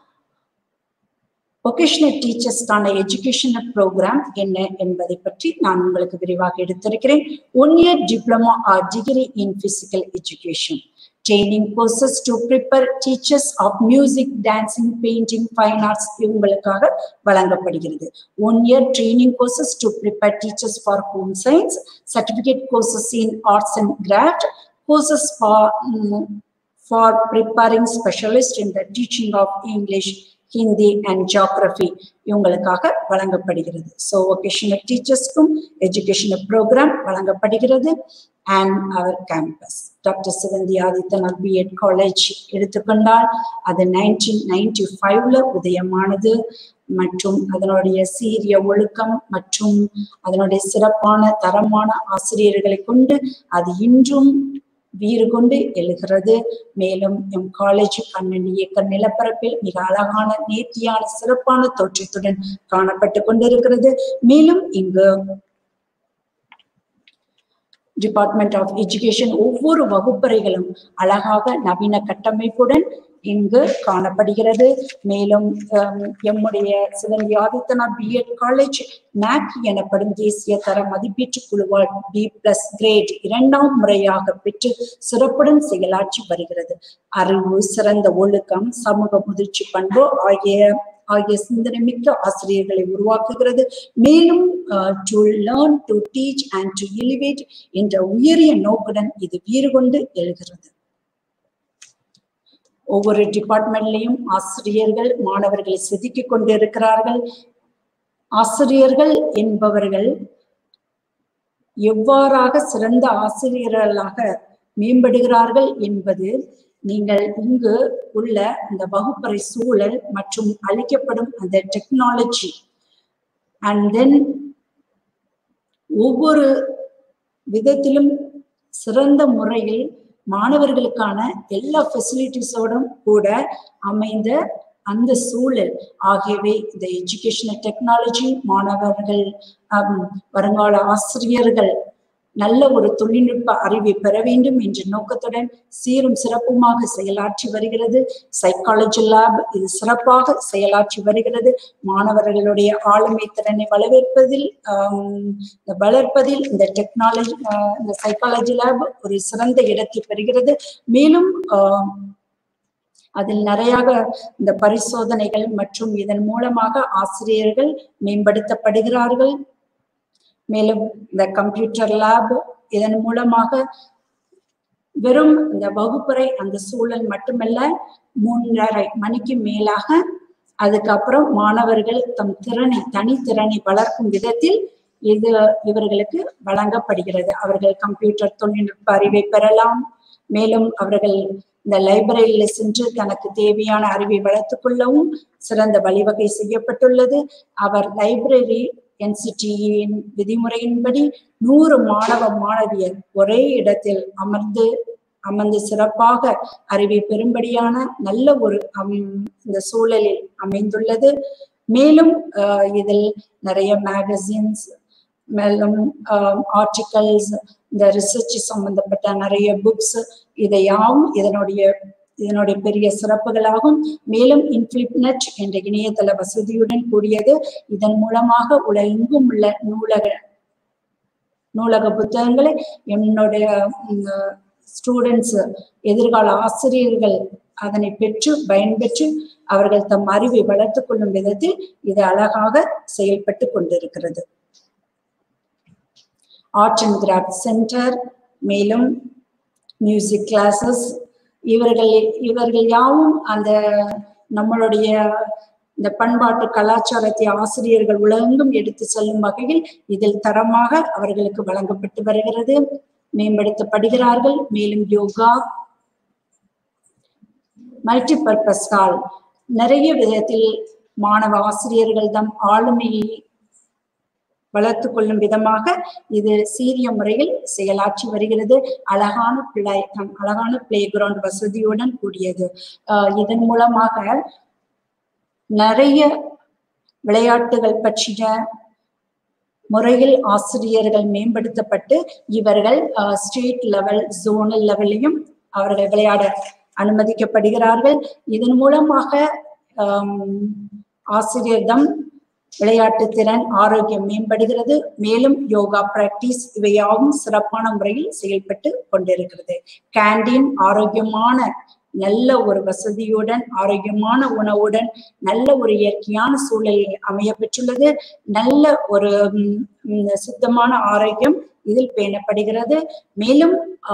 vocational டீச்சர்ஸ்க்கான எஜுகேஷனல் ப்ரோக்ராம் என்ன என்பதை பற்றி நான் உங்களுக்கு விரிவாக எடுத்திருக்கிறேன் one year diploma or degree in physical education training courses to prepare teachers of music dancing painting fine arts இவங்களுக்காக வழங்கப்படுகிறது one year training courses to prepare teachers for home science certificate courses in arts and craft courses for for preparing specialist in the teaching of English Hindi and geography இவங்களுக்காக வழங்கப்படுகிறது so vocational டீச்சர்ஸ்க்கும் educational program வழங்கப்படுகிறது and our campus doctor Sivanthi Adithanar BEd college எடுத்துக்கொண்டால் அது nineteen ninety ஃபைவ்ல உதயமானது மற்றும் அதனுடைய சீரிய ஒழுக்கம் மற்றும் அதனுடைய சிறப்பான தரமான ஆசிரியர்களை கொண்டு அது இன்றும் வீறு கொண்டு எழுகிறது மேலும் எம் காலேஜ் பன்னெண்டு ஏக்கர் நிலப்பரப்பில் மிக அழகான நேர்த்தியான சிறப்பான தோற்றத்துடன் காணப்பட்டு கொண்டிருக்கிறது மேலும் இங்கு டிபார்ட்மெண்ட் ஆஃப் எஜுகேஷன் ஒவ்வொரு வகுப்பறைகளும் அழகாக நவீன கட்டமைப்புடன் இங்கு காணப்படுகிறது மேலும் எம்முடைய Sivanthi Adithanar BEd college NAAC எனப்படும் தேசிய தர மதிப்பீட்டு குழுவால் பி பிளஸ் கிரேட் இரண்டாம் முறையாக பெற்று சிறப்புடன் செயலாற்றி வருகிறது அறிவு சிறந்த ஒழுக்கம் சமூக முதிர்ச்சி பண்பு ஆகிய ஆகிய சிந்தனை மிக்க ஆசிரியர்களை உருவாக்குகிறது மேலும் to learn to teach and to elevate என்ற உயரிய நோக்குடன் இது வீறு கொண்டு எழுகிறது ஒவ்வொரு டிபார்ட்மெண்ட்லையும் ஆசிரியர்கள் மாணவர்களை செதுக்கிக் கொண்டிருக்கிறார்கள் ஆசிரியர்கள் என்பவர்கள் எவ்வாறாக சிறந்த ஆசிரியர்களாக மேம்படுகிறார்கள் என்பது நீங்கள் இங்கு உள்ள அந்த வகுப்பறை சூழல் மற்றும் அளிக்கப்படும் அந்த டெக்னாலஜி அண்ட் தென் ஒவ்வொரு விதத்திலும் சிறந்த முறையில் மாணவர்களுக்கான எல்லா ஃபெசிலிட்டிஸோடும் கூட அமைந்த அந்த சூழல் ஆகியவை இந்த எஜுகேஷனல் டெக்னாலஜி மாணவர்கள் வருங்கால ஆசிரியர்கள் நல்ல ஒரு தொழில்நுட்ப அறிவை பெற வேண்டும் என்ற நோக்கத்துடன் சீரும் சிறப்புமாக செயலாற்றி வருகிறது சைக்காலஜி லேப் இது சிறப்பாக செயலாற்றி வருகிறது மாணவர்களுடைய ஆளுமை திறனை வளர்ப்பதில் வளர்ப்பதில் இந்த டெக்னாலஜி இந்த சைக்காலஜி லேப் ஒரு சிறந்த இடத்தை பெறுகிறது மேலும் அதில் நிறையாக இந்த பரிசோதனைகள் மற்றும் இதன் மூலமாக ஆசிரியர்கள் மேம்படுத்தப்படுகிறார்கள் மேலும் இந்த கம்ப்யூட்டர் லேப் இதன் மூலமாக வெறும் இந்த வகுப்பறை அந்த சூழல் மட்டுமல்ல மூன்றரை மணிக்கு மேலாக அதுக்கப்புறம் மாணவர்கள் தம் திறனை தனித்திறனை வளர்க்கும் விதத்தில் இது இவர்களுக்கு வழங்கப்படுகிறது அவர்கள் கம்ப்யூட்டர் தொழில்நுட்ப அறிவை பெறலாம் மேலும் அவர்கள் இந்த லைப்ரரியில சென்று தனக்கு தேவையான அறிவை வளர்த்துக் கொள்ளவும் சிறந்த வழிவகை செய்யப்பட்டுள்ளது அவர் லைப்ரரி என்சிடியின் விதிமுறையின்படி நூறு மாணவ மாணவியர் ஒரே இடத்தில் அமர்ந்து அமர்ந்து சிறப்பாக அறிவை பெறும்படியான நல்ல ஒரு இந்த சூழலில் அமைந்துள்ளது மேலும் இதில் நிறைய மேகசின்ஸ் மேலும் ஆர்டிகல்ஸ் இந்த ரிசர்ச் சம்பந்தப்பட்ட நிறைய புக்ஸ் இதையாவும் இதனுடைய இதனுடைய பெரிய சிறப்புகளாகும் மேலும் இன்ஃபிளிப்நெட் என்ற இணையதள வசதியுடன் கூடியது இதன் மூலமாக உலகெங்கும் உள்ள நூலக நூலக புத்தகங்களை என்னுடைய ஸ்டூடெண்ட்ஸ் எதிர்கால ஆசிரியர்கள் அதனை பெற்று பயன்பெற்று அவர்கள் தம் அறிவை வளர்த்துக் கொள்ளும் விதத்தில் இது அழகாக செயல்பட்டு கொண்டிருக்கிறது ஆர்ட் அண்ட் கிராஃப்ட் சென்டர் மேலும் மியூசிக் கிளாஸஸ் இவர்கள் இவர்கள் யாவும் அந்த நம்மளுடைய இந்த பண்பாட்டு கலாச்சாரத்தை ஆசிரியர்கள் உலகெங்கும் எடுத்து செல்லும் வகையில் இதில் தரமாக அவர்களுக்கு வழங்கப்பட்டு வருகிறது மேம்படுத்தப்படுகிறார்கள் மேலும் யோகா மல்டி பர்பஸ் ஹால் நிறைய விதத்தில் மாணவ ஆசிரியர்கள் தம் ஆளுமையை வளர்த்து கொள்ளும் விதமாக இது சீரிய முறையில் செயலாற்றி வருகிறது அழகான பிள்ளை அழகான பிளே கிரவுண்ட் வசதியுடன் கூடியது ஆஹ் இதன் மூலமாக நிறைய விளையாட்டுகள் பற்றிய முறையில் ஆசிரியர்கள் மேம்படுத்தப்பட்டு இவர்கள் ஸ்டேட் லெவல் ஜோனல் லெவல்லையும் அவர்கள் விளையாட அனுமதிக்கப்படுகிறார்கள் இதன் மூலமாக ஆசிரியர்தம் விளையாட்டு திறன் ஆரோக்கியம் மேம்படுகிறது மேலும் யோகா பிராக்டிஸ் இவையாவும் சிறப்பான முறையில் செயல்பட்டு கொண்டிருக்கிறது கேண்டீன் ஆரோக்கியமான நல்ல ஒரு வசதியுடன் ஆரோக்கியமான உணவுடன் நல்ல ஒரு இயற்கையான சூழலில் அமைய பெற்றுள்ளது நல்ல ஒரு சுத்தமான ஆரோக்கியம் இதில் பேணப்படுகிறது மேலும்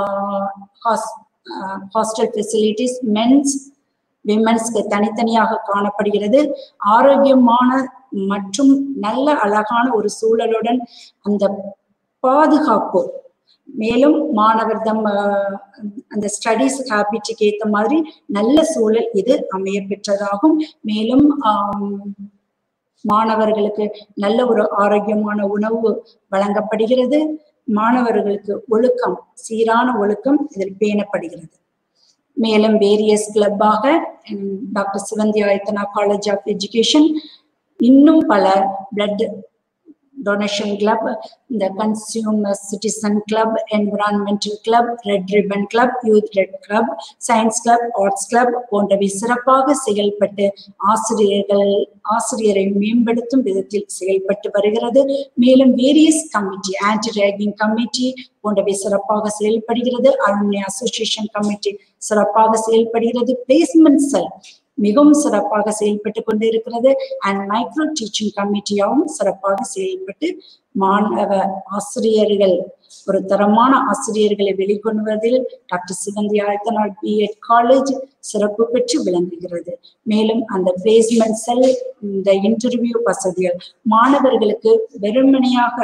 ஹாஸ்டல் ஃபெசிலிட்டிஸ் மென்ஸ் விமன்ஸ்க்கு தனித்தனியாக காணப்படுகிறது ஆரோக்கியமான மற்றும் நல்ல அழகான ஒரு சூழலுடன் அந்த பாதுகாப்பு மேலும் மாணவர் தம் அந்த ஸ்டடிஸ் ஹேபிட்டுக்கு ஏற்ற மாதிரி நல்ல சூழல் இது அமைய பெற்றதாகும் மேலும் மாணவர்களுக்கு நல்ல ஒரு ஆரோக்கியமான உணவு வழங்கப்படுகிறது மாணவர்களுக்கு ஒழுக்கம் சீரான ஒழுக்கம் இதில் பேணப்படுகிறது மேலும் வேரியஸ் கிளப்பாக doctor Sivanthi Adithanar college of education இன்னும் பல பிளட் டொனேஷன் கிளப் இந்த consumer citizen club environmental club red ribbon club youth red club science club arts club போன்றவை சிறப்பாக செயல்பட்டு ஆசிரியர்கள் ஆசிரியரை மேம்படுத்தும் விதத்தில் செயல்பட்டு வருகிறது மேலும் various committee anti ragging committee போன்றவை சிறப்பாக செயல்படுகிறது அலுமினி அசோசியேஷன் கமிட்டி சிறப்பாக செயல்படுகிறது பிளேஸ்மெண்ட் செல் மிகவும் சிறப்பாக செயல்பட்டு கொண்டிருக்கிறது அண்ட் மைக்ரோ டீச்சிங் கமிட்டியாகவும் சிறப்பாக செயல்பட்டு மாணவ ஆசிரியர்கள் ஒரு தரமான ஆசிரியர்களை வெளிக்கொண்டுவதில் doctor Sivanthi Adithanar BEd college சிறப்பு பெற்று விளங்குகிறது மேலும் அந்த பிளேஸ்மெண்ட் செல் இந்த இன்டர்வியூ வசதிகள் மாணவர்களுக்கு வெறுமனையாக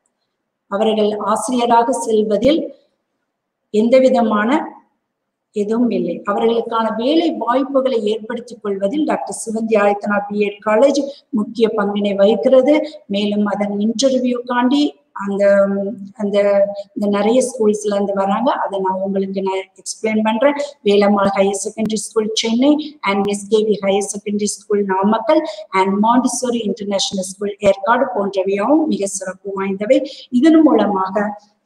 அவர்கள் ஆசிரியராக செல்வதில் எந்த விதமான எதுவும் இல்லை அவர்களுக்கான வேலை வாய்ப்புகளை ஏற்படுத்திக் கொள்வதில் doctor Sivanthi Adithanar BEd college முக்கிய பங்கினை வகிக்கிறது மேலும் அதன் இன்டர்வியூக்காண்டி அந்த அந்த இந்த நிறைய ஸ்கூல்ஸ்ல இருந்து வராங்க அதை நான் உங்களுக்கு நான் எக்ஸ்பிளைன் பண்றேன் Velammal higher secondary school Chennai and SKV higher secondary school Namakkal and Montessori international school Yercaud போன்றவையாவும் மிக சிறப்பு வாய்ந்தவை இதன் மூலமாக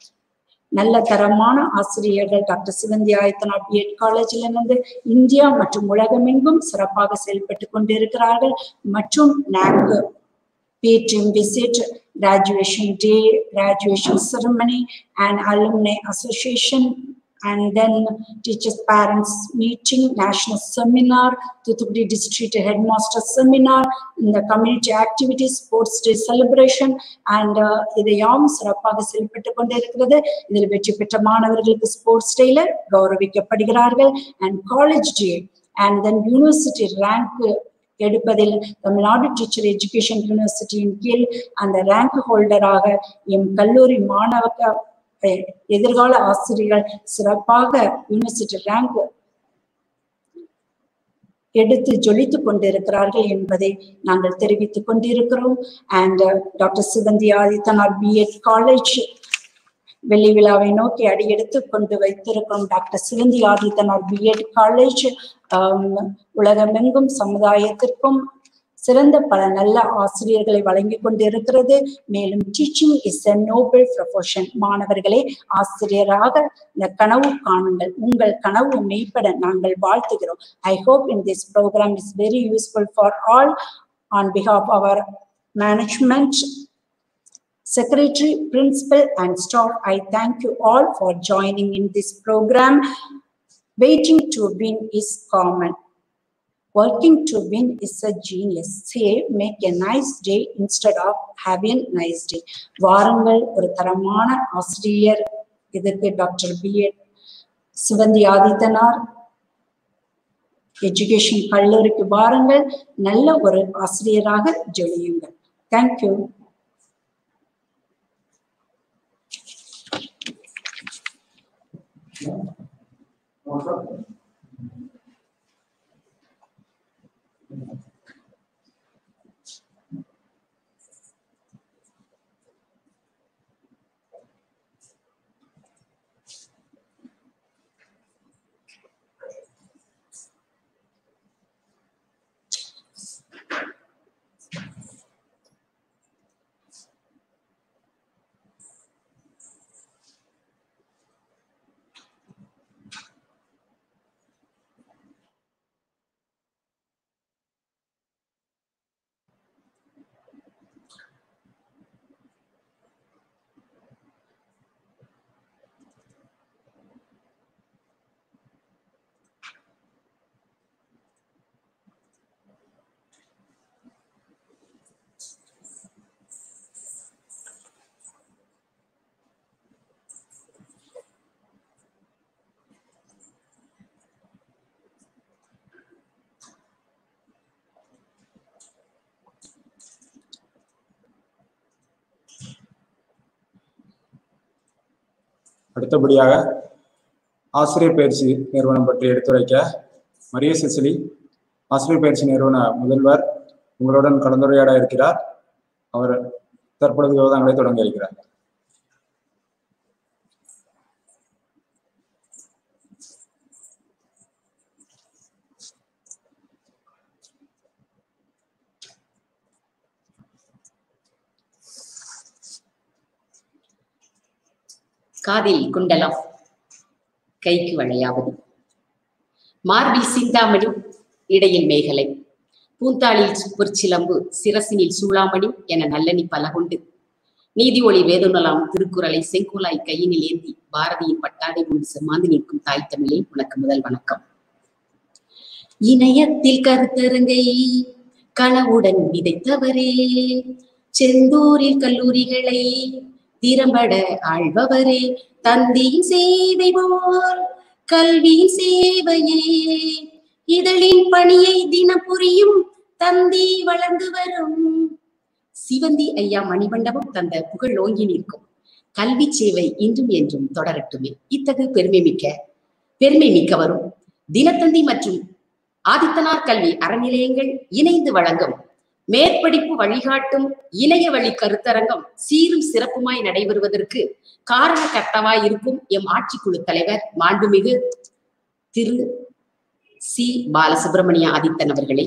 நல்ல தரமான ஆசிரியர்கள் டாக்டர் சிவந்தி ஆயத்தனா பிஎட் காலேஜில் இருந்து இந்தியா மற்றும் உலகமெங்கும் சிறப்பாக செயல்பட்டு கொண்டிருக்கிறார்கள் மற்றும் நாக் பேட்ரியம் visit graduation day, graduation ceremony, and alumni association, and then teachers parents meeting, national seminar, Thoothukudi district headmaster seminar, in the community activities, sports day celebration, and uh, இதையாவும் சிறப்பாக செயல்பட்டு கொண்டிருக்கிறது இதில் வெற்றி பெற்ற மாணவர்களுக்கு ஸ்போர்ட்ஸ் டேல கௌரவிக்கப்படுகிறார்கள் and college day and then university rank எடுப்பதில் தமிழ்நாடு டீச்சர் எஜுகேஷன் யூனிவர்சிட்டியின் கீழ் அந்த ரேங்க் ஹோல்டராக எம் கல்லூரி மாணவ எதிர்கால ஆசிரியர்கள் சிறப்பாக யூனிவர்சிட்டி ரேங்க் எடுத்து ஜொலித்துக் கொண்டிருக்கிறார்கள் என்பதை நாங்கள் தெரிவித்துக் கொண்டிருக்கிறோம் and doctor Sivanthi Adithanar BEd college வெள்ளி விழாவை நோக்கி அடியெடுத்து கொண்டு வைத்திருக்கிறோம் doctor Sivanthi Adithanar BEd college உலகமெங்கும் சமுதாயத்திற்கும் சிறந்த பல நல்ல ஆசிரியர்களை வழங்கி கொண்டிருக்கிறது மேலும் teaching is a noble profession மாணவர்களே ஆசிரியராக இந்த கனவு காணுங்கள் உங்கள் கனவு மெய்ப்பட நாங்கள் வாழ்த்துகிறோம் I hope in this program is very useful for all on behalf our management Secretary, Principal, and staff, I thank you all for joining in this program. Waiting to win is common. Working to win is a genius. Say, make a nice day instead of having nice day. வாருங்கள் ஒரு தரமான ஆசிரியர் இதுக்கு doctor B Ed Sivanthi Adithanar education கல்லூரிக்கு வாருங்கள் நல்ல ஒரு ஆசிரியராக ஜொலியுங்கள் தேங்க்யூ அடுத்தபடியாக ஆசிரியர் பயிற்சி நிறுவனம் பற்றி எடுத்துரைக்க மரிய சிசிலி ஆசிரியர் பயிற்சி நிறுவன முதல்வர் உங்களுடன் கலந்துரையாட இருக்கிறார் அவர் தற்பொழுது விவாதங்களை தொடங்க இருக்கிறார் காதில் குண்டலம் கைக்கு வளையாவது மார்பில் சிந்தாமணி இடையில் மேகலை பூந்தாளில் பொற்சிலம்பு சிரசினில் சூளாமணி என நல்லனி பல கொண்டு நீதி ஒளி வேதுநலாம் திருக்குறளை செங்கோலாய் கையினில் ஏந்தி பாரதியின் பட்டாடை முன் செம்மாந்து நிற்கும் தாய் தமிழே உனக்கு முதல் வணக்கம் இணையத்தில் கருத்தரங்கை கனவுடன் விதைத்தவரே செந்தூரில் கல்லூரிகளை திறம்பட ஆழ்பவரே தந்தியின் சேவை போல் கல்வியின் சேவையே இதழின் பணியை தினம் புரியும் தந்தி வளர்ந்து வரும் சிவந்தி ஐயா மணிமண்டபம் தந்த புகழ் ஓங்கி நிற்கும் கல்வி சேவை இன்றும் என்றும் தொடரட்டுமே இத்தகு பெருமை மிக்க பெருமை மிக்கவரும் தினத்தந்தி மற்றும் ஆதித்தனார் கல்வி அறநிலையங்கள் இணைந்து வழங்கும் மேற்படிப்பு வழிகாட்டும் இணைய வழி கருத்தரங்கம் சீரும் சிறப்புமாய் நடைபெறுவதற்கு காரணகர்த்தவாய் இருக்கும் எம் ஆட்சிக்குழு தலைவர் மாண்புமிகு திரு சி பாலசுப்பிரமணிய ஆதித்தன் அவர்களே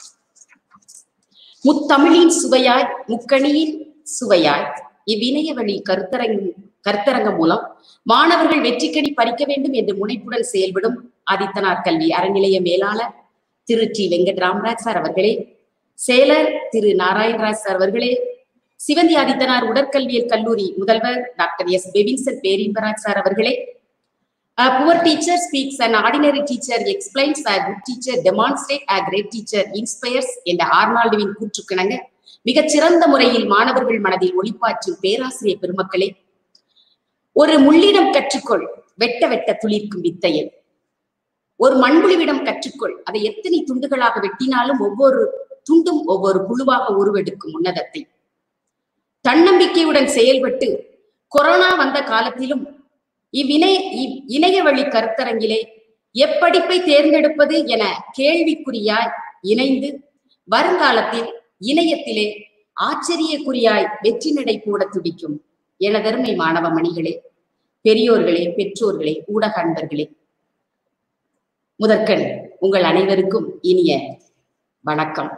முத்தமிழின் சுவையாய் முக்கணியின் சுவையாய் இவ்விணைய வழி கருத்தரங்கம் கருத்தரங்கம் மூலம் மாணவர்கள் வெற்றிக்கடி பறிக்க வேண்டும் என்று முனைப்புடன் செயல்படும் ஆதித்தனார் கல்வி அறநிலைய மேலாளர் திரு டி வெங்கட் ராமராஜ் சார் அவர்களே செயலர் திரு நாராயணராஜ் சார் அவர்களே சிவந்தி ஆதித்தனார் உடற்கல்வியல் கல்லூரி முதல்வர் doctor S Bebinson Perinbaraj sir அவர்களே A poor teacher speaks, an ordinary teacher explains, a good teacher demonstrates, a great teacher inspires என்ற ஆர்னால்டுவின் கூற்றுக்கிணங்க மிகச்சிறந்த முறையில் மாணவர்கள் மனதில் ஒளிப்பாற்றும் பேராசிரியர் பெருமக்களே ஒரு முள்ளிடம் கற்றுக்கொள் வெட்ட வெட்ட துளிர்க்கும் வித்தையன் ஒரு மண்புழுவிடம் கற்றுக்கொள் அதை எத்தனை துண்டுகளாக வெட்டினாலும் ஒவ்வொரு துண்டும் ஒவ்வொரு புழுவாக உருவெடுக்கும் உன்னதத்தை தன்னம்பிக்கையுடன் செயல்பட்டு கொரோனா வந்த காலத்திலும் இவ்வினை இவ் இணைய வழி கருத்தரங்கிலே எப்படிப்பை தேர்ந்தெடுப்பது என கேள்விக்குறியாய் இணைந்து வருங்காலத்தில் இணையத்திலே ஆச்சரியக்குறியாய் வெற்றி நடை போட துடிக்கும் எனதருமை மாணவ மணிகளே பெரியோர்களே பெற்றோர்களே ஊடக அன்பர்களே முதற்கண் உங்கள் அனைவருக்கும் இனிய வணக்கம்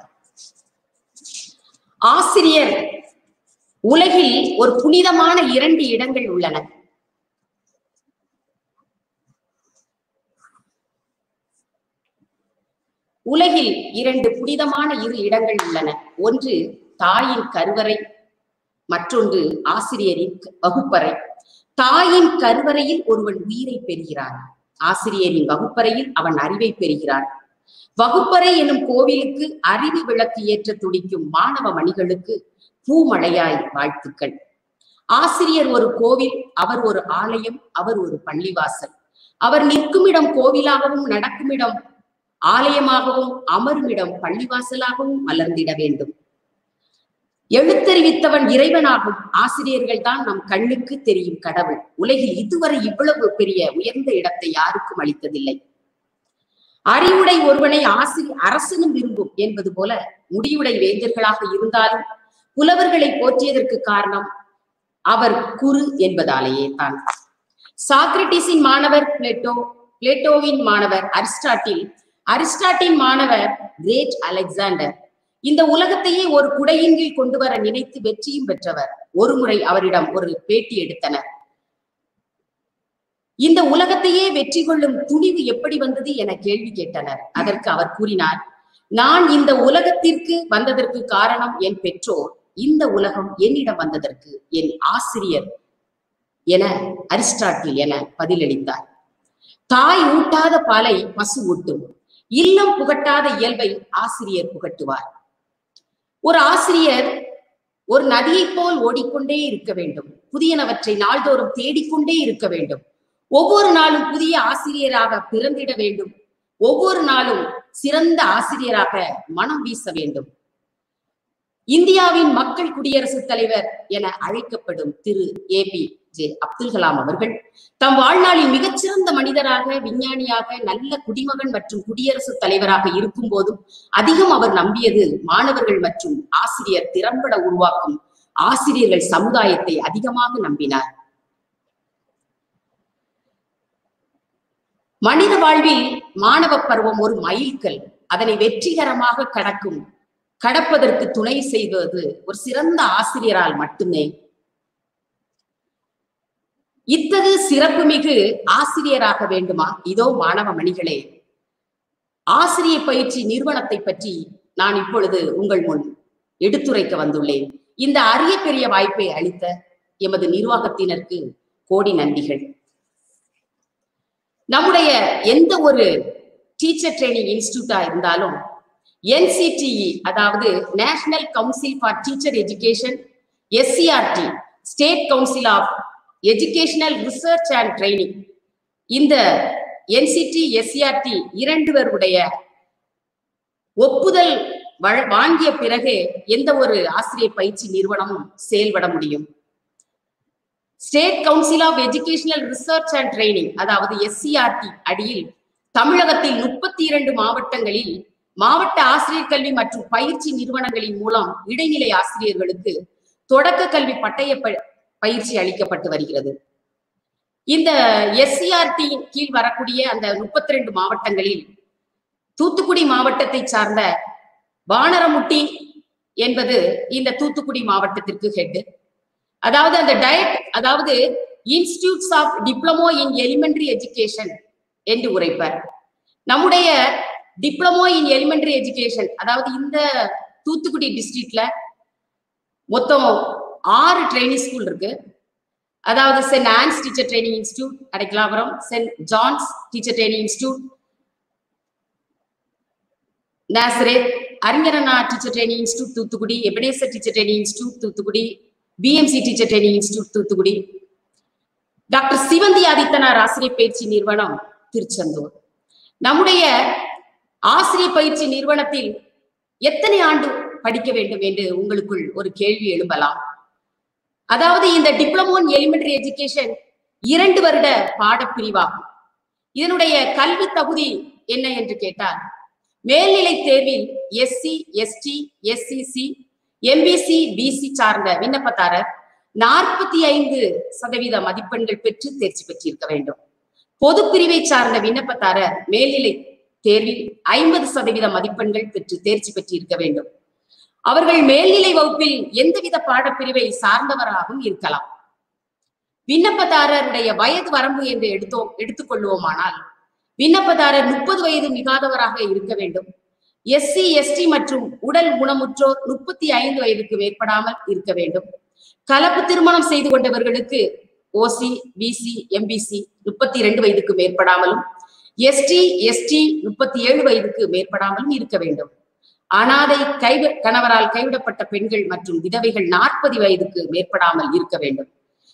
ஆசிரியர் உலகில் ஒரு புனிதமான இரண்டு இடங்கள் உள்ளன உலகில் இரண்டு புனிதமான இரு இடங்கள் உள்ளன ஒன்று தாயின் கருவறை மற்றொன்று ஆசிரியரின் வகுப்பறை தாயின் கருவறையில் ஒருவன் உயிரை பெறுகிறான் ஆசிரியரின் வகுப்பறையில் அவன் அறிவை பெறுகிறான் வகுப்பறை எனும் கோவிலுக்கு அறிவு விளக்கு ஏற்ற துடிக்கும் மாணவ மணிகளுக்கு பூமழையாய் வாழ்த்துக்கள் ஆசிரியர் ஒரு கோவில் அவர் ஒரு ஆலயம் அவர் ஒரு பள்ளிவாசல் அவர் நிற்குமிடம் கோவிலாகவும் நடக்குமிடம் ஆலயமாகவும் அமருமிடம் பள்ளிவாசலாகவும் மலர்ந்திட வேண்டும் எழுத்தறிவித்தவன் இறைவனாகும் ஆசிரியர்கள் தான் நம் கண்ணுக்கு தெரியும் கடவுள் உலகில் இதுவரை இவ்வளவு பெரிய உயர்ந்த இடத்தை யாருக்கும் அளித்ததில்லை அறிவுடை ஒருவனை ஆசிரியர் அரசனும் விரும்பும் என்பது போல முடியுடை வேந்தர்களாக இருந்தாலும் புலவர்களை போற்றியதற்கு காரணம் அவர் குரு என்பதாலேயே தான் சாக்ரட்டிஸின் மாணவர் பிளேட்டோ பிளேட்டோவின் மாணவர் அரிஸ்டாட்டில் அரிஸ்டாட்டின் மாணவர் கிரேட் அலெக்சாண்டர் இந்த உலகத்தையே ஒரு குடையின் கீழ் கொண்டு வர நினைத்து வெற்றியும் பெற்றவர் ஒருமுறை அவரிடம் ஒரு பேட்டி எடுத்தனர் இந்த உலகத்தையே வெற்றி கொள்ளும் துணிவு எப்படி வந்தது என கேள்வி கேட்டனர் அதற்கு அவர் கூறினார் நான் இந்த உலகத்திற்கு வந்ததற்கு காரணம் என் பெற்றோர் இந்த உலகம் என்னிடம் வந்ததற்கு என் ஆசிரியர் என அரிஸ்டாட்டில் என பதிலளித்தார் தாய் ஊட்டாத பாலை பசு ஊட்டும் இல்லம் புகட்டாத இயல்பை ஆசிரியர் புகட்டுவார் ஒரு ஆசிரியர் ஒரு நதியைப் போல் ஓடிக்கொண்டே இருக்க வேண்டும் புதியனவற்றை நாள்தோறும் தேடிக்கொண்டே இருக்க வேண்டும் ஒவ்வொரு நாளும் புதிய ஆசிரியராக பிறந்திட வேண்டும் ஒவ்வொரு நாளும் சிறந்த ஆசிரியராக மனம் வீச வேண்டும் இந்தியாவின் மக்கள் குடியரசுத் தலைவர் என அழைக்கப்படும் Thiru A P J Abdul Kalam அவர்கள் தம் வாழ்நாளில் மிகச்சிறந்த மனிதராக விஞ்ஞானியாக நல்ல குடிமகன் மற்றும் குடியரசுத் தலைவராக இருக்கும் போதும் அதிகம் அவர் நம்பியது மாணவர்கள் மற்றும் ஆசிரியர் திறம்பட உருவாக்கும் ஆசிரியர்கள் சமுதாயத்தை அதிகமாக நம்பினார் மனித வாழ்வில் மாணவ பருவம் ஒரு மைல்கல் அதனை வெற்றிகரமாக கடக்கும் கடப்பதற்கு துணை செய்வது ஒரு சிறந்த ஆசிரியரால் மட்டுமே இத்தகு சிறப்புமிகு ஆசிரியராக வேண்டுமா இதோ மாணவ மணிகளே ஆசிரிய பயிற்சி நிறுவனத்தை பற்றி நான் இப்பொழுது உங்கள் முன் எடுத்துரைக்க வந்துள்ளேன் இந்த அரிய பெரிய வாய்ப்பை அளித்த எமது நிர்வாகத்தினருக்கு கோடி நன்றிகள் நம்முடைய எந்த ஒரு டீச்சர் ட்ரைனிங் இன்ஸ்டியூட்டா இருந்தாலும் என்சிடிஇ அதாவது national council for teacher education SCERT state council of educational research and training இந்த என்சிடி எஸ்சிஆர்டி இரண்டுவருடைய ஒப்புதல் வாங்கிய பிறகு எந்த ஒரு ஆசிரியர் பயிற்சி நிறுவனமும் செயல்பட முடியும் state council of educational research and training அதாவது எஸ்சிஆர்டி அடியில் தமிழகத்தில் முப்பத்தி இரண்டு மாவட்டங்களில் மாவட்ட ஆசிரியர் கல்வி மற்றும் பயிற்சி நிறுவனங்களின் மூலம் இடைநிலை ஆசிரியர்களுக்கு தொடக்க கல்வி பட்டய பயிற்சி அளிக்கப்பட்டு வருகிறது இந்த எஸ்சிஆர்டி கீழ் வரக்கூடிய அந்த முப்பத்தி ரெண்டு மாவட்டங்களில் தூத்துக்குடி மாவட்டத்தை சார்ந்த வானரமுட்டி என்பது இந்த தூத்துக்குடி மாவட்டத்திற்கு ஹெட் அதாவது அந்த டயட் அதாவது institutes of diploma in elementary education என்று உரைப்பர் நம்முடைய டிப்ளமோ இன் எலிமெண்டரி எஜுகேஷன் அதாவது இந்த தூத்துக்குடி டிஸ்ட்ரிக்ட்ல மொத்தம் ஆறு ட்ரைனிங் ஸ்கூல் இருக்கு அதாவது saint Anne's teacher training institute Adaikalapuram saint John's teacher training institute Nazareth Arignar Anna teacher training institute Thoothukudi Ebenezer teacher training institute Thoothukudi PMC teacher training institute Thoothukudi doctor Sivanthi Adithanar ஆசிரியர் பயிற்சி நிறுவனம் திருச்செந்தூர் நம்முடைய ஆசிரியர் பயிற்சி நிறுவனத்தில் எத்தனை ஆண்டு படிக்க வேண்டும் என்று உங்களுக்குள் ஒரு கேள்வி எழுப்பலாம் அதாவது இந்த டிப்ளமோ இன் எலிமெண்டரி எஜுகேஷன் இரண்டு வருட பாடப்பிரிவாகும் இதனுடைய கல்வி தகுதி என்ன என்று கேட்டால் மேல்நிலை தேர்வில் SC ST SCC MBC BC சார்ந்த விண்ணப்பதாரர் நாற்பத்தி ஐந்து சதவீத மதிப்பெண்கள் பெற்று தேர்ச்சி பெற்றிருக்க வேண்டும் பொது பிரிவை சார்ந்த விண்ணப்பதாரர் மேல்நிலை தேர்வில் ஐம்பது சதவீத மதிப்பெண்கள் பெற்று தேர்ச்சி பெற்றிருக்க வேண்டும் அவர்கள் மேல்நிலை வகுப்பில் எந்தவித பாடப்பிரிவை சார்ந்தவராகவும் இருக்கலாம் விண்ணப்பதாரருடைய வயது வரம்பு என்று எடுத்தோம் எடுத்துக்கொள்வோமானால் விண்ணப்பதாரர் முப்பது வயது மிகாதவராக இருக்க வேண்டும் எஸ்சி எஸ்டி மற்றும் உடல் ஊனமுற்றோர் முப்பத்தி ஐந்து வயதுக்கு மேற்படாமல் இருக்க வேண்டும் கலப்பு திருமணம் செய்து கொண்டவர்களுக்கு ஓசி பிசி எம்பிசி முப்பத்தி இரண்டு வயதுக்கு மேற்படாமலும் எஸ்டி எஸ்டி முப்பத்தி ஏழு வயதுக்கு மேற்படாமலும் இருக்க வேண்டும் அனாதை கைவி கணவரால் கைவிடப்பட்ட பெண்கள் மற்றும் விதவைகள் நாற்பது வயதுக்கு மேற்படாமல் இருக்க வேண்டும்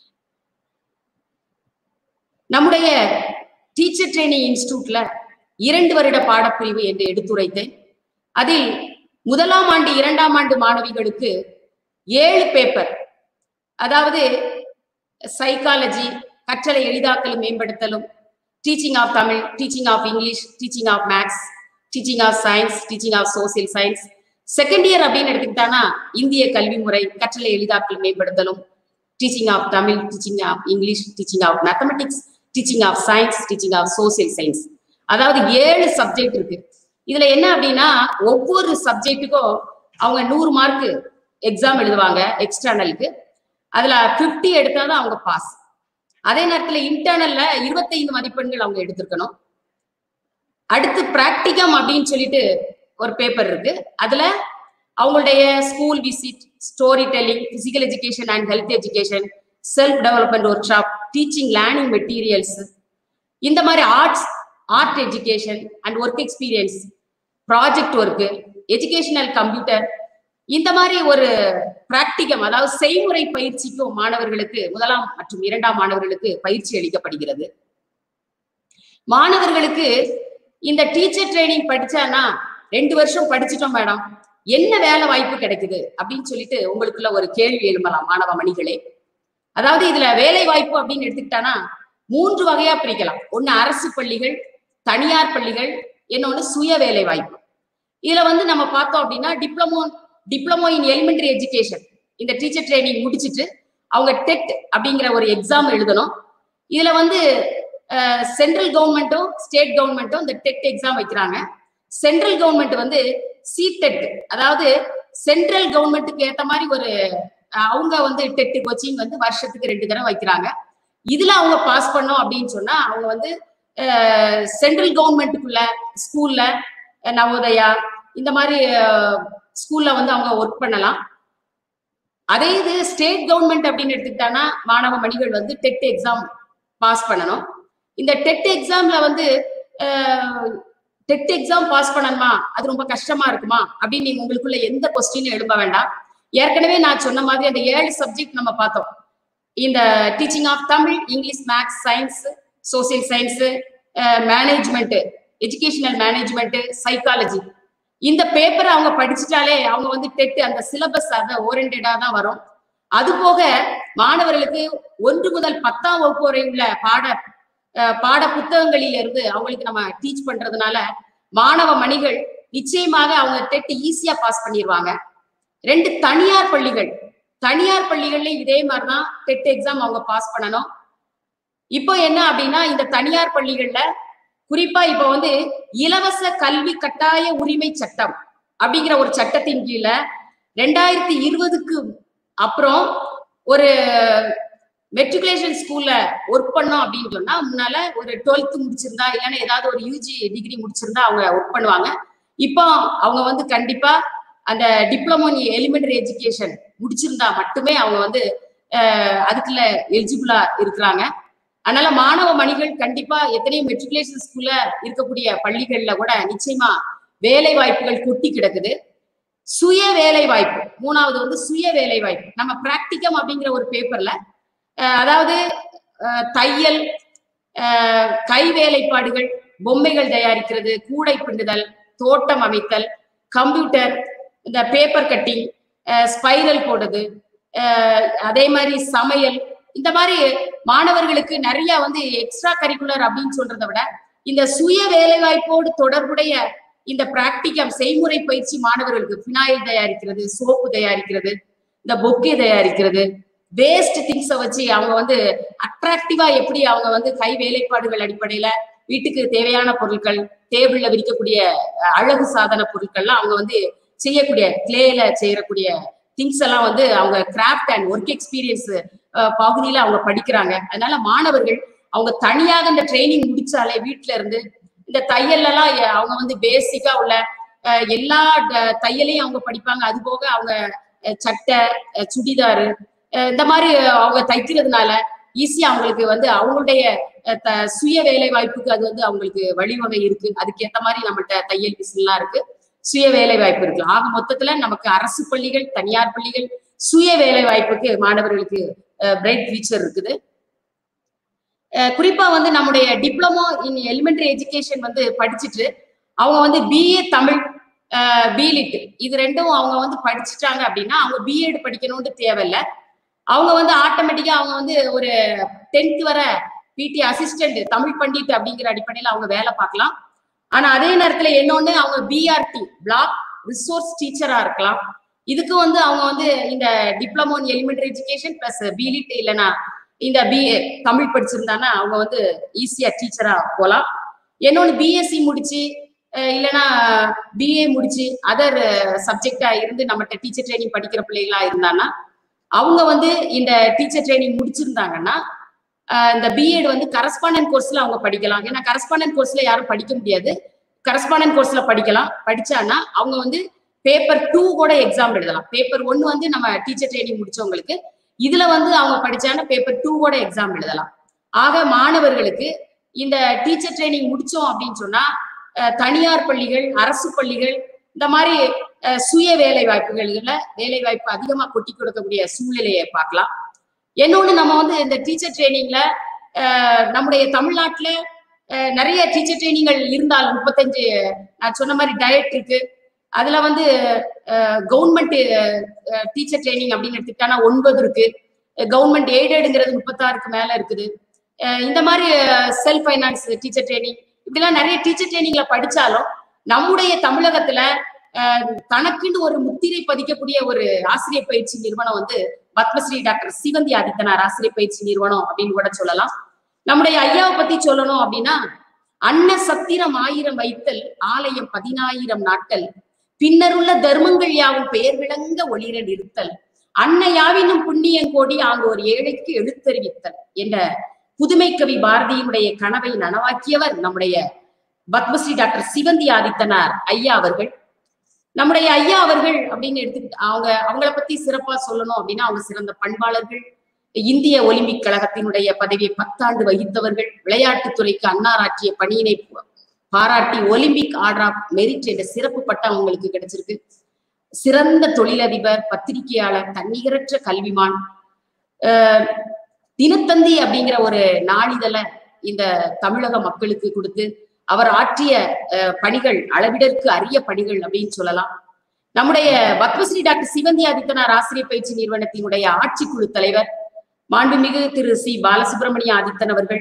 நம்முடைய டீச்சர் ட்ரைனிங் இன்ஸ்டிடியூட்ல இரண்டு வருட பாடப்பிரிவு என்று எடுத்துரைத்தேன் அதில் முதலாம் ஆண்டு இரண்டாம் ஆண்டு மாணவிகளுக்கு ஏழு பேப்பர் அதாவது சைக்காலஜி கற்றலை எளிதாக்கலும் மேம்படுத்தலும் teaching of Tamil teaching of English teaching of maths teaching of science teaching of social science second year அப்படின்னு எடுத்துக்கிட்டானா இந்திய கல்வி முறை கற்றலை எளிதாக்கலும் மேம்படுத்தலும் teaching of Tamil teaching of English teaching of mathematics teaching of science teaching of social science அதாவது ஏழு சப்ஜெக்ட் இருக்கு இதுல என்ன அப்படின்னா ஒவ்வொரு சப்ஜெக்ட்டுக்கும் அவங்க நூறு மார்க் எக்ஸாம் எழுதுவாங்க எக்ஸ்டர்னலுக்கு அதுல பிப்டி எடுத்தாதான் அவங்க பாஸ் அதே நேரத்துல இன்டர்னல்ல இருபத்தைந்து மதிப்பெண்கள் அவங்க எடுத்திருக்கணும் அடுத்து பிராக்டிகம் அப்படின்னு சொல்லிட்டு ஒரு பேப்பர் இருக்கு அதுல அவங்களுடைய school visit story telling physical education and health education self development work shop teaching learning materials இந்த மாதிரி arts art education and work experience project work educational computer இந்த மாதிரி ஒரு பிராக்டிகம் அதாவது செய்முறை பயிற்சிக்கும் மாணவர்களுக்கு முதலாம் மற்றும் இரண்டாம் மாணவர்களுக்கு பயிற்சி அளிக்கப்படுகிறது மாணவர்களுக்கு இந்த டீச்சர் ட்ரைனிங் படிச்சானா ரெண்டு வருஷம் படிச்சிட்டோம் மேடம் என்ன வேலை வாய்ப்பு கிடைக்குது அப்படின்னு சொல்லிட்டு உங்களுக்குள்ள ஒரு கேள்வி எழும்பலாம் மாணவ மணிகளே அதாவது இதுல வேலை வாய்ப்பு அப்படின்னு எடுத்துக்கிட்டானா மூன்று வகையா பிரிக்கலாம் ஒண்ணு அரசு பள்ளிகள் தனியார் பள்ளிகள் இன்னொன்னு சுய வேலை வாய்ப்பு இதுல வந்து நம்ம பார்த்தோம் அப்படின்னா diploma diploma in elementary education இந்த டீச்சர் ட்ரைனிங் முடிச்சிட்டு அவங்க டெட் அப்படிங்கிற ஒரு எக்ஸாம் எழுதணும் இதுல வந்து சென்ட்ரல் கவர்மெண்ட்டும் ஸ்டேட் கவர்மெண்ட்டும் இந்த டெட் எக்ஸாம் வைக்கிறாங்க சென்ட்ரல் கவர்மெண்ட் வந்து சி டெட் அதாவது சென்ட்ரல் கவர்மெண்ட்டுக்கு ஏத்த மாதிரி ஒரு அவங்க வந்து டெட் கோச்சிங் வந்து வருஷத்துக்கு ரெண்டு தடவை வைக்கிறாங்க இதுல அவங்க பாஸ் பண்ணோம் அப்படின்னு சொன்னா அவங்க வந்து சென்ட்ரல் கவர்மெண்ட்டுக்குள்ள ஸ்கூல்ல நவோதயா இந்த மாதிரி ஸ்கூல்ல வந்து அவங்க ஒர்க் பண்ணலாம் அதே இது ஸ்டேட் கவர்மெண்ட் அப்படின்னு எடுத்துக்கிட்டாங்கன்னா மாணவ மணிகள் வந்து டெட் எக்ஸாம் பாஸ் பண்ணணும் இந்த டெட் எக்ஸாம்ல வந்து டெட் எக்ஸாம் பாஸ் பண்ணணுமா அது ரொம்ப கஷ்டமா இருக்குமா அப்படின்னு நீங்க உங்களுக்குள்ள எந்த கொஸ்டினும் எழுப்ப வேண்டாம் ஏற்கனவே நான் சொன்ன மாதிரி அந்த ஏழு சப்ஜெக்ட் நம்ம பார்த்தோம் இந்த teaching of Tamil English maths science social science management educational management psychology இந்த பேப்பரை அவங்க படிச்சுட்டாலே அவங்க வந்து டெட் அந்த சிலபஸ் அதை ஓரியன்டா தான் வரும் அது போக மாணவர்களுக்கு ஒன்று முதல் பத்தாம் வகுப்பு வரை உள்ள பாட பாட புத்தகங்களில் இருந்து அவங்களுக்கு நம்ம டீச் பண்றதுனால மாணவ மணிகள் நிச்சயமாக அவங்க டெட் ஈஸியா பாஸ் பண்ணிடுவாங்க ரெண்டு தனியார் பள்ளிகள் தனியார் பள்ளிகள்ல இதே மாதிரிதான் டெட் எக்ஸாம் அவங்க பாஸ் பண்ணணும் இப்போ என்ன அப்படின்னா இந்த தனியார் பள்ளிகள்ல குறிப்பா இப்ப வந்து இலவச கல்வி கட்டாய உரிமை சட்டம் அப்படிங்கிற ஒரு சட்டத்தின் கீழே ரெண்டாயிரத்தி இருபதுக்கு அப்புறம் ஒரு மெட்ரிகுலேஷன் ஸ்கூல்ல ஒர்க் பண்ணோம் அப்படின்னு சொன்னா முன்னால ஒரு டுவெல்த் முடிச்சிருந்தா இல்லைன்னா ஏதாவது ஒரு யூஜி டிகிரி முடிச்சிருந்தா அவங்க ஒர்க் பண்ணுவாங்க இப்போ அவங்க வந்து கண்டிப்பா அந்த டிப்ளமோ எலிமெண்டரி எஜுகேஷன் முடிச்சிருந்தா மட்டுமே அவங்க வந்து அதுக்குள்ள எலிஜிபிளா இருக்கிறாங்க அதனால மாணவ மணிகள் கண்டிப்பா எத்தனையோ மெட்ரிகுலேஷன் ஸ்கூல்ல இருக்கக்கூடிய பள்ளிகள்ல கூட நிச்சயமா வேலை வாய்ப்புகள் கொட்டி கிடக்குது சுய வேலை வாய்ப்பு மூணாவது வந்து சுய வேலை வாய்ப்பு நம்ம பிராக்டிகம் அப்படிங்கிற ஒரு பேப்பர்ல அதாவது தையல் கை வேலைப்பாடுகள் பொம்மைகள் தயாரிக்கிறது கூடை பின்னுதல் தோட்டம் அமைத்தல் கம்ப்யூட்டர் இந்த பேப்பர் கட்டிங் ஸ்பைரல் போடுறது அதே மாதிரி சமையல் இந்த மாதிரி மாணவர்களுக்கு நிறைய வந்து எக்ஸ்ட்ரா கரிக்குலர் அப்படின்னு சொல்றதை விட இந்த சுய வேலைவாய்ப்போடு தொடர்புடைய இந்த பிராக்டிகம் செய்முறை பயிற்சி மாணவர்களுக்கு பினாயில் தயாரிக்கிறது சோப்பு தயாரிக்கிறது இந்த பொக்கே தயாரிக்கிறது வேஸ்ட் திங்ஸை வச்சு அவங்க வந்து அட்ராக்டிவா எப்படி அவங்க வந்து கை வேலைப்பாடுகள் அடிப்படையில வீட்டுக்கு தேவையான பொருட்கள் டேபிள்ல விரிக்கக்கூடிய அழகு சாதன பொருட்கள்லாம் அவங்க வந்து செய்யக்கூடிய கிளேல செய்யக்கூடிய திங்ஸ் எல்லாம் வந்து அவங்க கிராஃப்ட் அண்ட் ஒர்க் எக்ஸ்பீரியன்ஸ் பகுதியில அவங்க படிக்கிறாங்க அதனால மாணவர்கள் அவங்க தனியாக இந்த ட்ரைனிங் முடிச்சாலே வீட்டுல இருந்து இந்த தையல் எல்லாம் அவங்க வந்து பேசிக்கா உள்ள எல்லா தையலையும் அவங்க படிப்பாங்க அது போக அவங்க சட்டை சுடிதாரு இந்த மாதிரி அவங்க தைக்கிறதுனால ஈஸியா அவங்களுக்கு வந்து அவங்களுடைய அஹ், த- சுய வேலை வாய்ப்புக்கு அது வந்து அவங்களுக்கு வழிவகை இருக்கு அதுக்கேத்த மாதிரி நம்மள்ட்ட தையல் மிஷின்லாம் இருக்கு சுய வேலை வாய்ப்பு இருக்கு ஆக மொத்தத்துல நமக்கு அரசு பள்ளிகள் தனியார் பள்ளிகள் சுய வேலை வாய்ப்புக்கு மாணவர்களுக்கு பிரைட் ஃபியூச்சர் இருக்குது அஹ் குறிப்பா வந்து நம்முடைய டிப்ளமோ இன் எலிமெண்டரி எஜுகேஷன் வந்து படிச்சுட்டு அவங்க வந்து பிஏ தமிழ் பிலிட் இது ரெண்டும் அவங்க வந்து படிச்சுட்டாங்க அப்படின்னா அவங்க பிஎட் படிக்கணும்னு தேவையில்லை அவங்க வந்து ஆட்டோமேட்டிக்கா அவங்க வந்து ஒரு டென்த் வர பிடி அசிஸ்டன்ட் தமிழ் பண்டிட் அப்படிங்கிற அடிப்படையில் அவங்க வேலை பார்க்கலாம் ஆனா அதே நேரத்துல இன்னொன்னு அவங்க பிஆர்டி பிளாக் ரிசோர்ஸ் டீச்சரா இருக்கலாம் இதுக்கு வந்து அவங்க வந்து இந்த diploma in elementary education plus B Lit இல்லைன்னா இந்த பிஏ தமிழ் படிச்சிருந்தாங்கன்னா அவங்க வந்து ஈஸியா டீச்சரா போகலாம் இன்னொன்னு பிஎஸ்சி முடிச்சு அஹ் இல்லைன்னா பிஏ முடிச்சு அதர் சப்ஜெக்டா இருந்து நம்மகிட்ட டீச்சர் ட்ரைனிங் படிக்கிற பிள்ளைகளா இருந்தாங்கன்னா அவங்க வந்து இந்த டீச்சர் ட்ரைனிங் முடிச்சிருந்தாங்கன்னா அஹ் இந்த பிஎட் வந்து கரஸ்பாண்டன்ட் கோர்ஸ்ல அவங்க படிக்கலாம் ஏன்னா கரஸ்பாண்டன்ட் கோர்ஸ்ல யாரும் படிக்க முடியாது கரஸ்பாண்டன்ட் கோர்ஸ்ல படிக்கலாம் படிச்சான்னா அவங்க வந்து பேப்பர் டூ கூட எக்ஸாம் எழுதலாம் பேப்பர் ஒன்னு வந்து நம்ம டீச்சர் ட்ரைனிங் முடிச்சவங்களுக்கு இதுல வந்து அவங்க படிச்சாங்கன்னா பேப்பர் டூ கூட எக்ஸாம் எழுதலாம் ஆக மாணவர்களுக்கு இந்த டீச்சர் ட்ரைனிங் முடிச்சோம் அப்படின்னு சொன்னா அஹ் தனியார் பள்ளிகள் அரசு பள்ளிகள் இந்த மாதிரி அஹ் சுய வேலை வாய்ப்புகள்ல வேலை வாய்ப்பு அதிகமா கொட்டி கொடுக்கக்கூடிய சூழ்நிலையை பார்க்கலாம் இன்னொன்னு நம்ம வந்து இந்த டீச்சர் ட்ரைனிங்ல நம்முடைய தமிழ்நாட்டுல அஹ் நிறைய டீச்சர் ட்ரைனிங்கள் இருந்தாலும் முப்பத்தஞ்சு நான் சொன்ன மாதிரி டயட் இருக்கு அதுல வந்து கவர்மெண்ட் டீச்சர் ட்ரைனிங் அப்படின்னு எடுத்துக்கிட்டானா ஒன்பது இருக்கு கவர்மெண்ட் எய்டடுங்கிறது முப்பத்தாறுக்கு மேல இருக்குது அஹ் இந்த மாதிரி செல்ஃப் ஃபைனான்ஸ் டீச்சர் ட்ரைனிங் இப்படிலாம் நிறைய டீச்சர் ட்ரைனிங்ல படிச்சாலும் நம்முடைய தமிழகத்துல அஹ், தனக்குன்னு ஒரு முத்திரை பதிக்கக்கூடிய ஒரு ஆசிரியர் பயிற்சி நிறுவனம் வந்து பத்மஸ்ரீ டாக்டர் சிவந்தி ஆதித்தனார் ஆசிரியர் பயிற்சி நிறுவனம் அப்படின்னு கூட சொல்லலாம் நம்முடைய ஐயாவை பத்தி சொல்லணும் அப்படின்னா அன்ன சத்திரம் ஆயிரம் வைத்தல் ஆலயம் பதினாயிரம் நாட்கள் பின்னருள்ள தர்மங்கள் யாவும் பெயர் விளங்க ஒளிர நிறுத்தல் அன்னையாவினும் புண்ணியம் கோடி ஆங்க ஒரு ஏழைக்கு எழுத்தறிவித்தல் என்ற புதுமை கவி பாரதியினுடைய கனவை நனவாக்கியவர் நம்முடைய பத்மஸ்ரீ டாக்டர் சிவந்தி ஆதித்தனார் ஐயா அவர்கள் நம்முடைய ஐயா அவர்கள் அப்படின்னு எடுத்துக்கிட்டு அவங்க அவங்கள பத்தி சிறப்பா சொல்லணும் அப்படின்னா அவங்க சிறந்த பண்பாளர்கள் இந்திய ஒலிம்பிக் கழகத்தினுடைய பதவியை பத்தாண்டு வகித்தவர்கள் விளையாட்டுத்துறைக்கு அன்னார் ஆற்றிய பணியினை பாராட்டி ஒலிம்பிக் ஆர்டர் ஆஃப் மெரிட் என்ற சிறப்பு பட்டம் அவங்களுக்கு கிடைச்சிருக்கு சிறந்த தொழிலதிபர் பத்திரிகையாளர் தன்னிகரற்ற கல்விமான் அஹ் தினத்தந்தி அப்படிங்கிற ஒரு நாளிதழை இந்த தமிழக மக்களுக்கு கொடுத்து அவர் ஆற்றிய அஹ், பணிகள் அளவிடற்கு அரிய பணிகள் அப்படின்னு சொல்லலாம் நம்முடைய பத்மஸ்ரீ டாக்டர் சிவந்தி ஆதித்தனார் ஆசிரியர் பயிற்சி நிறுவனத்தினுடைய ஆட்சிக்குழு தலைவர் மாண்புமிகு திரு சி பாலசுப்ரமணிய ஆதித்தன் அவர்கள்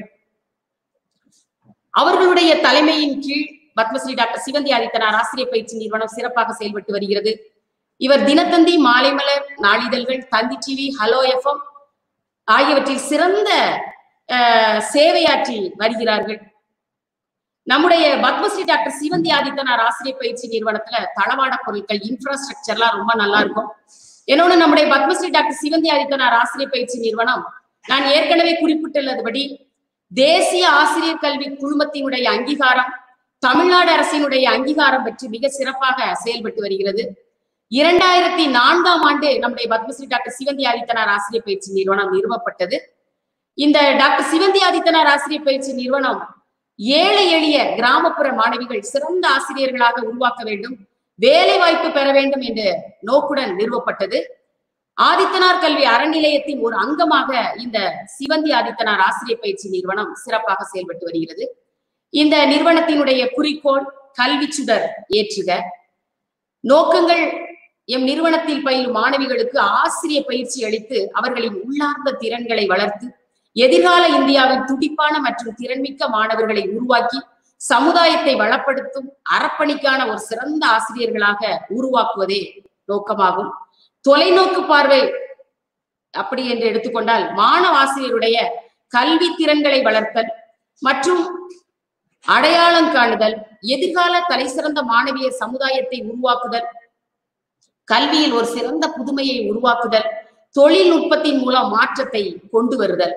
அவர்களுடைய தலைமையின் கீழ் பத்மஸ்ரீ டாக்டர் சிவந்தி ஆதித்தனார் ஆசிரியர் பயிற்சி நிறுவனம் சிறப்பாக செயல்பட்டு வருகிறது இவர் தினத்தந்தி மாலைமலர் நாளிதழ்கள் தந்தி டிவி ஹலோ எஃப்எம் ஆகியவற்றில் சிறந்த அஹ், சேவையாற்றி வருகிறார்கள் நம்முடைய பத்மஸ்ரீ டாக்டர் சிவந்தி ஆதித்தனார் ஆசிரியர் பயிற்சி நிறுவனத்துல தளவாட பொருட்கள் இன்ஃப்ராஸ்ட்ரக்சர்லாம் ரொம்ப நல்லா இருக்கும் என்னோட நம்முடைய பத்மஸ்ரீ டாக்டர் சிவந்தி ஆதித்தனார் ஆசிரியர் பயிற்சி நிறுவனம் நான் ஏற்கனவே குறிப்பிட்டுள்ளதுபடி தேசிய ஆசிரியர் கல்வி குழுமத்தினுடைய அங்கீகாரம் தமிழ்நாடு அரசினுடைய அங்கீகாரம் பெற்று மிக சிறப்பாக செயல்பட்டு வருகிறது இரண்டாயிரத்தி நான்காம் ஆண்டு நம்முடைய பத்மஸ்ரீ டாக்டர் சிவந்தி ஆதித்தனார் ஆசிரியர் பயிற்சி நிறுவனம் நிறுவப்பட்டது இந்த டாக்டர் சிவந்தி ஆதித்தனார் ஆசிரியர் பயிற்சி நிறுவனம் ஏழை எளிய கிராமப்புற மாணவிகள் சிறந்த ஆசிரியர்களாக உருவாக்க வேண்டும் வேலை வாய்ப்பு பெற வேண்டும் என்ற நோக்குடன் நிறுவப்பட்டது ஆதித்தனார் கல்வி அறநிலையத்தின் ஒரு அங்கமாக இந்த சிவந்தி ஆதித்தனார் ஆசிரியர் பயிற்சி நிறுவனம் சிறப்பாக செயல்பட்டு வருகிறது இந்த நிறுவனத்தினுடைய குறிக்கோள் கல்வி சுடர் ஏற்றுக நோக்கங்கள் எம் நிறுவனத்தில் பயிலும் மாணவிகளுக்கு ஆசிரியர் பயிற்சி அளித்து அவர்களின் உள்ளார்ந்த திறன்களை வளர்த்து எதிர்கால இந்தியாவின் துடிப்பான மற்றும் திறன்மிக்க மாணவர்களை உருவாக்கி சமுதாயத்தை வளப்படுத்தும் அறப்பணிக்கான ஒரு சிறந்த ஆசிரியர்களாக உருவாக்குவதே நோக்கமாகும் தொலைநோக்கு பார்வை அப்படி என்று எடுத்துக்கொண்டால் மாணவ ஆசிரியருடைய கல்வி திறன்களை வளர்த்தல் மற்றும் அடையாளம் காணுதல் எதிர்கால தலைசிறந்த மாணவிய சமுதாயத்தை உருவாக்குதல் கல்வியில் ஒரு சிறந்த புதுமையை உருவாக்குதல் தொழில்நுட்பத்தின் மூலம் மாற்றத்தை கொண்டு வருதல்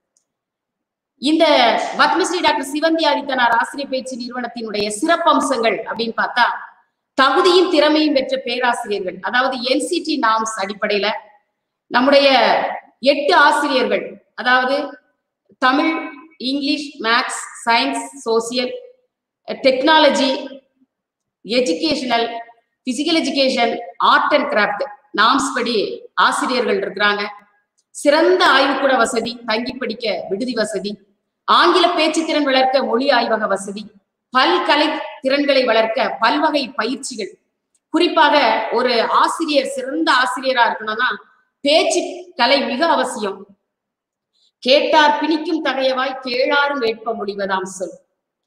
இந்த பத்மஸ்ரீ டாக்டர் சிவந்தி ஆதித்தனார் ஆசிரியர் பயிற்சி நிறுவனத்தினுடைய சிறப்பம்சங்கள் அப்படின்னு பார்த்தா தகுதியும் திறமையும் பெற்ற பேராசிரியர்கள் அதாவது என்சிடி நாம்ஸ் அடிப்படையில நம்முடைய எட்டு ஆசிரியர்கள் அதாவது Tamil English maths science social technology educational physical education art and craft norms படி ஆசிரியர்கள் இருக்கிறாங்க சிறந்த ஆய்வுக்கூட வசதி தங்கி படிக்க விடுதி வசதி ஆங்கில பேச்சு திறன் வளர்க்க மொழி ஆய்வக வசதி பல்கலை திறன்களை வளர்க்க பல்வகை பயிற்சிகள் குறிப்பாக ஒரு ஆசிரியர் சிறந்த ஆசிரியரா இருக்கணும்னா பேச்சு கலை மிக அவசியம் கேட்டார் பிணிக்கும் தகையவாய் கேளாரும் வேட்ப முடிவதாம் சொல்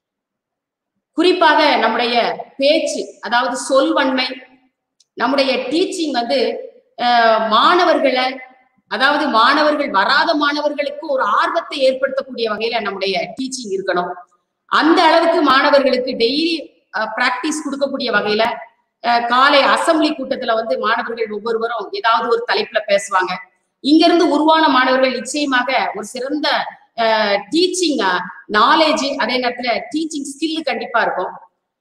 குறிப்பாக நம்முடைய பேச்சு அதாவது சொல்வன்மை நம்முடைய டீச்சிங் வந்து அஹ், மாணவர்களை அதாவது மாணவர்கள் வராத மாணவர்களுக்கு ஒரு ஆர்வத்தை ஏற்படுத்தக்கூடிய வகையில நம்முடைய டீச்சிங் இருக்கணும் அந்த அளவுக்கு மாணவர்களுக்கு டெய்லி பிராக்டிஸ் கொடுக்கக்கூடிய வகையில அஹ், காலை அசம்பிளி கூட்டத்துல வந்து மாணவர்கள் ஒவ்வொருவரும் ஏதாவது ஒரு தலைப்புல பேசுவாங்க இங்க இருந்து உருவான மாணவர்கள் நிச்சயமாக ஒரு சிறந்த டீச்சிங் நாலேஜ் அதே நேரத்துல டீச்சிங் ஸ்கில் கண்டிப்பா இருக்கும்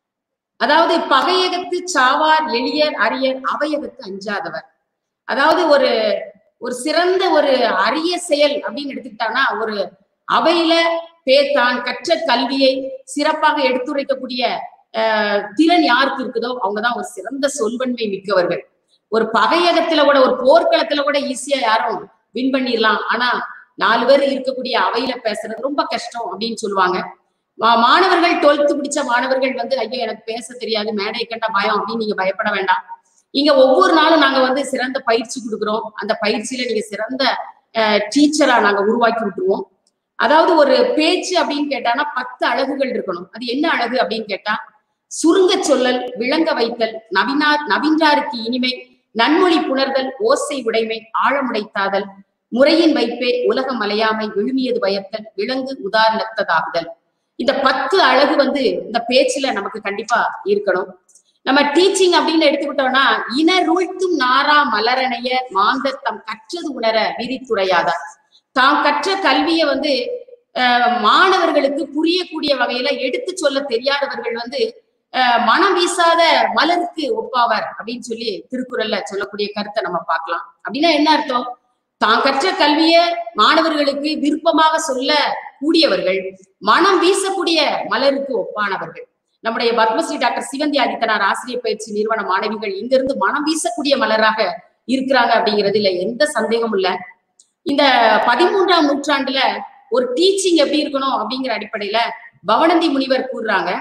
அதாவது பகையகத்து சாவார் எளியர் அரியர் அவையகத்து அஞ்சாதவர் அதாவது ஒரு ஒரு சிறந்த ஒரு அரிய செயல் அப்படின்னு எடுத்துக்கிட்டான்னா ஒரு அவையில பே தான் கற்ற கல்வியை சிறப்பாக எடுத்துரைக்கக்கூடிய அஹ், திறன் யாருக்கு இருக்குதோ அவங்கதான் ஒரு சிறந்த சொல்வன்மை மிக்கவர்கள் ஒரு பகையகத்துல கூட ஒரு போர்க்களத்துல கூட ஈஸியா யாரும் வின் பண்ணிடலாம் ஆனா நாலு பேர் இருக்கக்கூடிய அவையில பேசுறது ரொம்ப கஷ்டம் அப்படின்னு சொல்லுவாங்க மா- மாணவர்கள் டுவெல்த் பிடிச்ச மாணவர்கள் வந்து ஐயோ எனக்கு பேச தெரியாது மேடை கண்ட பயம் அப்படின்னு நீங்க பயப்பட வேண்டாம் இங்க ஒவ்வொரு நாளும் நாங்க வந்து சிறந்த பயிற்சி கொடுக்குறோம் அந்த பயிற்சியில நீங்க சிறந்த டீச்சரா நாங்க உருவாக்கி விட்டுருவோம் அதாவது ஒரு பேச்சு அப்படின்னு கேட்டானா பத்து அழகுகள் இருக்கணும் அது என்ன அழகு அப்படின்னு கேட்டா சுருங்க சொல்லல் விளங்க வைத்தல் நவினார் நவின்றாருக்கு இனிமை நன்மொழி புணர்தல் ஓசை உடைமை ஆழமுடைத்தாதல் முறையின் வைப்பே உலகம் அலையாமை விழுமியது பயத்தல் விலங்கு உதாரணத்ததாகுதல் இந்த பத்து அழகு வந்து இந்த பேச்சுல நமக்கு கண்டிப்பா இருக்கணும் நம்ம டீச்சிங் அப்படின்னு எடுத்துக்கிட்டோம்னா இனருழ்த்தும் நாரா மலரணைய மாந்தர் தம் கற்றது உணர விரித்துரையாதார் தாம் கற்ற கல்வியை வந்து அஹ், மாணவர்களுக்கு புரியக்கூடிய வகையில எடுத்து சொல்ல தெரியாதவர்கள் வந்து அஹ், மனம் வீசாத மலருக்கு ஒப்பாவர் அப்படின்னு சொல்லி திருக்குறள்ல சொல்லக்கூடிய கருத்தை நம்ம பார்க்கலாம் அப்படின்னா என்ன அர்த்தம் தான் கற்ற கல்விய மாணவர்களுக்கு விருப்பமாக சொல்ல கூடியவர்கள் மனம் வீசக்கூடிய மலருக்கு ஒப்பானவர்கள் நம்முடைய பத்மஸ்ரீ டாக்டர் சிவந்தி ஆதித்தனார் ஆசிரியர் பயிற்சி நிறுவன மாணவிகள் இங்கிருந்து மனம் வீசக்கூடிய மலராக இருக்கிறாங்க அப்படிங்கிறதுல எந்த சந்தேகமும் இல்ல இந்த பதிமூன்றாம் நூற்றாண்டுல ஒரு டீச்சிங் எப்படி இருக்கணும் அப்படிங்கிற அடிப்படையில பவனந்தி முனிவர் கூறுறாங்க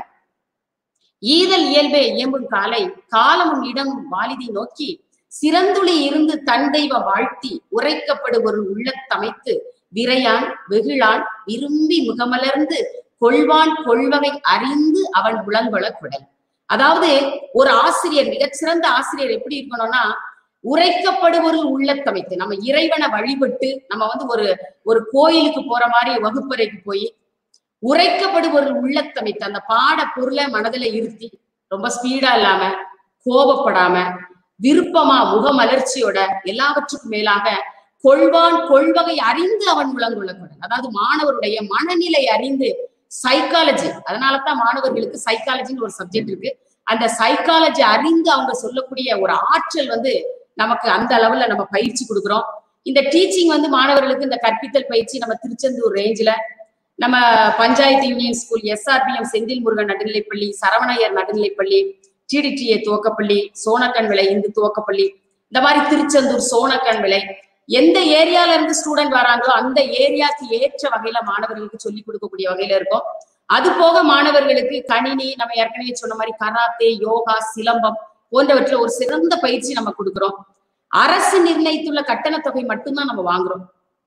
ஈதல் இயல்பே இயம்பும் காலை காலமும் இடமும் வாலிதி நோக்கி சிறந்துளி இருந்து தன் தெய்வ வாழ்த்தி உரைக்கப்படு ஒரு உள்ளத்தமைத்து விரையான் வெகுளான் விரும்பி முகமலர்ந்து கொள்வான் கொள்வகை அறிந்து அவன் உளங்கொள குடல் அதாவது ஒரு ஆசிரியர் மிகச்சிறந்த ஆசிரியர் எப்படி இருக்கணும்னா உரைக்கப்படுவொரு உள்ளத்தமைத்து நம்ம இறைவனை வழிபட்டு நம்ம வந்து ஒரு ஒரு கோயிலுக்கு போற மாதிரி வகுப்பறைக்கு போய் உரைக்கப்படுவொரு உள்ளத்தமைத்து அந்த பாட பொருளை மனதுல இருத்தி ரொம்ப ஸ்பீடா இல்லாம கோபப்படாம விருப்பமா முகமலர்ச்சியோட எல்லாவற்றுக்கும் மேலாக கொள்வான் கொள்வகை அறிந்து அவன் விளங்குள்ளப்படும் அதாவது மாணவருடைய மனநிலை அறிந்து சைக்காலஜி அதனாலதான் மாணவர்களுக்கு சைக்காலஜின்னு ஒரு சப்ஜெக்ட் இருக்கு அந்த சைக்காலஜி அறிந்து அவங்க சொல்லக்கூடிய ஒரு ஆற்றல் வந்து நமக்கு அந்த லெவல்ல நம்ம பயிற்சி கொடுக்குறோம் இந்த டீச்சிங் வந்து மாணவர்களுக்கு இந்த கற்பித்தல் பயிற்சி நம்ம திருச்செந்தூர் ரேஞ்சில நம்ம panchayat union school SRPM Senthil Murugan நடுநிலைப்பள்ளி சரவணையர் நடுநிலைப்பள்ளி டிடிடிஏ துவக்கப்பள்ளி சோனக்கன் விலை இந்து துவக்கப்பள்ளி இந்த மாதிரி திருச்செந்தூர் சோனக்கன் விலை எந்த ஏரியால இருந்து ஸ்டூடெண்ட் வராங்களோ அந்த ஏரியாக்கு ஏற்ற வகையில மாணவர்களுக்கு சொல்லி கொடுக்கக்கூடிய வகையில இருக்கும் அது போக மாணவர்களுக்கு கணினி நம்ம ஏற்கனவே சொன்ன மாதிரி கராத்தே யோகா சிலம்பம் போன்றவற்றில் ஒரு சிறந்த பயிற்சி நம்ம கொடுக்கிறோம் அரசு நிர்ணயித்துள்ள கட்டணத் தொகை மட்டும்தான் நம்ம வாங்குறோம்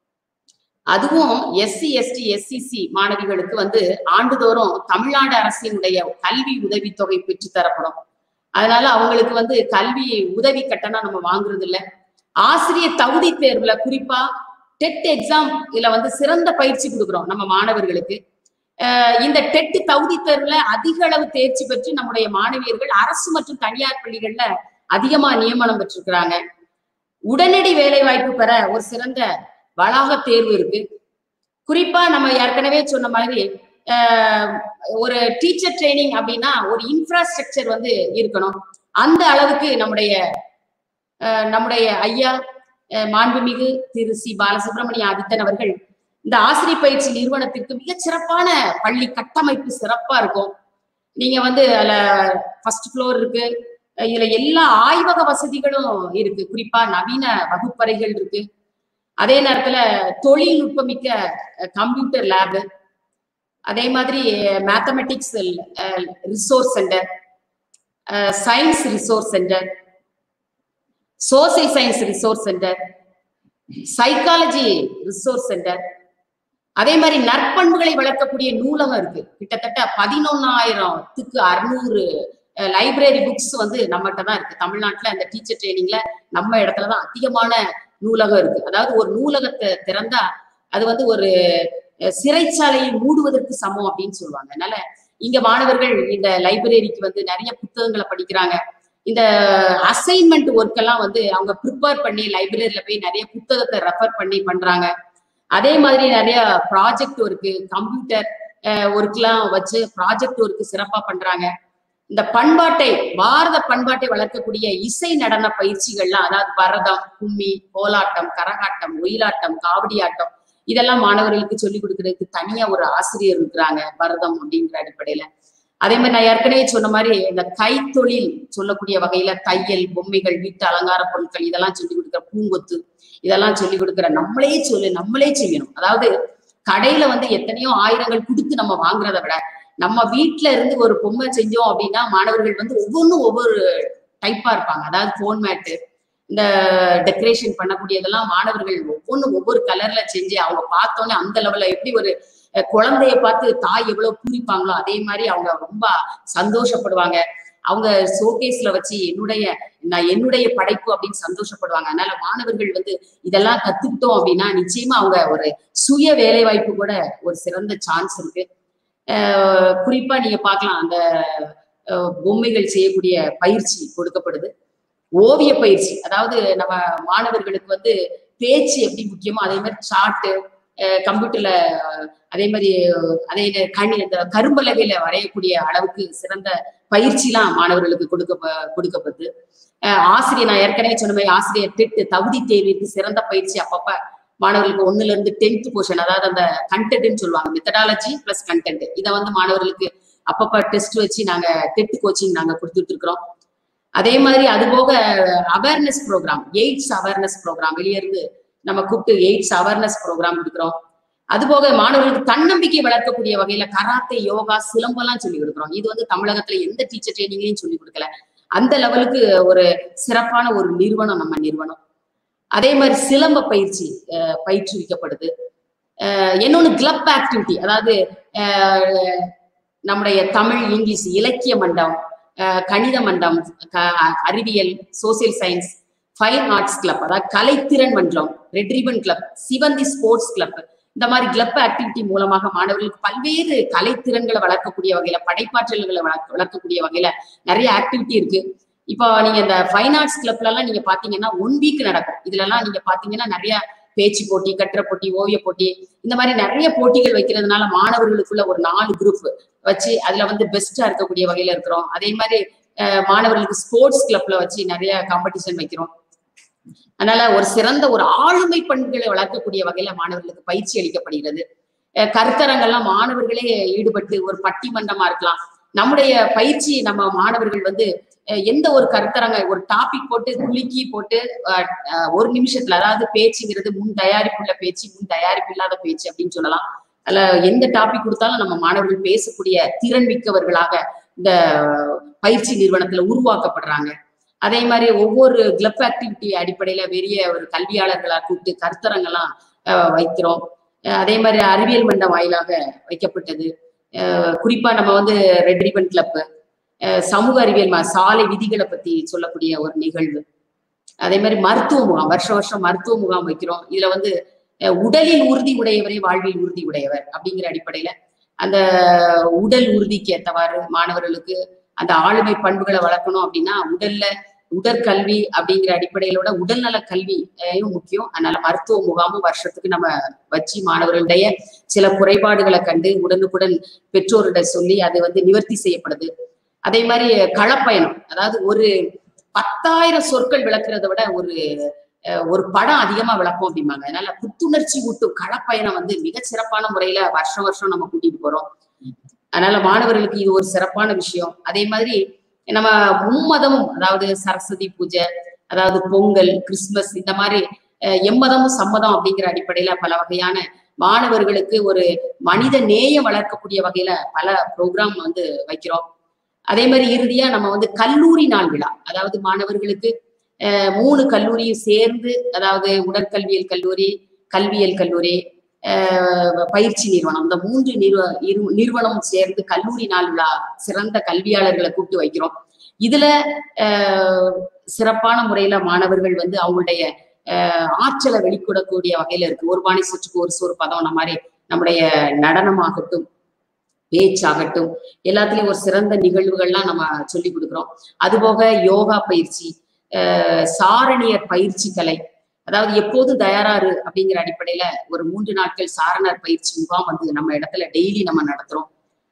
அதுவும் எஸ்சி எஸ்டி எஸ்சிசி மாணவிகளுக்கு வந்து ஆண்டுதோறும் தமிழ்நாடு அரசினுடைய கல்வி உதவித்தொகை பெற்று தரப்படும் அதனால அவங்களுக்கு வந்து கல்வி உதவி கட்டணம் நம்ம வாங்குறது இல்ல ஆசிரியர் தகுதி தேர்வுல குறிப்பா டெட் எக்ஸாம் இதுல வந்து சிறந்த பயிற்சி கொடுக்குறோம் நம்ம மாணவர்களுக்கு அஹ் இந்த டெட் தகுதி தேர்வுல அதிக அளவு தேர்ச்சி பெற்று நம்முடைய மாணவியர்கள் அரசு மற்றும் தனியார் பள்ளிகள்ல அதிகமா நியமனம் பெற்றிருக்கிறாங்க உடனடி வேலை வாய்ப்பு பெற ஒரு சிறந்த வளாக தேர்வு இருக்கு குறிப்பா நம்ம ஏற்கனவே சொன்ன மாதிரி அஹ், ஒரு டீச்சர் ட்ரைனிங் அப்படின்னா ஒரு இன்ஃப்ராஸ்ட்ரக்சர் வந்து இருக்கணும் அந்த அளவுக்கு நம்முடைய அஹ், நம்முடைய ஐயா அஹ், மாண்புமிகு திரு சி பாலசுப்ரமணிய ஆதித்தன் அவர்கள் இந்த ஆசிரியர் பயிற்சி நிறுவனத்திற்கு மிகச் சிறப்பான பள்ளி கட்டமைப்பு சிறப்பா இருக்கும் நீங்க வந்து அதுல ஃபர்ஸ்ட் ஃப்ளோர் இருக்கு இதுல எல்லா ஆய்வக வசதிகளும் இருக்கு குறிப்பா நவீன வகுப்பறைகள் இருக்கு அதே நேரத்துல தொழில்நுட்பமிக்க கம்ப்யூட்டர் லேபு அதே மாதிரி mathematics resource centre science resource centre social science resource centre psychology resource centre அதே மாதிரி நற்பண்புகளை வளர்க்கக்கூடிய நூலகம் இருக்கு கிட்டத்தட்ட பதினொன்னாயிரத்துக்கு அறுநூறு லைப்ரரி புக்ஸ் வந்து நம்மகிட்ட தான் இருக்கு தமிழ்நாட்டுல அந்த டீச்சர் ட்ரைனிங்ல நம்ம இடத்துலதான் அதிகமான நூலகம் இருக்கு அதாவது ஒரு நூலகத்தை திறந்தா அது வந்து ஒரு சிறைச்சாலையை மூடுவதற்கு சமம் அப்படின்னு சொல்லுவாங்க அதனால இங்க மாணவர்கள் இந்த லைப்ரரிக்கு வந்து நிறைய புத்தகங்களை படிக்கிறாங்க இந்த அசைன்மெண்ட் ஒர்க் எல்லாம் வந்து அவங்க ப்ரிப்பேர் பண்ணி லைப்ரரியில போய் நிறைய புத்தகத்தை ரெஃபர் பண்ணி பண்றாங்க அதே மாதிரி நிறைய ப்ராஜெக்ட் ஒர்க்கு கம்ப்யூட்டர் ஒர்க்லாம் வச்சு ப்ராஜெக்ட் ஒர்க்கு சிறப்பா பண்றாங்க இந்த பண்பாட்டை பாரத பண்பாட்டை வளர்க்கக்கூடிய இசை நடன பயிற்சிகள்லாம் அதாவது பரதம் கும்மி கோலாட்டம் கரகாட்டம் ஒயிலாட்டம் காவடி ஆட்டம் இதெல்லாம் மாணவர்களுக்கு சொல்லிக் கொடுக்கறதுக்கு தனியா ஒரு ஆசிரியர் இருக்கிறாங்க பரதம் அப்படிங்கிற அடிப்படையில அதே மாதிரி நான் ஏற்கனவே சொன்ன மாதிரி இந்த கைத்தொழில் சொல்லக்கூடிய வகையில தையல் பொம்மைகள் வீட்டு அலங்கார பொருட்கள் இதெல்லாம் சொல்லி கொடுக்குற பூங்கொத்து இதெல்லாம் சொல்லி கொடுக்குற நம்மளே சொல்லு நம்மளே செய்யணும் அதாவது கடையில வந்து எத்தனையோ ஆயிரங்கள் கொடுத்து நம்ம வாங்குறத விட நம்ம வீட்டுல இருந்து ஒரு பொம்மை செஞ்சோம் அப்படின்னா மாணவர்கள் வந்து ஒவ்வொன்றும் ஒவ்வொரு டைப்பா இருப்பாங்க அதாவது ஃபோன் மேட்டு இந்த டெக்கரேஷன் பண்ணக்கூடியதெல்லாம் மாணவர்கள் ஒவ்வொன்றும் ஒவ்வொரு கலர்ல செஞ்சு அவங்க பார்த்தோன்னே அந்த லெவல்ல எப்படி ஒரு குழந்தைய பார்த்து தாய் எவ்வளவு பூரிப்பாங்களோ அதே மாதிரி அவங்க ரொம்ப சந்தோஷப்படுவாங்க அவங்க ஷோகேஸ்ல வச்சு என்னுடைய நான் என்னுடைய படைப்பு அப்படின்னு சந்தோஷப்படுவாங்க அதனால மாணவர்கள் வந்து இதெல்லாம் கத்துக்கிட்டோம் அப்படின்னா நிச்சயமா அவங்க ஒரு சுய வேலை வாய்ப்பு கூட ஒரு சிறந்த சான்ஸ் இருக்கு குறிப்பா நீங்க பார்க்கலாம் அந்த பொம்மைகள் செய்யக்கூடிய பயிற்சி கொடுக்கப்படுது ஓவிய பயிற்சி அதாவது நம்ம மாணவர்களுக்கு வந்து பேச்சு எப்படி முக்கியமோ அதே மாதிரி சார்ட்டு கம்ப்யூட்டர்ல அதே மாதிரி அதே கணி இந்த கரும்பலகையில வரையக்கூடிய அளவுக்கு சிறந்த பயிற்சிலாம் மாணவர்களுக்கு கொடுக்க கொடுக்கப்படுது ஆசிரியர் நான் ஏற்கனவே சொன்ன மாதிரி ஆசிரியர் டெட்டு தகுதி தேர்விற்கு சிறந்த பயிற்சி அப்பப்ப மாணவர்களுக்கு ஒண்ணுல இருந்து டென்த் போர்ஷன் அதாவது அந்த கண்டென்ட்னு சொல்லுவாங்க மெத்தடாலஜி பிளஸ் கண்டென்ட் இதை வந்து மாணவர்களுக்கு அப்பப்ப டெஸ்ட் வச்சு நாங்க டெட் கோச்சிங் நாங்க கொடுத்துட்டு இருக்கிறோம் அதே மாதிரி அது போக awareness programme AIDS awareness programme வெளியிருந்து நம்ம கூப்பிட்டு எய்ட்ஸ் அவேர்னஸ் ப்ரோக்ராம் கொடுக்குறோம் அது போக மாணவர்களுக்கு தன்னம்பிக்கை வளர்க்கக்கூடிய வகையில கராத்தே யோகா சிலம்பெல்லாம் சொல்லி கொடுக்குறோம் இது வந்து தமிழகத்துல எந்த டீச்சர் ட்ரைனிங்லையும் சொல்லி கொடுக்கல அந்த லெவலுக்கு ஒரு சிறப்பான ஒரு நிறுவனம் நம்ம நிறுவனம் அதே மாதிரி சிலம்ப பயிற்சி பயிற்றுவிக்கப்படுது இன்னொன்னு கிளப் ஆக்டிவிட்டி அதாவது நம்முடைய தமிழ் இங்கிலீஷ் இலக்கிய மண்டம் கணித மண்டம் அறிவியல் social science fine arts club அதாவது கலைத்திறன் மன்றம் red ribbon club Sivanthi sports club இந்த மாதிரி கிளப் ஆக்டிவிட்டி மூலமாக மாணவர்களுக்கு பல்வேறு கலைத்திறன்களை வளர்க்கக்கூடிய வகையில படைப்பாற்றல்களை வளர்க்கக்கூடிய வகையில நிறைய ஆக்டிவிட்டி இருக்கு இப்போ நீங்க இந்த ஃபைன் ஆர்ட்ஸ் கிளப்ல எல்லாம் நீங்க பாத்தீங்கன்னா ஒன் வீக் நடக்கும் இதுல எல்லாம் நீங்க பாத்தீங்கன்னா நிறைய பேச்சு போட்டி கட்டுரை போட்டி ஓவிய போட்டி இந்த மாதிரி நிறைய போட்டிகள் வைக்கிறதுனால மாணவர்களுக்குள்ள ஒரு நாலு குரூப் வச்சு அதுல வந்து பெஸ்டா இருக்கக்கூடிய வகையில இருக்கிறோம் அதே மாதிரி மாணவர்களுக்கு ஸ்போர்ட்ஸ் கிளப்ல வச்சு நிறைய காம்படிஷன் வைக்கிறோம் அதனால ஒரு சிறந்த ஒரு ஆளுமை பண்புகளை வளர்க்கக்கூடிய வகையில மாணவர்களுக்கு பயிற்சி அளிக்கப்படுகிறது கருத்தரங்கெல்லாம் மாணவர்களே ஈடுபட்டு ஒரு பட்டிமன்றமா இருக்கலாம் நம்முடைய பயிற்சி நம்ம மாணவர்கள் வந்து எந்த ஒரு கருத்தரங்க ஒரு டாபிக் போட்டு குலுக்கி போட்டு ஒரு நிமிஷத்துல அதாவது பேச்சுங்கிறது முன் தயாரிப்புள்ள பேச்சு முன் தயாரிப்பு இல்லாத பேச்சு அப்படின்னு சொல்லலாம் அதுல எந்த டாபிக் கொடுத்தாலும் நம்ம மாணவர்கள் பேசக்கூடிய திறன் மிக்கவர்களாக இந்த பயிற்சி நிறுவனத்துல உருவாக்கப்படுறாங்க அதே மாதிரி ஒவ்வொரு கிளப் ஆக்டிவிட்டி அடிப்படையில பெரிய ஒரு கல்வியாளர்களா கூப்பிட்டு கருத்தரங்கெல்லாம் வைக்கிறோம் அதே மாதிரி அறிவியல் மண்டம் வாயிலாக வைக்கப்பட்டது குறிப்பா நம்ம வந்து ரெட் ரிபன் கிளப் சமூக அறிவியல் சாலை விதிகளை பத்தி சொல்லக்கூடிய ஒரு நிகழ்வு அதே மாதிரி மருத்துவ முகாம் வருஷ வருஷம் மருத்துவ முகாம் வைக்கிறோம் இதுல வந்து உடலில் உறுதி உடையவரே வாழ்வில் உறுதி உடையவர் அப்படிங்கிற அடிப்படையில அந்த உடல் உறுதிக்கு ஏற்றவாறு மாணவர்களுக்கு அந்த ஆளுமை பண்புகளை வளர்க்கணும் அப்படின்னா உடல்ல உடற்கல்வி அப்படிங்கிற அடிப்படையிலோட உடல்நல கல்வியும் முக்கியம் அதனால மருத்துவ முகாமும் வருஷத்துக்கு நம்ம வச்சு மாணவர்களுடைய சில குறைபாடுகளை கண்டு உடனுக்குடன் பெற்றோரிட சொல்லி அது வந்து நிவர்த்தி செய்யப்படுது அதே மாதிரி களப்பயணம் அதாவது ஒரு பத்தாயிரம் சொற்கள் விளக்குறத விட ஒரு அஹ், ஒரு படம் அதிகமா விளக்கும் அப்படிம்பாங்க அதனால புத்துணர்ச்சி ஊட்டும் களப்பயணம் வந்து மிக சிறப்பான முறையில வருஷம் வருஷம் நம்ம கூட்டிட்டு போறோம் அதனால மாணவர்களுக்கு இது ஒரு சிறப்பான விஷயம் அதே மாதிரி நம்ம மும்மதமும் அதாவது சரஸ்வதி பூஜை அதாவது பொங்கல் கிறிஸ்துமஸ் இந்த மாதிரி அஹ், எம்மதமும் சம்மதம் அப்படிங்கிற அடிப்படையில பல வகையான மாணவர்களுக்கு ஒரு மனித நேயம் வளர்க்கக்கூடிய வகையில பல ப்ரோக்ராம் வந்து வைக்கிறோம் அதே மாதிரி இறுதியா நம்ம வந்து கல்லூரி நாள் விழா அதாவது மாணவர்களுக்கு அஹ், மூணு கல்லூரியும் சேர்ந்து அதாவது உடற்கல்வியல் கல்லூரி கல்வியல் கல்லூரி அஹ், பயிற்சி நிறுவனம் இந்த மூன்று நிறுவ இரு- நிறுவனமும் சேர்ந்து கல்லூரி நாள் விழா சிறந்த கல்வியாளர்களை கூப்பிட்டு வைக்கிறோம் இதுல அஹ், சிறப்பான முறையில மாணவர்கள் வந்து அவங்களுடைய அஹ், ஆற்றலை வெளிக்கூடக்கூடிய வகையில இருக்கு ஒரு பாணி சுற்றுக்கு ஒரு சோறு பதம் அந்த மாதிரி நம்முடைய நடனமாகட்டும் பேச்சாகட்டும் எல்லாத்துலயும் ஒரு சிறந்த நிகழ்வுகள்லாம் நம்ம சொல்லி கொடுக்குறோம் அதுபோக யோகா பயிற்சி அஹ், சாரணியர் பயிற்சி கலை அதாவது எப்போதும் தயாராரு அப்படிங்கிற அடிப்படையில ஒரு மூன்று நாட்கள் சாரணர் பயிற்சி முகாம் வந்து நம்ம இடத்துல டெய்லி நம்ம நடத்துறோம்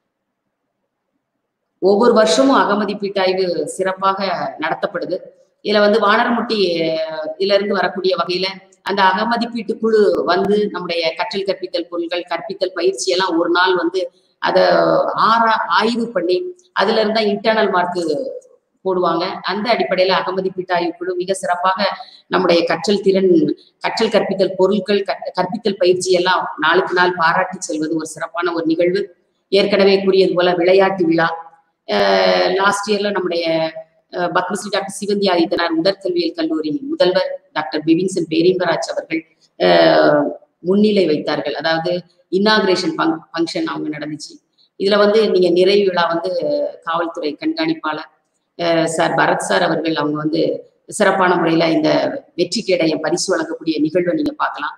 ஒவ்வொரு வருஷமும் அகமதிப்பீட்டாய்வு சிறப்பாக நடத்தப்படுது இதுல வந்து வானரமுட்டி அஹ், இதுல இருந்து வரக்கூடிய வகையில அந்த அகமதிப்பீட்டு குழு வந்து நம்முடைய கற்றல் கற்பித்தல் பொருட்கள் கற்பித்தல் பயிற்சி எல்லாம் ஒரு நாள் வந்து அத ஆரா ஆய்வு பண்ணி அதுல இருந்தா இன்டர்னல் மார்க் போடுவாங்க அந்த அடிப்படையில அகமதிப்பீட்டாய்வு குழு மிக சிறப்பாக நம்முடைய கற்றல் திறன் கற்றல் கற்பித்தல் பொருட்கள் கற்- கற்பித்தல் பயிற்சி எல்லாம் நாளுக்கு நாள் பாராட்டி செல்வது ஒரு சிறப்பான ஒரு நிகழ்வு ஏற்கனவே கூறியது போல விளையாட்டு விழா லாஸ்ட் இயர்ல நம்முடைய அஹ், பத்மஸ்ரீ டாக்டர் சிவந்தி ஆதித்தனார் உடற்கல்வியல் கல்லூரி முதல்வர் டாக்டர் பிபின்சன் பேரிம்பராஜ் அவர்கள் அஹ், முன்னிலை வைத்தார்கள் அதாவது இன்னாகிரேஷன் ஃபங்க்ஷன் அவங்க நடந்துச்சு இதுல வந்து நீங்க நிறைவு விழா வந்து காவல்துறை கண்காணிப்பாளர் அஹ், சார் பரத் சார் அவர்கள் அவங்க வந்து சிறப்பான முறையில இந்த வெற்றி கேடைய பரிசு வழங்கக்கூடிய நிகழ்வை நீங்க பார்க்கலாம்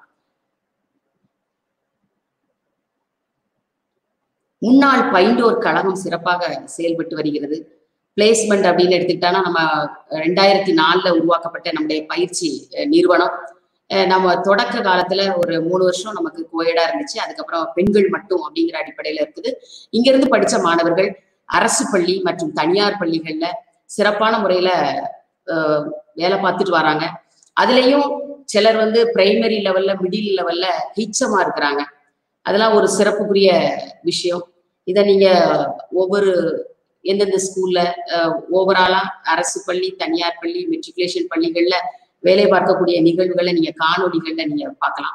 முன்னாள் பைண்டோர் கழகம் சிறப்பாக செயல்பட்டு வருகிறது பிளேஸ்மெண்ட் அப்படின்னு எடுத்துக்கிட்டானா நம்ம ரெண்டாயிரத்தி நாலுல உருவாக்கப்பட்ட நம்முடைய பயிற்சி அஹ், நிறுவனம் அஹ், நம்ம தொடக்க காலத்துல ஒரு மூணு வருஷம் நமக்கு கோயடா இருந்துச்சு அதுக்கப்புறம் பெண்கள் மட்டும் அப்படிங்கிற அடிப்படையில இருக்குது இங்க இருந்து படிச்ச மாணவர்கள் அரசு பள்ளி மற்றும் தனியார் பள்ளிகள்ல சிறப்பான முறையில அஹ், வேலை பார்த்துட்டு வராங்க அதுலயும் சிலர் வந்து பிரைமரி லெவல்ல மிடில் லெவல்ல ஹிச்சமா இருக்கிறாங்க அதெல்லாம் ஒரு சிறப்புக்குரிய விஷயம் இதை நீங்க ஒவ்வொரு எந்தெந்த ஸ்கூல்ல ஓவராலா அரசு பள்ளி தனியார் பள்ளி மெட்ரிகுலேஷன் பள்ளிகள்ல வேலை பார்க்கக்கூடிய நிகழ்வுகளை நீங்க காணொளிகள்ல நீங்க பார்க்கலாம்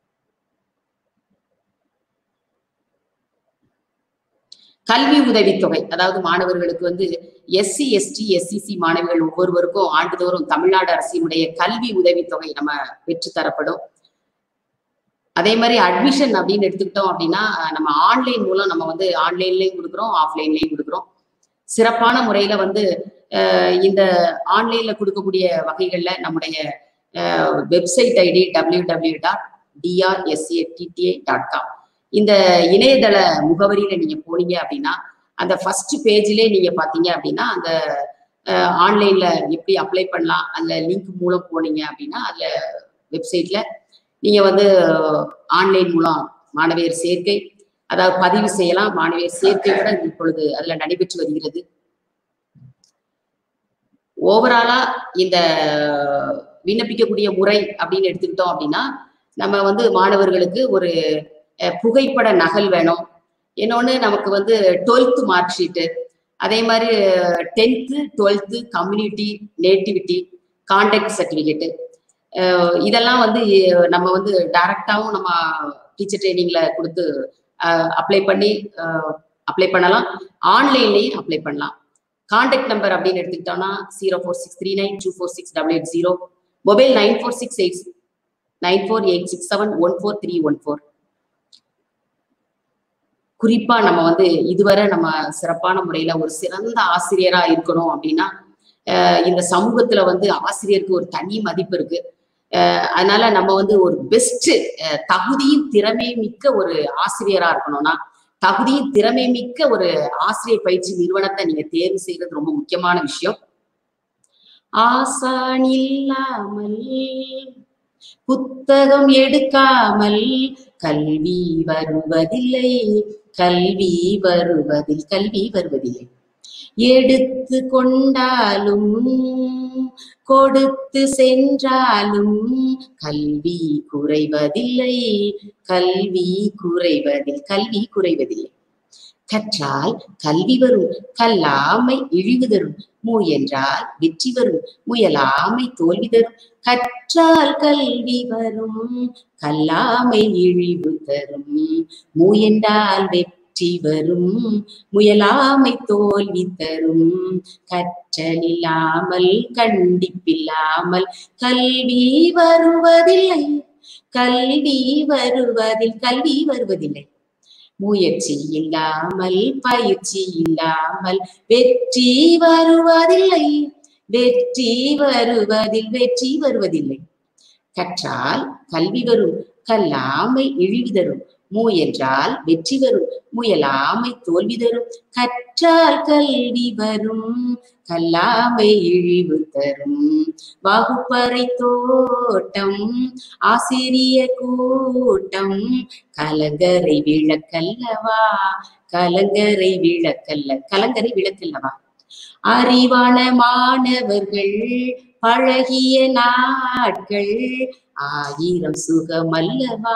கல்வி உதவித்தொகை அதாவது மாணவர்களுக்கு வந்து எஸ்சி எஸ்டி எஸ்சிசி மாணவிகள் ஒவ்வொருவருக்கும் ஆண்டுதோறும் தமிழ்நாடு அரசினுடைய கல்வி உதவித்தொகை நம்ம பெற்று தரப்படும் அதே மாதிரி அட்மிஷன் அப்படின்னு எடுத்துக்கிட்டோம் அப்படின்னா நம்ம ஆன்லைன் மூலம் நம்ம வந்து ஆன்லைன்லயும் கொடுக்குறோம் ஆஃப்லைன்லயும் கொடுக்குறோம் சிறப்பான முறையில வந்து அஹ், இந்த ஆன்லைன்ல கொடுக்கக்கூடிய வகைகள்ல நம்முடைய website ID W W dot DRSADTA dot com இந்த இணையதள முகவரியில நீங்க போனீங்க அப்படின்னா அந்த ஃபர்ஸ்ட் பேஜ்லயே நீங்க பாத்தீங்க அப்படின்னா அந்த ஆன்லைன்ல எப்படி அப்ளை பண்ணலாம் அந்த லிங்க் மூலம் போனீங்க அப்படின்னா அதுல வெப்சைட்ல நீங்க வந்து ஆன்லைன் மூலம் மாணவியர் சேர்க்கை அதாவது பதிவு செய்யலாம் மாணவியர் சேர்க்கை கூட இப்பொழுது அதுல நடைபெற்று வருகிறது ஓவராலா இந்த விண்ணப்பிக்கக்கூடிய முறை அப்படின்னு எடுத்துக்கிட்டோம் அப்படின்னா நம்ம வந்து மாணவர்களுக்கு ஒரு அஹ், புகைப்பட நகல் வேணும் இன்னொன்று நமக்கு வந்து டுவெல்த்து மார்க் ஷீட்டு அதே மாதிரி tenth twelfth community nativity contact certificate இதெல்லாம் வந்து அஹ், நம்ம வந்து டைரக்டாவும் நம்ம டீச்சர் ட்ரைனிங்ல கொடுத்து அப்ளை பண்ணி அப்ளை பண்ணலாம் ஆன்லைன்லேயும் அப்ளை பண்ணலாம் கான்டாக்ட் நம்பர் அப்படின்னு எடுத்துக்கிட்டோம்னா zero four six three nine two four six double eight zero mobile nine four six eight nine four eight six seven one four three one four குறிப்பா நம்ம வந்து இதுவரை நம்ம சிறப்பான முறையில ஒரு சிறந்த ஆசிரியரா இருக்கணும் அப்படின்னா அஹ் இந்த சமூகத்துல வந்து ஆசிரியருக்கு ஒரு தனி மதிப்பு இருக்கு அஹ் அதனால நம்ம வந்து ஒரு பெஸ்ட் தகுதியும் திறமையும் மிக்க ஒரு ஆசிரியரா இருக்கணும்னா தகுதியும் திறமை மிக்க ஒரு ஆசிரியர் பயிற்சி நிறுவனத்தை நீங்க தேர்வு செய்யறது ரொம்ப முக்கியமான விஷயம் ஆசான் இல்லாமல் புத்தகம் எடுக்காமல் கல்வி வருவதில்லை கல்வி வருவதில் கல்வி வருவதில்லை எடுத்து கொண்டாலும் கொடுத்து சென்றாலும் கல்வி குறைவதில்லை கல்வி குறைவதில் கல்வி குறைவதில்லை கற்றால் கல்வி வரும் கல்லாமை இழிவு தரும் முயன்றால் வெற்றி வரும் முயலாமை தோல்வி தரும் கற்றால் கல்வி வரும் கல்லாமை இழிவு தரும் முயன்றால் வெற்றி வரும் முயலாமை தோல்வி தரும் கற்றலில்லாமல் கண்டிப்பில்லாமல் கல்வி வருவதில்லை கல்வி வருவதில் கல்வி வருவதில்லை முயற்சி இல்லாமல் பயிற்சி இல்லாமல் வெற்றி வருவதில்லை வெற்றி வருவதில் வெற்றி வருவதில்லை கற்றால் கல்வி வரும் கல்லாமை இழிவு தரும் முயன்றால் வெற்றி வரும் முயலாமை தோல்வி தரும் கற்றால் கல்வி வரும் கல்லாமை இழிவு தரும் வகுப்பறை தோட்டம் ஆசிரிய கூட்டம் கலங்கரை விளக்கல்லவா கலங்கரை விளக்கல்ல கலங்கரை விளக்கல்லவா அறிவான மாணவர்கள் பழகிய நாட்கள் ஆயிரம் சுகமல்லவா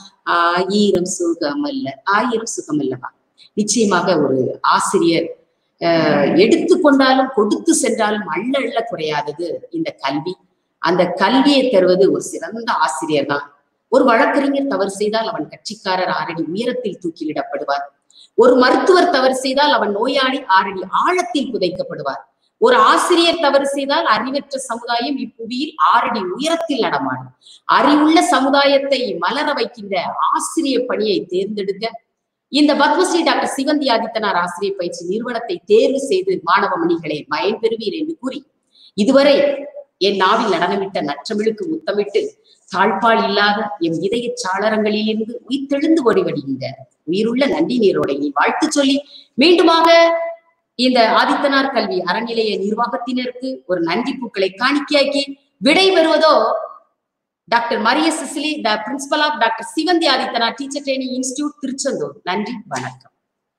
ஆயிரம் சுகமல்ல ஆயிரம் சுகமல்லவா நிச்சயமாக ஒரு ஆசிரியர் அஹ், எடுத்துக்கொண்டாலும் கொடுத்து சென்றாலும் அள்ள அள்ள குறையாதது இந்த கல்வி அந்த கல்வியை தருவது ஒரு சிறந்த ஆசிரியர் தான் ஒரு வழக்கறிஞர் தவறு செய்தால் அவன் கட்சிக்காரர் ஆறடி உயரத்தில் தூக்கிலிடப்படுவார் ஒரு மருத்துவர் தவறு செய்தால் அவன் நோயாளி ஆறடி ஆழத்தில் புதைக்கப்படுவார் ஒரு ஆசிரியர் தவறு செய்தால் அறிவற்ற சமுதாயம் இப்புவியில் ஆறடி உயரத்தில் நடமாடும் அறிவுள்ள சமுதாயத்தை மலர வைக்கின்ற ஆசிரியர் பணியை தேர்ந்தெடுக்க இந்த பத்மஸ்ரீ டாக்டர் சிவந்தி ஆதித்தனார் ஆசிரியர் பயிற்சி நிறுவனத்தை தேர்வு செய்து மாணவ மணிகளே பயன்பெறுவீர் என்று கூறி இதுவரை என் நாவில் நடனமிட்ட நற்றமிழுக்கு முத்தமிட்டு தாழ்பால் இல்லாத எம் இதய சாளரங்களிலிருந்து உயிர்த்தெழுந்து ஓடிவடிகின்ற உயிருள்ள நன்றி நீரோடை வாழ்த்து சொல்லி மீண்டுமாக இந்த ஆதித்தனார் கல்வி அறநிலைய நிர்வாகத்தினருக்கு ஒரு நன்றி பூக்களை காணிக்கையாக்கி விடை பெறுவதோ doctor Maria Cecily the principal of doctor Sivanthi Adithanar teacher training institute Tiruchendur நன்றி வணக்கம்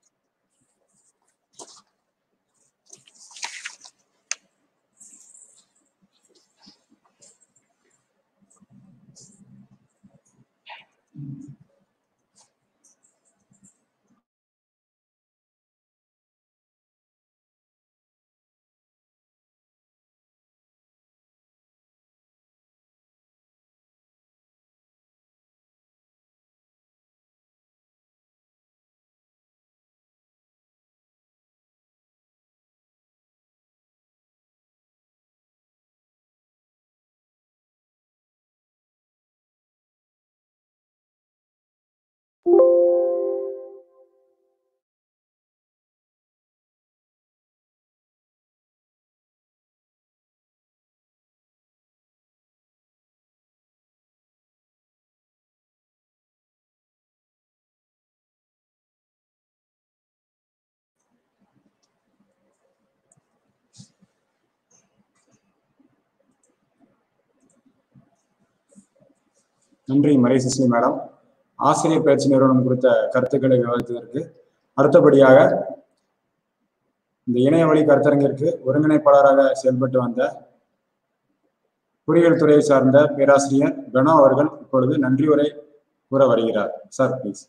நன்றி மரேசிஸ்லி மேடம் ஆசிரியர் பயிற்சி நிறுவனம் கொடுத்த கருத்துக்களை விவாதித்ததற்கு அடுத்தபடியாக இந்த இணைய வழி கருத்தரங்கிற்கு ஒருங்கிணைப்பாளராக செயல்பட்டு வந்த பொறியியல் துறையை சார்ந்த பேராசிரியர் பெனோ அவர்கள் இப்பொழுது நன்றி உரை கூற வருகிறார் சார் ப்ளீஸ்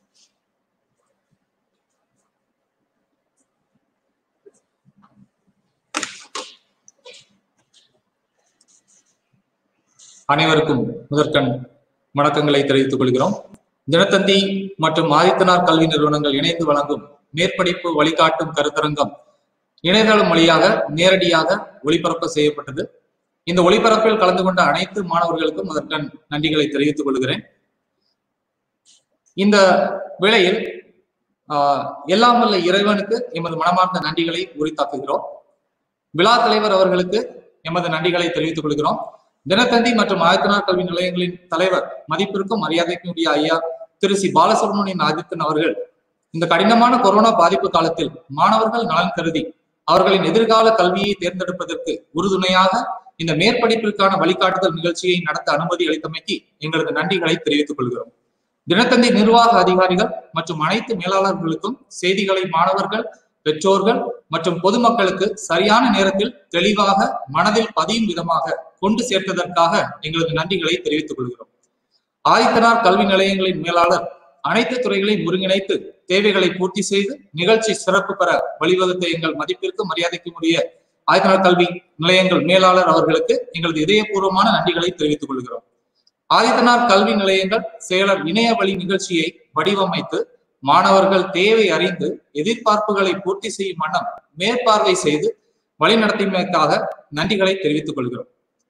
அனைவருக்கும் முதற்கண் வணக்கங்களை தெரிவித்துக் கொள்கிறோம் தினத்தந்தி மற்றும் ஆதித்தனார் கல்வி நிறுவனங்கள் இணைந்து வழங்கும் மேற்படிப்பு வழிகாட்டும் கருத்தரங்கம் இணையதளம் வழியாக நேரடியாக ஒளிபரப்பு செய்யப்பட்டது இந்த ஒளிபரப்பில் கலந்து கொண்ட அனைத்து மாணவர்களுக்கும் முதற்கண் நன்றிகளை தெரிவித்துக் கொள்கிறேன் இந்த வேளையில் ஆஹ், எல்லாம் வல்ல இறைவனுக்கு எமது மனமார்ந்த நன்றிகளை உரித்தாக்குகிறோம் விழா தலைவர் அவர்களுக்கு எமது நன்றிகளை தெரிவித்துக் கொள்கிறோம் தினத்தந்தி மற்றும் ஆயத்தனார் கல்வி நிலையங்களின் தலைவர் மதிப்பிற்கும் மரியாதைக்குரிய ஐயா திரு சி பாலசுப்ரமணியன் ஆதித்தன் அவர்கள் இந்த கடினமான கொரோனா பாதிப்பு காலத்தில் மாணவர்கள் நலன் கருதி அவர்களின் எதிர்கால கல்வியை தேர்ந்தெடுப்பதற்கு உறுதுணையாக இந்த மேற்படிப்பிற்கான வழிகாட்டுதல் நிகழ்ச்சியை நடத்த அனுமதி அளித்தமைக்கு எங்களது நன்றிகளை தெரிவித்துக் கொள்கிறோம் தினத்தந்தி நிர்வாக அதிகாரிகள் மற்றும் அனைத்து மேலாளர்களுக்கும் செய்திகளை மாணவர்கள் பெற்றோர்கள் மற்றும் பொதுமக்களுக்கு சரியான நேரத்தில் தெளிவாக மனதில் பதியும் விதமாக கொண்டு சேர்த்ததற்காக எங்களது நன்றிகளை தெரிவித்துக் கொள்கிறோம் ஆதித்தனார் கல்வி நிலையங்களின் மேலாளர் அனைத்து துறைகளையும் ஒருங்கிணைத்து தேவைகளை பூர்த்தி செய்து நிகழ்ச்சி சிறப்பு பெற வழிவகுத்த எங்கள் மதிப்பிற்கு மரியாதைக்கும் உரிய ஆதித்தனார் கல்வி நிலையங்கள் மேலாளர் அவர்களுக்கு எங்களது இதயபூர்வமான நன்றிகளை தெரிவித்துக் கொள்கிறோம் ஆதித்தனார் கல்வி நிலையங்கள் செயலர் இணைய வழி நிகழ்ச்சியை வடிவமைத்து மாணவர்கள் தேவை அறிந்து எதிர்பார்ப்புகளை பூர்த்தி செய்யும் வண்ணம் மேற்பார்வை செய்து வழிநடத்தியமைக்காக நன்றிகளை தெரிவித்துக் கொள்கிறோம்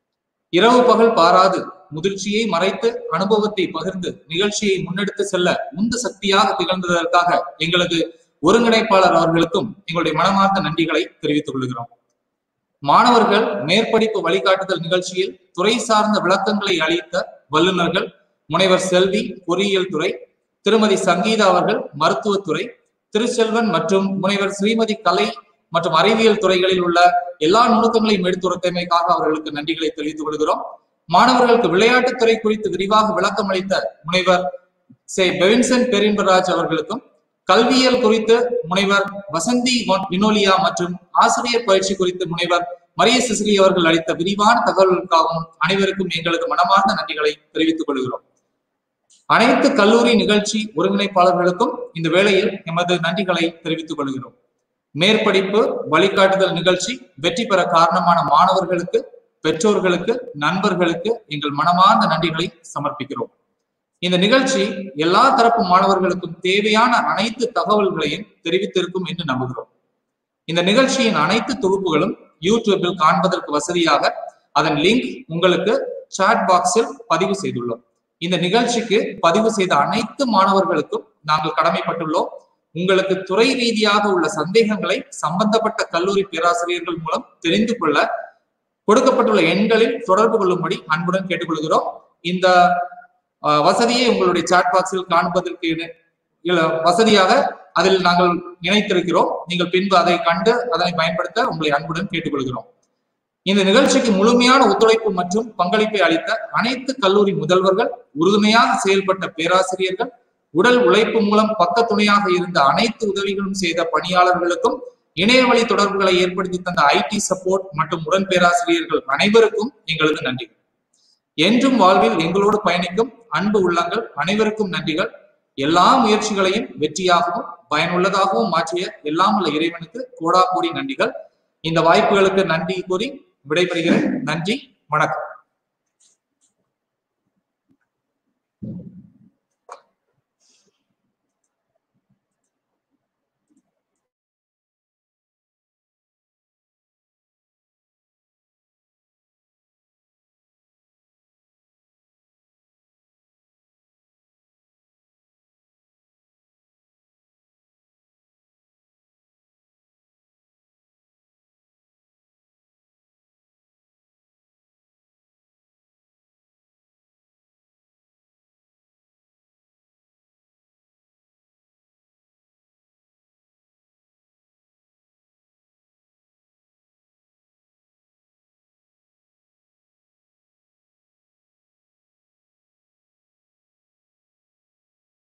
இரவு பகல் பாராது முதிர்ச்சியை மறைத்து அனுபவத்தை பகிர்ந்து நிகழ்ச்சியை முன்னெடுத்து செல்ல உந்து சக்தியாக திகழ்ந்ததற்காக எங்களது ஒருங்கிணைப்பாளர் அவர்களுக்கும் எங்களுடைய மனமார்ந்த நன்றிகளை தெரிவித்துக் கொள்கிறோம் மாணவர்கள் மேற்படிப்பு வழிகாட்டுதல் நிகழ்ச்சியில் துறை சார்ந்த விளக்கங்களை அளித்த வல்லுநர்கள் முனைவர் செல்வி பொறியியல் துறை திருமதி சங்கீதா அவர்கள் மருத்துவத்துறை திருச்செல்வன் மற்றும் முனைவர் ஸ்ரீமதி கலை மற்றும் அறிவியல் துறைகளில் உள்ள எல்லா நுணுக்கங்களையும் எடுத்துரைத்தமைக்காக அவர்களுக்கு நன்றிகளை தெரிவித்துக் கொள்கிறோம் மாணவர்களுக்கு விளையாட்டுத் துறை குறித்து விரிவாக விளக்கம் அளித்த முனைவர் சே பெவின்சன் பெரின்பராஜ் அவர்களுக்கும் கல்வியியல் குறித்து முனைவர் வசந்தி வொன்- வினோலியா மற்றும் ஆசிரியர் பயிற்சி குறித்து முனைவர் மரிய சிசிலி அவர்கள் அளித்த விரிவான தகவல்களுக்காகவும் அனைவருக்கும் எங்களது மனமார்ந்த நன்றிகளை தெரிவித்துக் கொள்கிறோம் அனைத்து கல்லூரி நிகழ்ச்சி ஒருங்கிணைப்பாளர்களுக்கும் இந்த வேளையில் எமது நன்றிகளை தெரிவித்துக் கொள்கிறோம் மேற்படிப்பு வழிகாட்டுதல் நிகழ்ச்சி வெற்றி பெற காரணமான மாணவர்களுக்கு பெற்றோர்களுக்கு நண்பர்களுக்கு எங்கள் மனமார்ந்த நன்றிகளை சமர்ப்பிக்கிறோம் இந்த நிகழ்ச்சி எல்லா தரப்பு மாணவர்களுக்கும் தேவையான அனைத்து தகவல்களையும் தெரிவித்திருக்கும் என்று நம்புகிறோம் இந்த நிகழ்ச்சியின் அனைத்து தொகுப்புகளும் யூடியூபில் காண்பதற்கு வசதியாக அதன் லிங்க் உங்களுக்கு சாட் பாக்ஸில் பதிவு செய்துள்ளோம் இந்த நிகழ்ச்சிக்கு பதிவு செய்த அனைத்து மாணவர்களுக்கும் நாங்கள் கடமைப்பட்டுள்ளோம் உங்களுக்கு துறை ரீதியாக உள்ள சந்தேகங்களை சம்பந்தப்பட்ட கல்லூரி பேராசிரியர்கள் மூலம் தெரிந்து கொள்ள கொடுக்கப்பட்டுள்ள எண்களில் தொடர்பு கொள்ளும்படி அன்புடன் கேட்டுக்கொள்கிறோம் இந்த அஹ், வசதியை உங்களுடைய சாட் பாக்ஸில் காண்பதற்கு இணை- இல்ல, வசதியாக அதில் நாங்கள் இணைத்திருக்கிறோம் நீங்கள் பின்பு அதை கண்டு அதனை பயன்படுத்த உங்களை அன்புடன் கேட்டுக்கொள்கிறோம் இந்த நிகழ்ச்சிக்கு முழுமையான ஒத்துழைப்பு மற்றும் பங்களிப்பை அளித்த அனைத்து கல்லூரி முதல்வர்கள் உறுதுணையாக செயல்பட்ட பேராசிரியர்கள் உடல் உழைப்பு மூலம் பக்க துணையாக இருந்த அனைத்து உதவிகளும் செய்த பணியாளர்களுக்கும் இணையவழி தொடர்புகளை ஏற்படுத்தி தந்த ஐடி சப்போர்ட் மற்றும் உடன் பேராசிரியர்கள் அனைவருக்கும் எங்களது நன்றி என்றும் வாழ்வில் எங்களோடு பயணிக்கும் அன்பு உள்ளங்கள் அனைவருக்கும் நன்றிகள் எல்லா முயற்சிகளையும் வெற்றியாகவும் பயனுள்ளதாகவும் மாற்றிய எல்லாம் உள்ள இறைவனுக்கு கோடா கோடி நன்றிகள் இந்த வாய்ப்புகளுக்கு நன்றி கூறி விடைபெறுகிறேன் நன்றி வணக்கம்